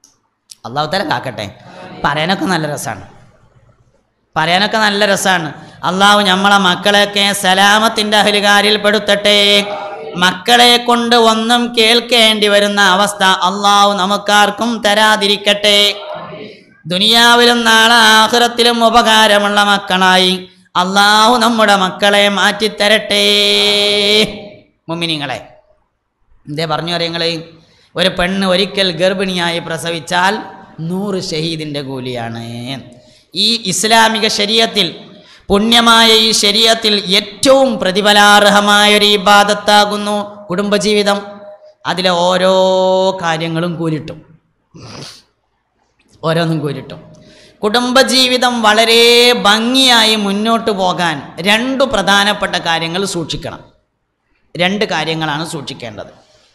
Speaker 1: അള്ളാഹു തല കാക്കട്ടെ പറയാനൊക്കെ നല്ല രസമാണ് പറയാനൊക്കെ നല്ല രസമാണ് അള്ളാഹു നമ്മളെ മക്കളെയൊക്കെ സലാമത്തിൻ്റെ അഹലുകാരിൽ പെടുത്തട്ടെ മക്കളെ കൊണ്ട് ഒന്നും കേൾക്കേണ്ടി വരുന്ന അവസ്ഥ അള്ളാഹു നമുക്കാർക്കും തരാതിരിക്കട്ടെ ദുനിയാവിലും നാളെ ആഹ്റത്തിലും ഉപകാരമുള്ള മക്കളായി അള്ളാഹു നമ്മുടെ മക്കളെ മാറ്റിത്തരട്ടെ മുമ്മിനിങ്ങളെ എന്തേ പറഞ്ഞു അറിയങ്ങളെ ഒരു പെണ്ണ് ഒരിക്കൽ ഗർഭിണിയായി പ്രസവിച്ചാൽ നൂറ് ഷഹീദിൻ്റെ കൂലിയാണ് ഈ ഇസ്ലാമിക ശരീരത്തിൽ പുണ്യമായ ഈ ശരീരത്തിൽ ഏറ്റവും പ്രതിഫലാർഹമായ ഒരു ഇബാദത്താകുന്നു കുടുംബജീവിതം അതിലെ ഓരോ കാര്യങ്ങളും കൂലിട്ടും ഓരോന്നും കൂരിട്ടും കുടുംബജീവിതം വളരെ ഭംഗിയായി മുന്നോട്ട് പോകാൻ രണ്ടു പ്രധാനപ്പെട്ട കാര്യങ്ങൾ സൂക്ഷിക്കണം രണ്ട് കാര്യങ്ങളാണ് സൂക്ഷിക്കേണ്ടത്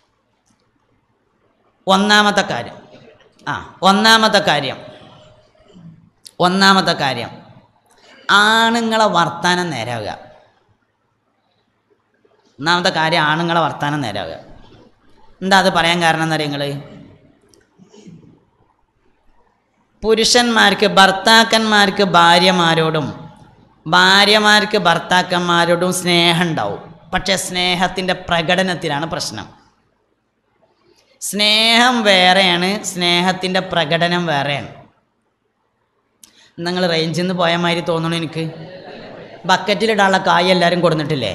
Speaker 1: ഒന്നാമത്തെ കാര്യം ആ ഒന്നാമത്തെ കാര്യം ഒന്നാമത്തെ കാര്യം ആണുങ്ങളെ വർത്താനം നേരാവുക ഒന്നാമത്തെ കാര്യം ആണുങ്ങളെ വർത്താനം നേരാവുക എന്താ അത് പറയാൻ കാരണം എന്നറിയ നിങ്ങൾ പുരുഷന്മാർക്ക് ഭർത്താക്കന്മാർക്ക് ഭാര്യമാരോടും ഭാര്യമാർക്ക് ഭർത്താക്കന്മാരോടും സ്നേഹം ഉണ്ടാവും പക്ഷേ സ്നേഹത്തിൻ്റെ പ്രകടനത്തിലാണ് പ്രശ്നം സ്നേഹം വേറെയാണ് സ്നേഹത്തിൻ്റെ പ്രകടനം വേറെയാണ് നിങ്ങൾ റേഞ്ചിൽ നിന്ന് പോയ മാതിരി തോന്നണു എനിക്ക് ബക്കറ്റിലിടാനുള്ള കായ് എല്ലാവരും കൊടുത്തിട്ടില്ലേ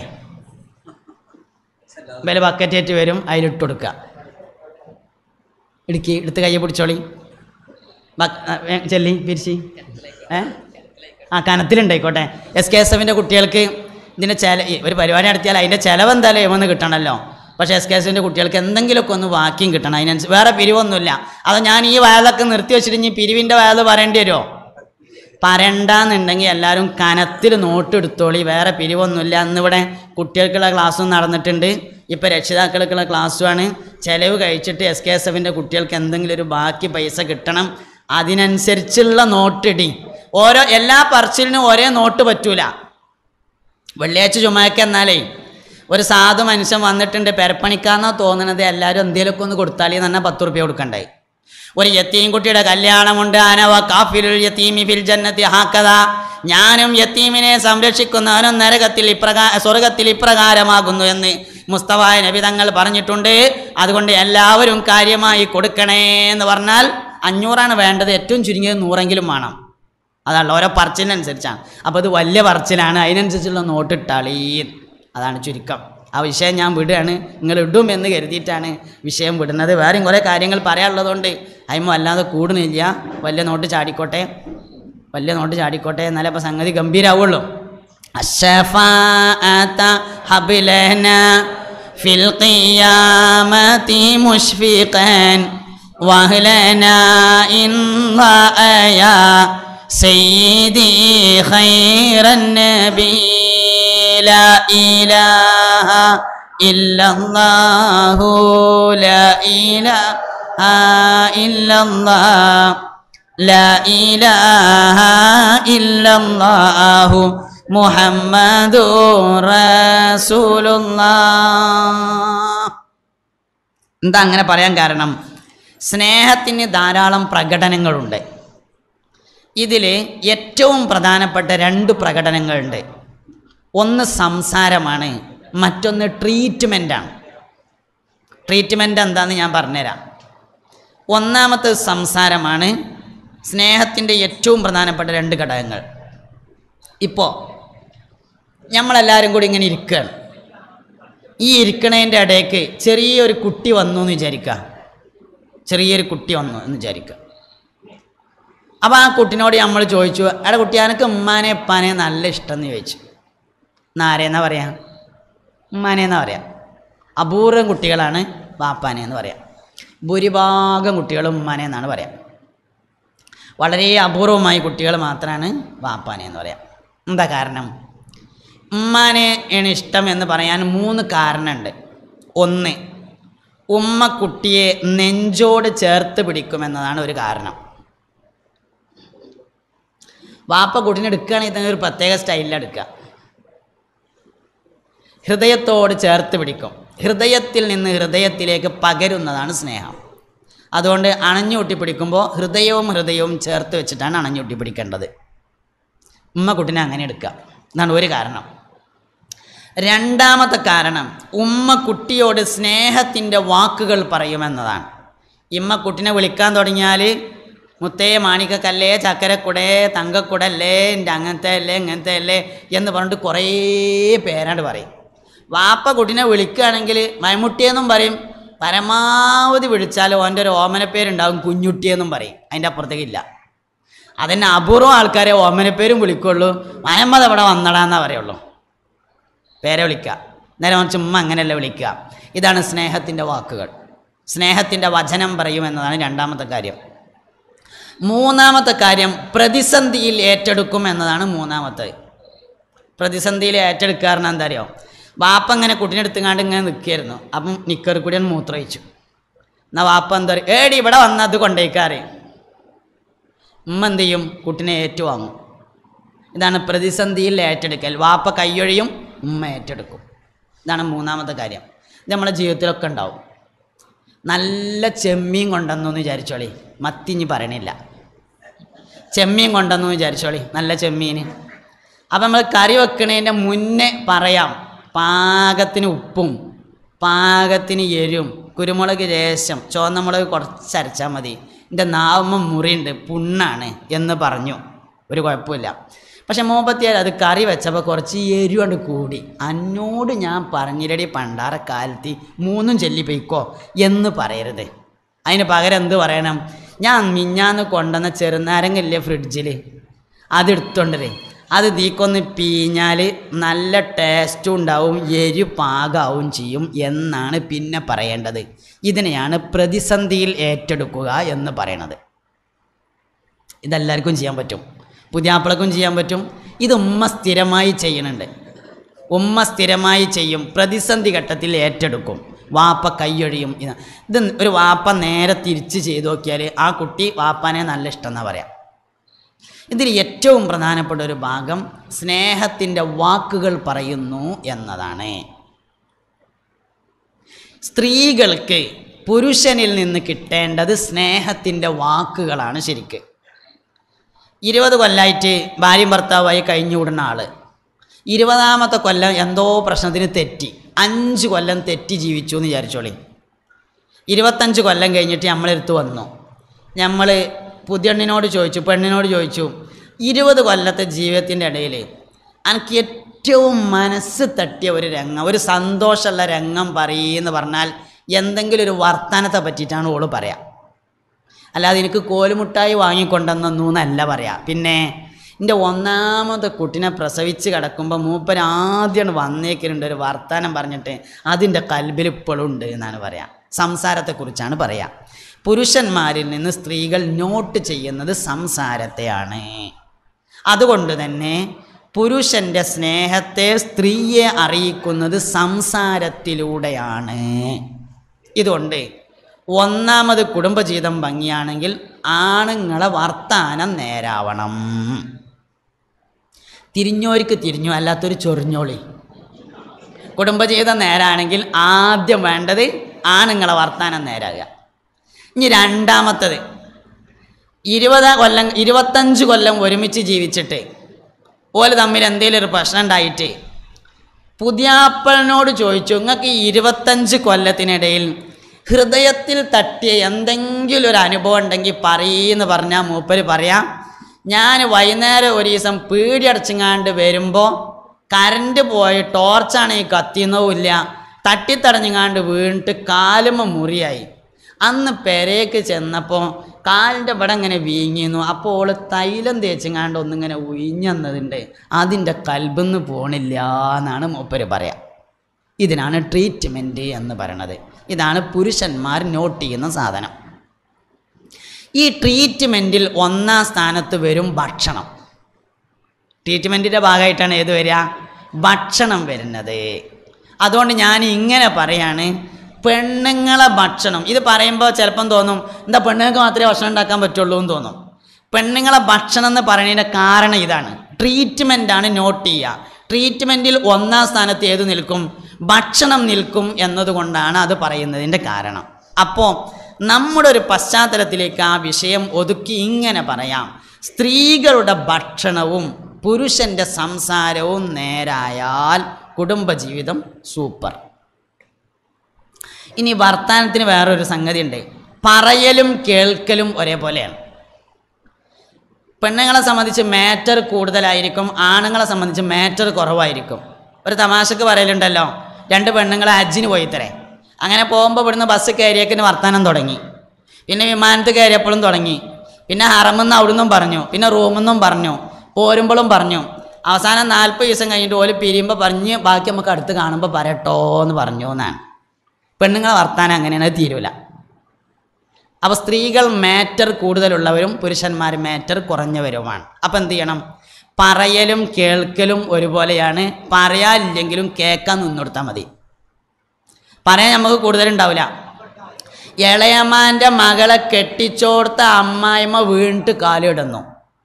Speaker 1: വില ബക്കറ്റേറ്റ് വരും അതിലിട്ട് കൊടുക്കുക ഇടുക്കി എടുത്ത് കയ്യെ പിടിച്ചോളി ബക്ക്- ആ, വേ- ചെല്ലി പിരിച്ച് ഏ ആ കനത്തിലുണ്ടായിക്കോട്ടെ എസ് കെ എസ് എഫിൻ്റെ കുട്ടികൾക്ക് ഇതിൻ്റെ ചില ഈ ഒരു പരിപാടി നടത്തിയാൽ അതിൻ്റെ ചിലവ് എന്തായാലും എവന്ന് കിട്ടണമല്ലോ പക്ഷേ എസ് കെ എസ് എഫിൻ്റെ കുട്ടികൾക്ക് എന്തെങ്കിലുമൊക്കെ ഒന്ന് ബാക്കിയും കിട്ടണം അതിനനുസരിച്ച് വേറെ പിരിവൊന്നുമില്ല അത് ഞാൻ ഈ വയലൊക്കെ നിർത്തി വെച്ചിട്ട് ഇനി പിരിവിൻ്റെ വയൽ പറയേണ്ടി വരുമോ പറയണ്ടെന്നുണ്ടെങ്കിൽ എല്ലാവരും കനത്തിൽ നോട്ട് എടുത്തോളി വേറെ പിരിവൊന്നുമില്ല അന്നിവിടെ കുട്ടികൾക്കുള്ള ക്ലാസ്സും നടന്നിട്ടുണ്ട് ഇപ്പോൾ രക്ഷിതാക്കൾക്കുള്ള ക്ലാസ്സുമാണ് ചിലവ് കഴിച്ചിട്ട് എസ് കെ എസ് എഫിൻ്റെ കുട്ടികൾക്ക് എന്തെങ്കിലും ഒരു ബാക്കി പൈസ കിട്ടണം അതിനനുസരിച്ചുള്ള നോട്ടിടി ഓരോ എല്ലാ പറച്ചിലിനും ഒരേ നോട്ട് പറ്റൂല വെള്ളിയാഴ്ച ചുമയൊക്കെ എന്നാലേ ഒരു സാധു മനുഷ്യൻ വന്നിട്ടുണ്ട് പെരപ്പണിക്കാന്നാ തോന്നണത് എല്ലാവരും എന്തെങ്കിലുമൊക്കെ ഒന്ന് കൊടുത്താലേ തന്നെ പത്ത് റുപ്യ കൊടുക്കണ്ടേ ഒരു യത്തീം കുട്ടിയുടെ കല്യാണമുണ്ട് അനവ കാഫിലുൽ യത്തീമി ഫിൽ ജന്നത്തി ഹാക്കഥ ഞാനും യത്തീമിനെ സംരക്ഷിക്കുന്നവനും നരകത്തിൽ ഇപ്രകാ സ്വർഗത്തിൽ ഇപ്രകാരമാകുന്നു എന്ന് മുസ്തഫായ നബി തങ്ങൾ പറഞ്ഞിട്ടുണ്ട് അതുകൊണ്ട് എല്ലാവരും കാര്യമായി കൊടുക്കണേ എന്ന് പറഞ്ഞാൽ അഞ്ഞൂറാണ് വേണ്ടത് ഏറ്റവും ചുരുങ്ങിയത് നൂറെങ്കിലും വേണം അതാണ് ഓരോ പറച്ചിലിനനുസരിച്ചാണ് അപ്പോൾ ഇത് വലിയ പറച്ചിലാണ് അതിനനുസരിച്ചുള്ള നോട്ട് ഇട്ടാളീ അതാണ് ചുരുക്കം ആ വിഷയം ഞാൻ വിടുകയാണ് നിങ്ങൾ ഇടും എന്ന് കരുതിയിട്ടാണ് വിഷയം വിടുന്നത് വേറെയും കുറേ കാര്യങ്ങൾ പറയാനുള്ളതുകൊണ്ട് അതിമ അല്ലാതെ കൂടുന്നില്ല വലിയ നോട്ട് ചാടിക്കോട്ടെ വലിയ നോട്ട് ചാടിക്കോട്ടെ എന്നാലേ അപ്പോൾ സംഗതി ഗംഭീരാവുള്ളൂ الشفاعة هب لنا في القيامة مشفقا واهلنا إن يا سيدي خير النبي لا إله إلا الله لا إله إلا الله لا إله إلا الله محمد رسول الله എന്താ അങ്ങനെ പറയാൻ കാരണം സ്നേഹത്തിന് ധാരാളം പ്രകടനങ്ങളുണ്ട് ഇതിൽ ഏറ്റവും പ്രധാനപ്പെട്ട രണ്ട് പ്രകടനങ്ങളുണ്ട് ഒന്ന് സംസാരമാണ് മറ്റൊന്ന് ട്രീറ്റ്മെൻറ്റാണ് ട്രീറ്റ്മെൻറ്റ് എന്താണെന്ന് ഞാൻ പറഞ്ഞുതരാം ഒന്നാമത്തെ സംസാരമാണ് സ്നേഹത്തിൻ്റെ ഏറ്റവും പ്രധാനപ്പെട്ട രണ്ട് ഘടകങ്ങൾ ഇപ്പോൾ നമ്മളെല്ലാവരും കൂടി ഇങ്ങനെ ഇരിക്കുകയാണ് ഈ ഇരിക്കണതിൻ്റെ ഇടയ്ക്ക് ചെറിയൊരു കുട്ടി വന്നു എന്ന് വിചാരിക്കുക ചെറിയൊരു കുട്ടി വന്നു എന്ന് വിചാരിക്കുക അപ്പോൾ ആ കുട്ടിനോട് നമ്മൾ ചോദിച്ചു എടാ കുട്ടി എനിക്ക് ഉമ്മാനെ ഉപ്പാനെ നല്ല ഇഷ്ടം എന്ന് ചോദിച്ചു എന്നാരേന്നാ പറയാം ഉമ്മാനേന്നാ പറയാം അപൂർവം കുട്ടികളാണ് വാപ്പാനെ എന്ന് പറയാം ഭൂരിഭാഗം കുട്ടികളും ഉമ്മാനെ എന്നാണ് പറയാം വളരെ അപൂർവമായി കുട്ടികൾ മാത്രമാണ് വാപ്പാനെ എന്ന് പറയാം എന്താ കാരണം ഉമ്മാനെ ആണ് ഇഷ്ടം എന്ന് പറയാൻ മൂന്ന് കാരണമുണ്ട് ഒന്ന് ഉമ്മ കുട്ടിയെ നെഞ്ചോട് ചേർത്ത് പിടിക്കുമെന്നതാണ് ഒരു കാരണം വാപ്പ കുട്ടീനെ എടുക്കുകയാണെങ്കിൽ തന്നെ ഒരു പ്രത്യേക സ്റ്റൈലിൽ എടുക്കുക ഹൃദയത്തോട് ചേർത്ത് പിടിക്കും ഹൃദയത്തിൽ നിന്ന് ഹൃദയത്തിലേക്ക് പകരുന്നതാണ് സ്നേഹം അതുകൊണ്ട് അണഞ്ഞൂട്ടി പിടിക്കുമ്പോൾ ഹൃദയവും ഹൃദയവും ചേർത്ത് വെച്ചിട്ടാണ് അണഞ്ഞൂട്ടി പിടിക്കേണ്ടത് ഉമ്മ കുട്ടീനെ അങ്ങനെ എടുക്കുക എന്നാണ് ഒരു കാരണം രണ്ടാമത്തെ കാരണം ഉമ്മ കുട്ടിയോട് സ്നേഹത്തിൻ്റെ വാക്കുകൾ പറയുമെന്നതാണ് ഇമ്മ കുട്ടിനെ വിളിക്കാൻ തുടങ്ങിയാൽ മുത്തേ മാണിക്കക്കല്ലേ ചക്കരക്കുടേ തങ്കക്കുടല്ലേ എൻ്റെ അങ്ങനത്തെ അല്ലേ ഇങ്ങനത്തെ അല്ലേ എന്ന് പറഞ്ഞിട്ട് കുറേ പേരാണ്ട് പറയും വാപ്പ കുട്ടിനെ വിളിക്കുകയാണെങ്കിൽ മൈമുട്ടിയെന്നും പറയും പരമാവധി വിളിച്ചാൽ ഓൻ്റെ ഒരു ഓമനപ്പേരുണ്ടാവും കുഞ്ഞുട്ടിയെന്നും പറയും അതിൻ്റെ അപ്പുറത്തേക്കില്ല അതന്നെ അപൂർവം ആൾക്കാരെ ഓമനപ്പേരും വിളിക്കുള്ളൂ മഹമ്മദ് അവിടെ വന്നടാന്നാ പറയുള്ളൂ പേരെ വിളിക്കുക നേരെ മറിച്ച് ഉമ്മ അങ്ങനെയല്ല വിളിക്കുക ഇതാണ് സ്നേഹത്തിൻ്റെ വാക്കുകൾ സ്നേഹത്തിൻ്റെ വചനം പറയും എന്നതാണ് രണ്ടാമത്തെ കാര്യം മൂന്നാമത്തെ കാര്യം പ്രതിസന്ധിയിൽ ഏറ്റെടുക്കും എന്നതാണ് മൂന്നാമത്തെ പ്രതിസന്ധിയിൽ ഏറ്റെടുക്കാറിന് എന്താ അറിയോ വാപ്പ ഇങ്ങനെ കുട്ടീനെ എടുത്തുങ്ങാണ്ട് ഇങ്ങനെ നിൽക്കുകയായിരുന്നു അപ്പം നിക്കർ കൂടി ഒന്ന് മൂത്രയിച്ചു എന്നാൽ വാപ്പ എന്താ പറയുക ഏടി ഇവിടെ വന്ന് അത് കൊണ്ടേക്കാറ് ഉമ്മ എന്ത് ചെയ്യും കുട്ടിനെ ഏറ്റുവാങ്ങും ഇതാണ് പ്രതിസന്ധിയിൽ ഏറ്റെടുക്കൽ വാപ്പ കൈയൊഴിയും ഉമ്മ ഏറ്റെടുക്കും ഇതാണ് മൂന്നാമത്തെ കാര്യം ഇത് നമ്മുടെ ജീവിതത്തിലൊക്കെ ഉണ്ടാവും നല്ല ചെമ്മീൻ കൊണ്ടെന്നു എന്ന് വിചാരിച്ചോളി മത്തിഞ്ഞ് പറയണില്ല ചെമ്മീൻ കൊണ്ടെന്നു വിചാരിച്ചോളി നല്ല ചെമ്മീൻ അപ്പം നമ്മൾ കറി വെക്കണതിൻ്റെ മുന്നേ പറയാം പാകത്തിന് ഉപ്പും പാകത്തിന് എരും കുരുമുളക് രേശം ചുവന്ന മുളക് കുറച്ചരച്ചാൽ മതി എൻ്റെ നാവുമ്മ മുറിയുണ്ട് പുണ്ണാണ് എന്ന് പറഞ്ഞു ഒരു കുഴപ്പമില്ല പക്ഷെ മൂപ്പത്തിയാൽ അത് കറി വെച്ചപ്പോൾ കുറച്ച് എരിവണ്ട് കൂടി അന്നോട് ഞാൻ പറഞ്ഞിരടി പണ്ടാറക്കാലത്ത് മൂന്നും ചെല്ലിപ്പോയിക്കോ എന്ന് പറയരുത് അതിന് പകരം എന്ത് പറയണം ഞാൻ മിഞ്ഞാന്ന് കൊണ്ടുവന്ന ചെറുനാരങ്ങല്ലേ ഫ്രിഡ്ജിൽ അതെടുത്തോണ്ടേ അത് തീക്കൊന്ന് പീഞ്ഞാൽ നല്ല ടേസ്റ്റും ഉണ്ടാവും എരി പാകാവും ചെയ്യും എന്നാണ് പിന്നെ പറയേണ്ടത് ഇതിനെയാണ് പ്രതിസന്ധിയിൽ ഏറ്റെടുക്കുക എന്ന് പറയണത് ഇതെല്ലാവർക്കും ചെയ്യാൻ പറ്റും പുതിയാപ്പിളക്കും ചെയ്യാൻ പറ്റും ഇത് ഉമ്മ സ്ഥിരമായി ചെയ്യുന്നുണ്ട് ഉമ്മ സ്ഥിരമായി ചെയ്യും പ്രതിസന്ധി ഘട്ടത്തിൽ ഏറ്റെടുക്കും വാപ്പ കൈയൊഴിയും ഇത് ഇത് ഒരു വാപ്പ നേരെ തിരിച്ച് ചെയ്ത് നോക്കിയാൽ ആ കുട്ടി വാപ്പാനെ നല്ല ഇഷ്ടം എന്നാ പറയാം ഇതിൽ ഏറ്റവും പ്രധാനപ്പെട്ട ഒരു ഭാഗം സ്നേഹത്തിൻ്റെ വാക്കുകൾ പറയുന്നു എന്നതാണ് സ്ത്രീകൾക്ക് പുരുഷനിൽ നിന്ന് കിട്ടേണ്ടത് സ്നേഹത്തിൻ്റെ വാക്കുകളാണ് ശരിക്ക് ഇരുപത് കൊല്ലമായിട്ട് ഭാര്യയും ഭർത്താവായി കഴിഞ്ഞുവിടുന്ന ആൾ ഇരുപതാമത്തെ കൊല്ലം എന്തോ പ്രശ്നത്തിന് തെറ്റി അഞ്ച് കൊല്ലം തെറ്റി ജീവിച്ചു എന്ന് വിചാരിച്ചോളി ഇരുപത്തഞ്ച് കൊല്ലം കഴിഞ്ഞിട്ട് നമ്മളെടുത്ത് വന്നു നമ്മൾ പുതിയണ്ണിനോട് ചോദിച്ചു പെണ്ണിനോട് ചോദിച്ചു ഇരുപത് കൊല്ലത്തെ ജീവിതത്തിൻ്റെ ഇടയിൽ എനിക്ക് ഏറ്റവും മനസ്സ് തട്ടിയ ഒരു രംഗം ഒരു സന്തോഷമുള്ള രംഗം പറയെന്ന് പറഞ്ഞാൽ എന്തെങ്കിലും ഒരു വർത്തമാനത്തെ പറ്റിയിട്ടാണ് ഓള് പറയാം അല്ലാതെ എനിക്ക് കോലുമുട്ടായി വാങ്ങിക്കൊണ്ടെന്നു എന്നല്ല പറയാം പിന്നെ എൻ്റെ ഒന്നാമത്തെ കുട്ടിനെ പ്രസവിച്ച് കിടക്കുമ്പോൾ മൂപ്പൻ ആദ്യം വന്നേക്കുന്നുണ്ട് ഒരു വർത്തമാനം പറഞ്ഞിട്ട് അതിൻ്റെ കൽബിൽ ഇപ്പോഴും ഉണ്ട് എന്നാണ് പറയാം സംസാരത്തെക്കുറിച്ചാണ് പറയാം പുരുഷന്മാരിൽ നിന്ന് സ്ത്രീകൾ നോട്ട് ചെയ്യുന്നത് സംസാരത്തെയാണ് അതുകൊണ്ട് തന്നെ പുരുഷൻ്റെ സ്നേഹത്തെ സ്ത്രീയെ അറിയിക്കുന്നത് സംസാരത്തിലൂടെയാണ് ഇതുകൊണ്ട് ഒന്നാമത് കുടുംബജീവിതം ഭംഗിയാണെങ്കിൽ ആണുങ്ങളെ വർത്താനം നേരാവണം തിരിഞ്ഞോർക്ക് തിരിഞ്ഞു അല്ലാത്തൊരു ചൊറിഞ്ഞോളി കുടുംബജീവിതം നേരാണെങ്കിൽ ആദ്യം വേണ്ടത് ആണുങ്ങളെ വർത്താനം നേരാകുക ഇനി രണ്ടാമത്തത് ഇരുപത് കൊല്ലം ഇരുപത്തഞ്ച് കൊല്ലം ഒരുമിച്ച് ജീവിച്ചിട്ട് ഓല് തമ്മിൽ എന്തെങ്കിലും ഒരു പ്രശ്നം ഉണ്ടായിട്ട് പുതിയാപ്പളിനോട് ചോദിച്ചു നിങ്ങൾക്ക് ഈ ഇരുപത്തഞ്ച് കൊല്ലത്തിനിടയിൽ ഹൃദയത്തിൽ തട്ടിയ എന്തെങ്കിലും ഒരു അനുഭവം ഉണ്ടെങ്കിൽ പറയെന്ന് പറഞ്ഞാൽ മൂപ്പര് പറയാം ഞാൻ വൈകുന്നേരം ഒരു ദിവസം പീടിയടച്ചിങ്ങാണ്ട് വരുമ്പോൾ കറണ്ട് പോയി ടോർച്ചാണ് ഈ കത്തിയുന്നതുമില്ല തട്ടിത്തടഞ്ഞിങ്ങാണ്ട് വീണിട്ട് കാലുമ്മ മുറിയായി അന്ന് പെരേക്ക് ചെന്നപ്പോൾ കാലിൻ്റെ ഇവിടെ ഇങ്ങനെ വീങ്ങിയിരുന്നു അപ്പോൾ ഓള് തൈലം തേച്ചിങ്ങാണ്ട് ഒന്നിങ്ങനെ ഉയിഞ്ഞെന്നതുണ്ട് അതിൻ്റെ കൽബിന്ന് പോണില്ല എന്നാണ് മൂപ്പര് പറയാം ഇതിനാണ് ട്രീറ്റ്മെൻറ്റ് എന്ന് പറയണത് ഇതാണ് പുരുഷന്മാർ നോട്ട് ചെയ്യുന്ന സാധനം ഈ ട്രീറ്റ്മെൻറ്റിൽ ഒന്നാം സ്ഥാനത്ത് വരും ഭക്ഷണം ട്രീറ്റ്മെൻറ്റിൻ്റെ ഭാഗമായിട്ടാണ് ഏത് വരിക ഭക്ഷണം വരുന്നത് അതുകൊണ്ട് ഞാൻ ഇങ്ങനെ പറയാണ് പെണ്ണുങ്ങളെ ഭക്ഷണം ഇത് പറയുമ്പോൾ ചിലപ്പം തോന്നും എന്താ പെണ്ണുങ്ങൾക്ക് മാത്രമേ ഭക്ഷണം ഉണ്ടാക്കാൻ പറ്റുള്ളൂ എന്ന് തോന്നും പെണ്ണുങ്ങളെ ഭക്ഷണം എന്ന് പറയുന്നതിൻ്റെ കാരണം ഇതാണ് ട്രീറ്റ്മെൻറ്റാണ് നോട്ട് ചെയ്യുക ട്രീറ്റ്മെൻറ്റിൽ ഒന്നാം സ്ഥാനത്ത് ഏത് നിൽക്കും ഭക്ഷണം നിൽക്കും എന്നതുകൊണ്ടാണ് അത് പറയുന്നതിൻ്റെ കാരണം അപ്പോൾ നമ്മുടെ ഒരു പശ്ചാത്തലത്തിലേക്ക് ആ വിഷയം ഒതുക്കി ഇങ്ങനെ പറയാം സ്ത്രീകളുടെ ഭക്ഷണവും പുരുഷൻ്റെ സംസാരവും നേരായാൽ കുടുംബജീവിതം സൂപ്പർ ഇനി വർത്തമാനത്തിന് വേറൊരു സംഗതി ഉണ്ട് പറയലും കേൾക്കലും ഒരേപോലെയാണ് പെണ്ണുങ്ങളെ സംബന്ധിച്ച് മാറ്റർ കൂടുതലായിരിക്കും ആണുങ്ങളെ സംബന്ധിച്ച് മാറ്റർ കുറവായിരിക്കും ഒരു തമാശക്ക് പറയലുണ്ടല്ലോ രണ്ട് പെണ്ണുങ്ങളെ ഹജ്ജിന് പോയി തരേ അങ്ങനെ പോകുമ്പോൾ ഇവിടുന്ന് ബസ് കയറിയേക്കിന് വർത്താനം തുടങ്ങി പിന്നെ വിമാനത്തിൽ കയറിയപ്പോഴും തുടങ്ങി പിന്നെ ഹറമെന്ന് അവിടുന്നും പറഞ്ഞു പിന്നെ റൂമെന്നും പറഞ്ഞു പോരുമ്പോഴും പറഞ്ഞു അവസാനം നാൽപ്പത് ദിവസം കഴിഞ്ഞിട്ട് ഓല് പിരിയുമ്പോൾ പറഞ്ഞ് ബാക്കി നമുക്ക് അടുത്ത് കാണുമ്പോൾ പറയട്ടോ എന്ന് പറഞ്ഞു എന്നാണ് പെണ്ണുങ്ങളെ വർത്താനം അങ്ങനെയാണ് അത് തീരൂല അപ്പോൾ സ്ത്രീകൾ മാറ്റർ കൂടുതലുള്ളവരും പുരുഷന്മാർ മാറ്റർ കുറഞ്ഞവരുമാണ് അപ്പം എന്ത് ചെയ്യണം പറയലും കേൾക്കലും ഒരുപോലെയാണ് പറയാനില്ലെങ്കിലും കേൾക്കാൻ നിന്നെടുത്താൽ മതി പറയാൻ നമുക്ക് കൂടുതലുണ്ടാവില്ല ഇളയമാൻ്റെ മകളെ കെട്ടിച്ചോർത്ത അമ്മായിമ്മ വീണിട്ട് കാലിടുന്നു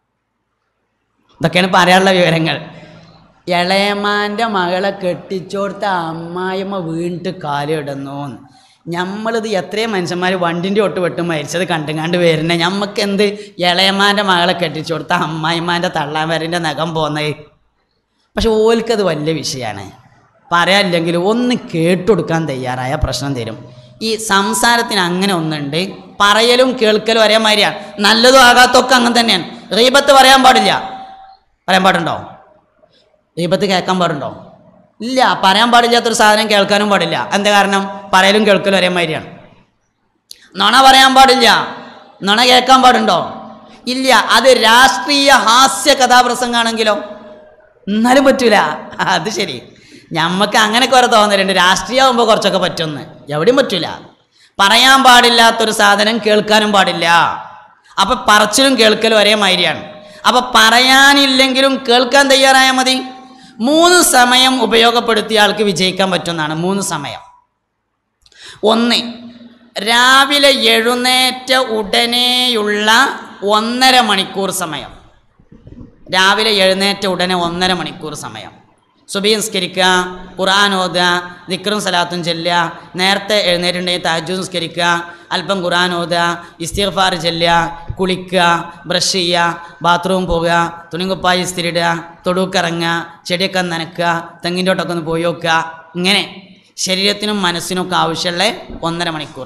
Speaker 1: ഇതൊക്കെയാണ് പറയാനുള്ള വിവരങ്ങൾ ഇളയമാൻ്റെ മകളെ കെട്ടിച്ചോർത്ത അമ്മായിമ്മ വീണിട്ട് കാലിടുന്നു നമ്മളിത് എത്രയും മനുഷ്യന്മാർ വണ്ടിൻ്റെ ഒട്ട് വെട്ട് മരിച്ചത് കണ്ടുങ്ങാണ്ട് വരുന്നത് ഞമ്മക്ക് എന്ത് ഇളയമാൻ്റെ മകളെ കെട്ടിച്ചോർത്ത അമ്മായിമാൻ്റെ തള്ളാമരൻ്റെ നഖം പോകുന്നത് പക്ഷെ ഓൽക്കത് വലിയ വിഷയമാണ് പറയാനില്ലെങ്കിൽ ഒന്ന് കേട്ടുകൊടുക്കാൻ തയ്യാറായ പ്രശ്നം തരും ഈ സംസാരത്തിന് അങ്ങനെ ഒന്നുണ്ട് പറയലും കേൾക്കലും ഒരേ മാതിരിയാണ് നല്ലതും ആകാത്തൊക്കെ അങ്ങനെ തന്നെയാണ് റീബത്ത് പറയാൻ പാടില്ല പറയാൻ പാടുണ്ടോ റീബത്ത് കേൾക്കാൻ പാടുണ്ടോ ഇല്ല പറയാൻ പാടില്ലാത്തൊരു സാധനം കേൾക്കാനും പാടില്ല എന്താ കാരണം പറയലും കേൾക്കലും ഒരേ മാതിരിയാണ് നുണ പറയാൻ പാടില്ല നുണ കേൾക്കാൻ പാടുണ്ടോ ഇല്ല അത് രാഷ്ട്രീയ ഹാസ്യ കഥാപ്രസംഗമാണെങ്കിലോ എന്നാലും പറ്റൂല അത് ശരി ഞമ്മക്ക് അങ്ങനെയൊക്കെ ഓരോ തോന്നലുണ്ട് രാഷ്ട്രീയമാകുമ്പോൾ കുറച്ചൊക്കെ പറ്റുമെന്ന് എവിടെയും പറ്റൂല പറയാൻ പാടില്ലാത്തൊരു സാധനം കേൾക്കാനും പാടില്ല അപ്പൊ പറച്ചിലും കേൾക്കലും ഒരേ മാതിരിയാണ് അപ്പൊ പറയാനില്ലെങ്കിലും കേൾക്കാൻ തയ്യാറായാൽ മതി മൂന്ന് സമയം ഉപയോഗപ്പെടുത്തിയ ആൾക്ക് വിജയിക്കാൻ പറ്റുന്നതാണ് മൂന്ന് സമയം ഒന്ന് രാവിലെ എഴുന്നേറ്റ ഉടനെയുള്ള ഒന്നര മണിക്കൂർ സമയം രാവിലെ എഴുന്നേറ്റ ഉടനെ ഒന്നര മണിക്കൂർ സമയം സുബി നിസ്കരിക്കുക ഖുർആൻ ഓതുക ദിക്റും സലാത്തും ചെല്ലുക നേരത്തെ എഴുന്നേറ്റുണ്ടെങ്കിൽ താജു നിസ്കരിക്കുക അല്പം ഖുർആൻ ഓതുക ഇസ്തിഗ്ഫാർ ചെല്ലുക കുളിക്കുക ബ്രഷ് ചെയ്യുക ബാത്റൂം പോകുക തുണികുപ്പായി ഇസ്തിരിടുക തൊടുക്കിറങ്ങുക ചെടിയൊക്കെ നനക്കുക തെങ്ങിൻ്റോട്ടൊക്കെ ഒന്ന് പോയി നോക്കുക ഇങ്ങനെ ശരീരത്തിനും മനസ്സിനും ഒക്കെ ആവശ്യമുള്ള ഒന്നര മണിക്കൂർ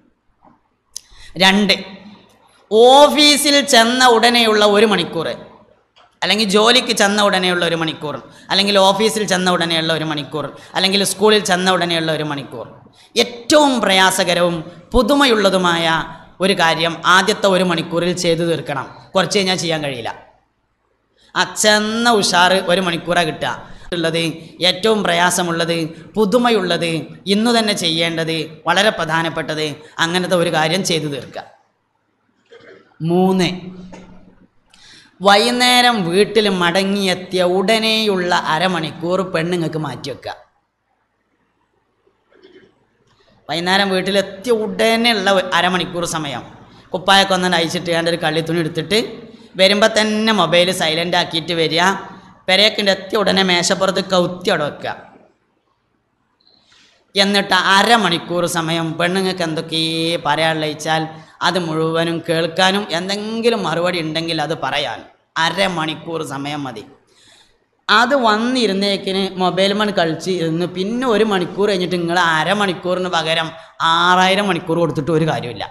Speaker 1: രണ്ട് ഓഫീസിൽ ചെന്ന ഉടനെയുള്ള ഒരു മണിക്കൂർ അല്ലെങ്കിൽ ജോലിക്ക് ചെന്ന ഉടനെയുള്ള ഒരു മണിക്കൂർ അല്ലെങ്കിൽ ഓഫീസിൽ ചെന്ന ഉടനെയുള്ള ഒരു മണിക്കൂർ അല്ലെങ്കിൽ സ്കൂളിൽ ചെന്ന ഉടനെയുള്ള ഒരു മണിക്കൂർ ഏറ്റവും പ്രയാസകരവും പുതുമയുള്ളതുമായ ഒരു കാര്യം ആദ്യത്തെ ഒരു മണിക്കൂറിൽ ചെയ്തു തീർക്കണം കുറച്ച് കഴിഞ്ഞാൽ ചെയ്യാൻ കഴിയില്ല ആ ചെന്ന ഉഷാറ് ഒരു മണിക്കൂറാണ് കിട്ടുക ഉള്ളത് ഏറ്റവും പ്രയാസമുള്ളത് പുതുമയുള്ളത് ഇന്നു തന്നെ ചെയ്യേണ്ടത് വളരെ പ്രധാനപ്പെട്ടത് അങ്ങനത്തെ ഒരു കാര്യം ചെയ്തു തീർക്കുക മൂന്ന് വൈകുന്നേരം വീട്ടിൽ മടങ്ങിയെത്തിയ ഉടനെയുള്ള അരമണിക്കൂർ പെണ്ണുങ്ങൾക്ക് മാറ്റിവെക്കുക വൈകുന്നേരം വീട്ടിലെത്തിയ ഉടനെയുള്ള ഒരു അരമണിക്കൂർ സമയം കുപ്പായൊക്കെ ഒന്ന് അയച്ചിട്ട് കണ്ട ഒരു കള്ളിത്തുണി എടുത്തിട്ട് വരുമ്പോൾ തന്നെ മൊബൈൽ സൈലൻ്റ് ആക്കിയിട്ട് വരിക പെരേക്കിൻ്റെ എത്തിയ ഉടനെ മേശപ്പുറത്ത് കൗത്തി അവിടെ വെക്കുക എന്നിട്ട് അരമണിക്കൂർ സമയം പെണ്ണുങ്ങൾക്ക് എന്തൊക്കെയേ പറയാനുള്ള വെച്ചാൽ അത് മുഴുവനും കേൾക്കാനും എന്തെങ്കിലും മറുപടി ഉണ്ടെങ്കിൽ അത് പറയാൻ അരമണിക്കൂർ സമയം മതി അത് വന്നിരുന്നേക്കിന് മൊബൈൽ മണി കളിച്ച് ഇരുന്ന് പിന്നെ ഒരു മണിക്കൂർ കഴിഞ്ഞിട്ട് നിങ്ങൾ അരമണിക്കൂറിന് പകരം ആറായിരം മണിക്കൂർ കൊടുത്തിട്ട് ഒരു കാര്യമില്ല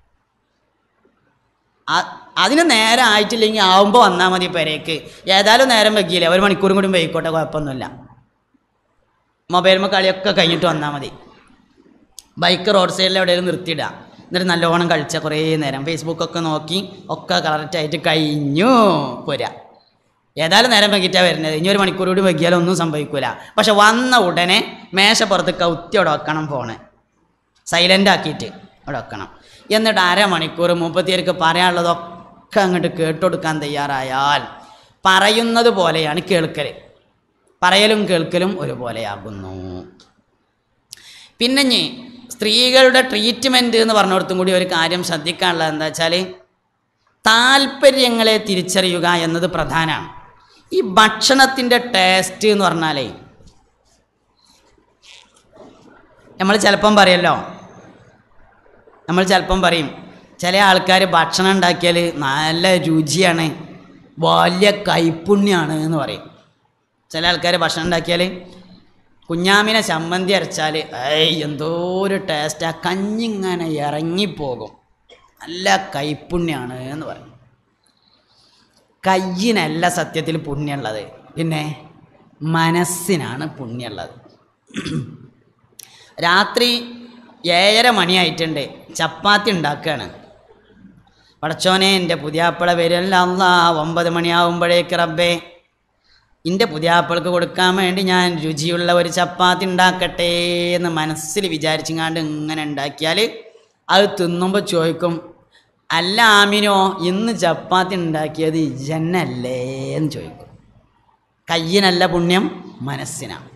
Speaker 1: ആ- അതിന് നേരം ആയിട്ടില്ലെങ്കിൽ ആവുമ്പോൾ വന്നാൽ മതി പെരേക്ക് ഏതായാലും നേരം വെക്കിയില്ല ഒരു മണിക്കൂറും കൂടി വൈകോട്ടെ കുഴപ്പമൊന്നുമില്ല മൊബൈൽമ കളിയൊക്കെ കഴിഞ്ഞിട്ട് വന്നാൽ മതി ബൈക്ക് റോഡ് സൈഡിൽ എവിടെയെങ്കിലും നിർത്തിയിടുക എന്നിട്ട് നല്ലോണം കളിച്ച കുറേ നേരം ഫേസ്ബുക്കൊക്കെ നോക്കി ഒക്കെ കറക്റ്റായിട്ട് കഴിഞ്ഞു പോരാ ഏതായാലും നേരം വൈകിട്ടാണ് വരുന്നത് ഇനി ഒരു മണിക്കൂർ കൂടി വൈകിയാലും ഒന്നും സംഭവിക്കൂല പക്ഷെ വന്ന ഉടനെ മേശപ്പുറത്ത് കൗത്തി അവിടെ വെക്കണം ഫോണ് സൈലൻ്റ് ആക്കിയിട്ട് അവിടെ വെക്കണം എന്നിട്ട് അരമണിക്കൂർ മുപ്പത്തിയേർക്ക് പറയാനുള്ളതൊക്കെ അങ്ങോട്ട് കേട്ടുകൊടുക്കാൻ തയ്യാറായാൽ പറയുന്നത് പോലെയാണ് കേൾക്കൽ പറയലും കേൾക്കലും ഒരുപോലെയാകുന്നു പിന്നെ ഇനി സ്ത്രീകളുടെ ട്രീറ്റ്മെൻറ്റ് എന്ന് പറഞ്ഞിടത്തും കൂടി ഒരു കാര്യം ശ്രദ്ധിക്കാനുള്ളത് എന്താ വെച്ചാൽ താല്പര്യങ്ങളെ തിരിച്ചറിയുക എന്നത് പ്രധാനമാണ് ഈ ഭക്ഷണത്തിൻ്റെ ടേസ്റ്റ് എന്ന് പറഞ്ഞാലേ നമ്മൾ ചിലപ്പം പറയല്ലോ നമ്മൾ ചിലപ്പം പറയും ചില ആൾക്കാർ ഭക്ഷണം ഉണ്ടാക്കിയാൽ നല്ല രുചിയാണ് വലിയ കൈപ്പുണ്യാണ് എന്ന് പറയും ചില ആൾക്കാർ ഭക്ഷണം ഉണ്ടാക്കിയാൽ കുഞ്ഞാമിനെ ചമ്മന്തി അരച്ചാൽ ഏയ് എന്തോ ഒരു ടേസ്റ്റ് ആ കഞ്ഞിങ്ങനെ ഇറങ്ങിപ്പോകും നല്ല കൈപ്പുണ്യാണ് എന്ന് പറയും കയ്യിനല്ല സത്യത്തിൽ പുണ്യമുള്ളത് പിന്നെ മനസ്സിനാണ് പുണ്യമുള്ളത് രാത്രി ഏഴര മണിയായിട്ടുണ്ട് ചപ്പാത്തി ഉണ്ടാക്കുകയാണ് പടച്ചോനെ എൻ്റെ പുതിയാപ്പിള വരില്ല അല്ലാ ഒമ്പത് മണിയാവുമ്പോഴേക്ക് റബ്ബേ എൻ്റെ പുതിയാപ്പിളക്ക് കൊടുക്കാൻ വേണ്ടി ഞാൻ രുചിയുള്ള ഒരു ചപ്പാത്തി ഉണ്ടാക്കട്ടെ എന്ന് മനസ്സിൽ വിചാരിച്ചങ്ങാണ്ട് ഇങ്ങനെ ഉണ്ടാക്കിയാൽ അത് തിന്നുമ്പോൾ ചോദിക്കും അല്ല ആമിനോ ഇന്ന് ചപ്പാത്തി ഉണ്ടാക്കിയത് ജന്നല്ലേ എന്ന് ചോദിക്കും കയ്യിനല്ല പുണ്യം മനസ്സിനാണ്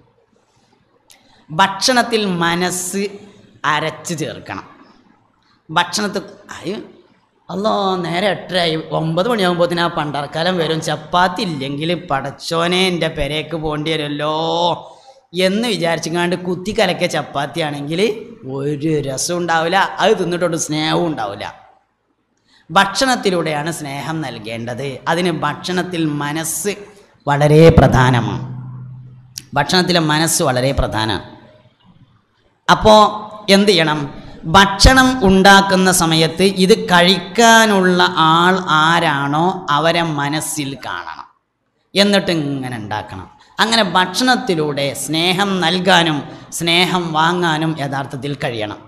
Speaker 1: ഭക്ഷണത്തിൽ മനസ്സ് അരച്ച് ചേർക്കണം ഭക്ഷണത്തിൽ അയ്യോ അല്ലോ നേരെ എട്ടരായി ഒമ്പത് മണിയാകുമ്പോഴത്തേന് ആ പണ്ടർക്കാലം വരും ചപ്പാത്തി ഇല്ലെങ്കിൽ പടച്ചോനെ എൻ്റെ പെരേക്ക് പോകേണ്ടി വരുമല്ലോ എന്ന് വിചാരിച്ചുകൊണ്ട് കുത്തി കലക്കിയ ചപ്പാത്തി ആണെങ്കിൽ ഒരു രസം ഉണ്ടാവില്ല അത് തിന്നിട്ടൊട്ട് സ്നേഹവും ഉണ്ടാവില്ല ഭക്ഷണത്തിലൂടെയാണ് സ്നേഹം നൽകേണ്ടത് അതിന് ഭക്ഷണത്തിൽ മനസ്സ് വളരെ പ്രധാനമാണ് ഭക്ഷണത്തിലെ മനസ്സ് വളരെ പ്രധാനമാണ് അപ്പോൾ എന്ത് ചെയ്യണം ഭക്ഷണം ഉണ്ടാക്കുന്ന സമയത്ത് ഇത് കഴിക്കാനുള്ള ആൾ ആരാണോ അവരെ മനസ്സിൽ കാണണം എന്നിട്ട് ഇങ്ങനെ ഉണ്ടാക്കണം അങ്ങനെ ഭക്ഷണത്തിലൂടെ സ്നേഹം നൽകാനും സ്നേഹം വാങ്ങാനും യഥാർത്ഥത്തിൽ കഴിയണം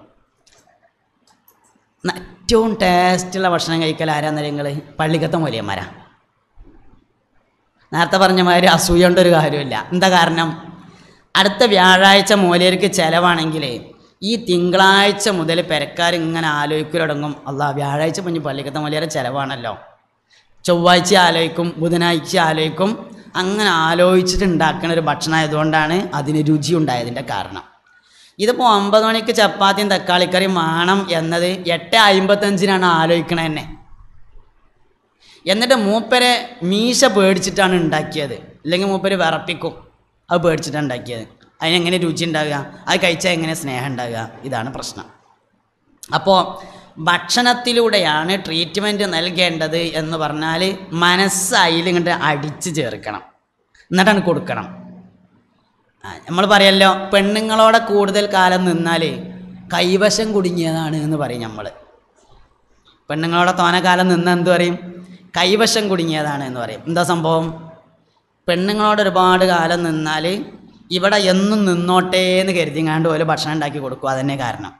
Speaker 1: ന- ഏറ്റവും ടേസ്റ്റുള്ള ഭക്ഷണം കഴിക്കൽ ആരാന്ന് നിങ്ങൾ പള്ളിക്കത്തെ മൂല്യന്മാരാ നേരത്തെ പറഞ്ഞ മാതിരി അസൂയണ്ട ഒരു കാര്യമില്ല എന്താ കാരണം അടുത്ത വ്യാഴാഴ്ച മൂലയർക്ക് ചിലവാണെങ്കിൽ ഈ തിങ്കളാഴ്ച മുതൽ പെരക്കാർ ഇങ്ങനെ ആലോചിക്കലടങ്ങും അല്ല വ്യാഴാഴ്ച പഞ്ഞ് പള്ളിക്കത്തെ മൂലയരെ ചിലവാണല്ലോ ചൊവ്വാഴ്ച ആലോചിക്കും ബുധനാഴ്ച ആലോചിക്കും അങ്ങനെ ആലോചിച്ചിട്ട് ഉണ്ടാക്കുന്ന ഒരു ഭക്ഷണം ആയതുകൊണ്ടാണ് അതിന് രുചി ഉണ്ടായതിൻ്റെ കാരണം ഇതിപ്പോൾ ഒമ്പത് മണിക്ക് ചപ്പാത്തിയും തക്കാളിക്കറിയും വേണം എന്നത് എട്ട് അമ്പത്തഞ്ചിനാണ് ആലോചിക്കണത് തന്നെ എന്നിട്ട് മൂപ്പരെ മീശ പേടിച്ചിട്ടാണ് ഉണ്ടാക്കിയത് ഇല്ലെങ്കിൽ മൂപ്പര് വിറപ്പിക്കും അത് പേടിച്ചിട്ടാണ് ഉണ്ടാക്കിയത് അതിനെങ്ങനെ രുചി ഉണ്ടാകുക അത് കഴിച്ചാൽ എങ്ങനെ സ്നേഹം ഉണ്ടാകുക ഇതാണ് പ്രശ്നം അപ്പോൾ ഭക്ഷണത്തിലൂടെയാണ് ട്രീറ്റ്മെൻറ്റ് നൽകേണ്ടത് എന്ന് പറഞ്ഞാൽ മനസ്സ് അതിൽ ഇങ്ങോട്ട് അടിച്ച് ചേർക്കണം എന്നിട്ടാണ് കൊടുക്കണം നമ്മൾ പറയല്ലോ പെണ്ണുങ്ങളോടെ കൂടുതൽ കാലം നിന്നാൽ കൈവശം കുടുങ്ങിയതാണ് എന്ന് പറയും നമ്മൾ പെണ്ണുങ്ങളോടെ തോന കാലം നിന്ന് എന്ത് പറയും കൈവശം കുടുങ്ങിയതാണ് എന്ന് പറയും എന്താ സംഭവം പെണ്ണുങ്ങളോട് ഒരുപാട് കാലം നിന്നാൽ ഇവിടെ എന്നും നിന്നോട്ടേ എന്ന് കരുതിങ്ങാണ്ട് ഓല് ഭക്ഷണം ഉണ്ടാക്കി കൊടുക്കും അതന്നെ കാരണം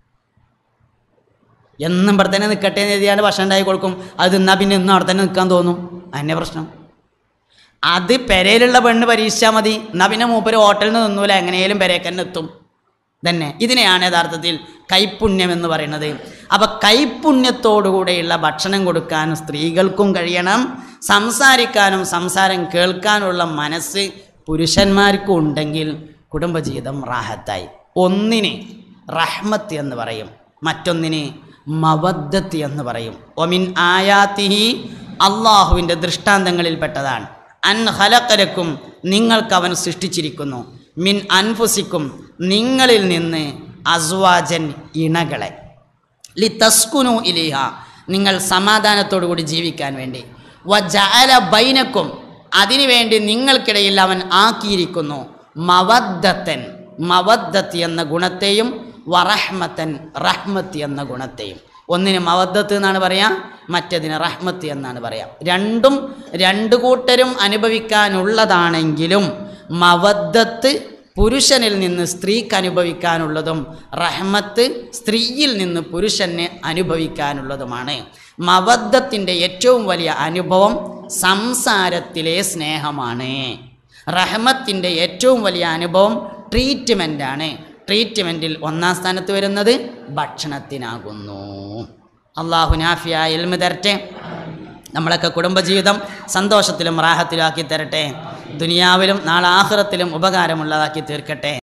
Speaker 1: എന്നും ഇവിടെ തന്നെ നിൽക്കട്ടെ എന്ന് എഴുതിയാണ്ട് ഭക്ഷണം ഉണ്ടാക്കി കൊടുക്കും അത് തിന്നാൽ പിന്നെ എന്നും അവിടെ തന്നെ നിൽക്കാൻ തോന്നും അതന്നെ പ്രശ്നം അത് പെരയിലുള്ള പെണ്ണ് പരീക്ഷിച്ചാൽ മതി എന്നാൽ പിന്നെ മൂപ്പര് ഹോട്ടലിൽ നിന്ന് നിന്നൂല എങ്ങനെയും പെരേക്ക് തന്നെ എത്തും തന്നെ ഇതിനെയാണ് യഥാർത്ഥത്തിൽ കൈപ്പുണ്യം എന്ന് പറയുന്നത് അപ്പം കൈപ്പുണ്യത്തോടുകൂടെയുള്ള ഭക്ഷണം കൊടുക്കാൻ സ്ത്രീകൾക്കും കഴിയണം സംസാരിക്കാനും സംസാരം കേൾക്കാനുള്ള മനസ്സ് പുരുഷന്മാർക്കും ഉണ്ടെങ്കിൽ കുടുംബജീവിതം റാഹത്തായി ഒന്നിന് റഹ്മത്ത് എന്ന് പറയും മറ്റൊന്നിന് മവദ്ദത്ത് എന്ന് പറയും ഒമിൻ ആയാത്തിഹി അള്ളാഹുവിൻ്റെ ദൃഷ്ടാന്തങ്ങളിൽപ്പെട്ടതാണ് അൻ ഹലക്കലക്കും നിങ്ങൾക്ക് അവൻ സൃഷ്ടിച്ചിരിക്കുന്നു മിൻ അൻഫുസിക്കും നിങ്ങളിൽ നിന്ന് അസ്വാജൻ ഇണകളെ ലി തസ്കുനു ഇലിഹ നിങ്ങൾ സമാധാനത്തോടു കൂടി ജീവിക്കാൻ വേണ്ടി വജഅല ബൈനക്കും അതിനുവേണ്ടി നിങ്ങൾക്കിടയിൽ അവൻ ആക്കിയിരിക്കുന്നു മവദ്ദത്തൻ മവദ്ദത്ത് എന്ന ഗുണത്തെയും വറഹ്മത്തൻ റഹ്മത്ത് എന്ന ഗുണത്തെയും ഒന്നിന് മവദ്ദത്ത് എന്നാണ് പറയാം മറ്റതിന് റഹ്മത്ത് എന്നാണ് പറയാം രണ്ടും രണ്ടു കൂട്ടരും അനുഭവിക്കാനുള്ളതാണെങ്കിലും മവദ്ദത്ത് പുരുഷനിൽ നിന്ന് സ്ത്രീക്ക് അനുഭവിക്കാനുള്ളതും റഹ്മത്ത് സ്ത്രീയിൽ നിന്ന് പുരുഷന് അനുഭവിക്കാനുള്ളതുമാണ് മവദ്ദത്തിൻ്റെ ഏറ്റവും വലിയ അനുഭവം സംസാരത്തിലെ സ്നേഹമാണ് റഹ്മത്തിൻ്റെ ഏറ്റവും വലിയ അനുഭവം ട്രീറ്റ്മെൻറ്റാണ് ട്രീറ്റ്മെൻറ്റിൽ ഒന്നാം സ്ഥാനത്ത് വരുന്നത് ഭക്ഷണത്തിനാകുന്നു അള്ളാഹു നാഫിയ എൽമ തരട്ടെ നമ്മളൊക്കെ കുടുംബജീവിതം സന്തോഷത്തിലും റാഹത്തിലും ആക്കി തരട്ടെ ദുനിയാവിലും നാളെ ആഹ്റത്തിലും ഉപകാരമുള്ളതാക്കി തീർക്കട്ടെ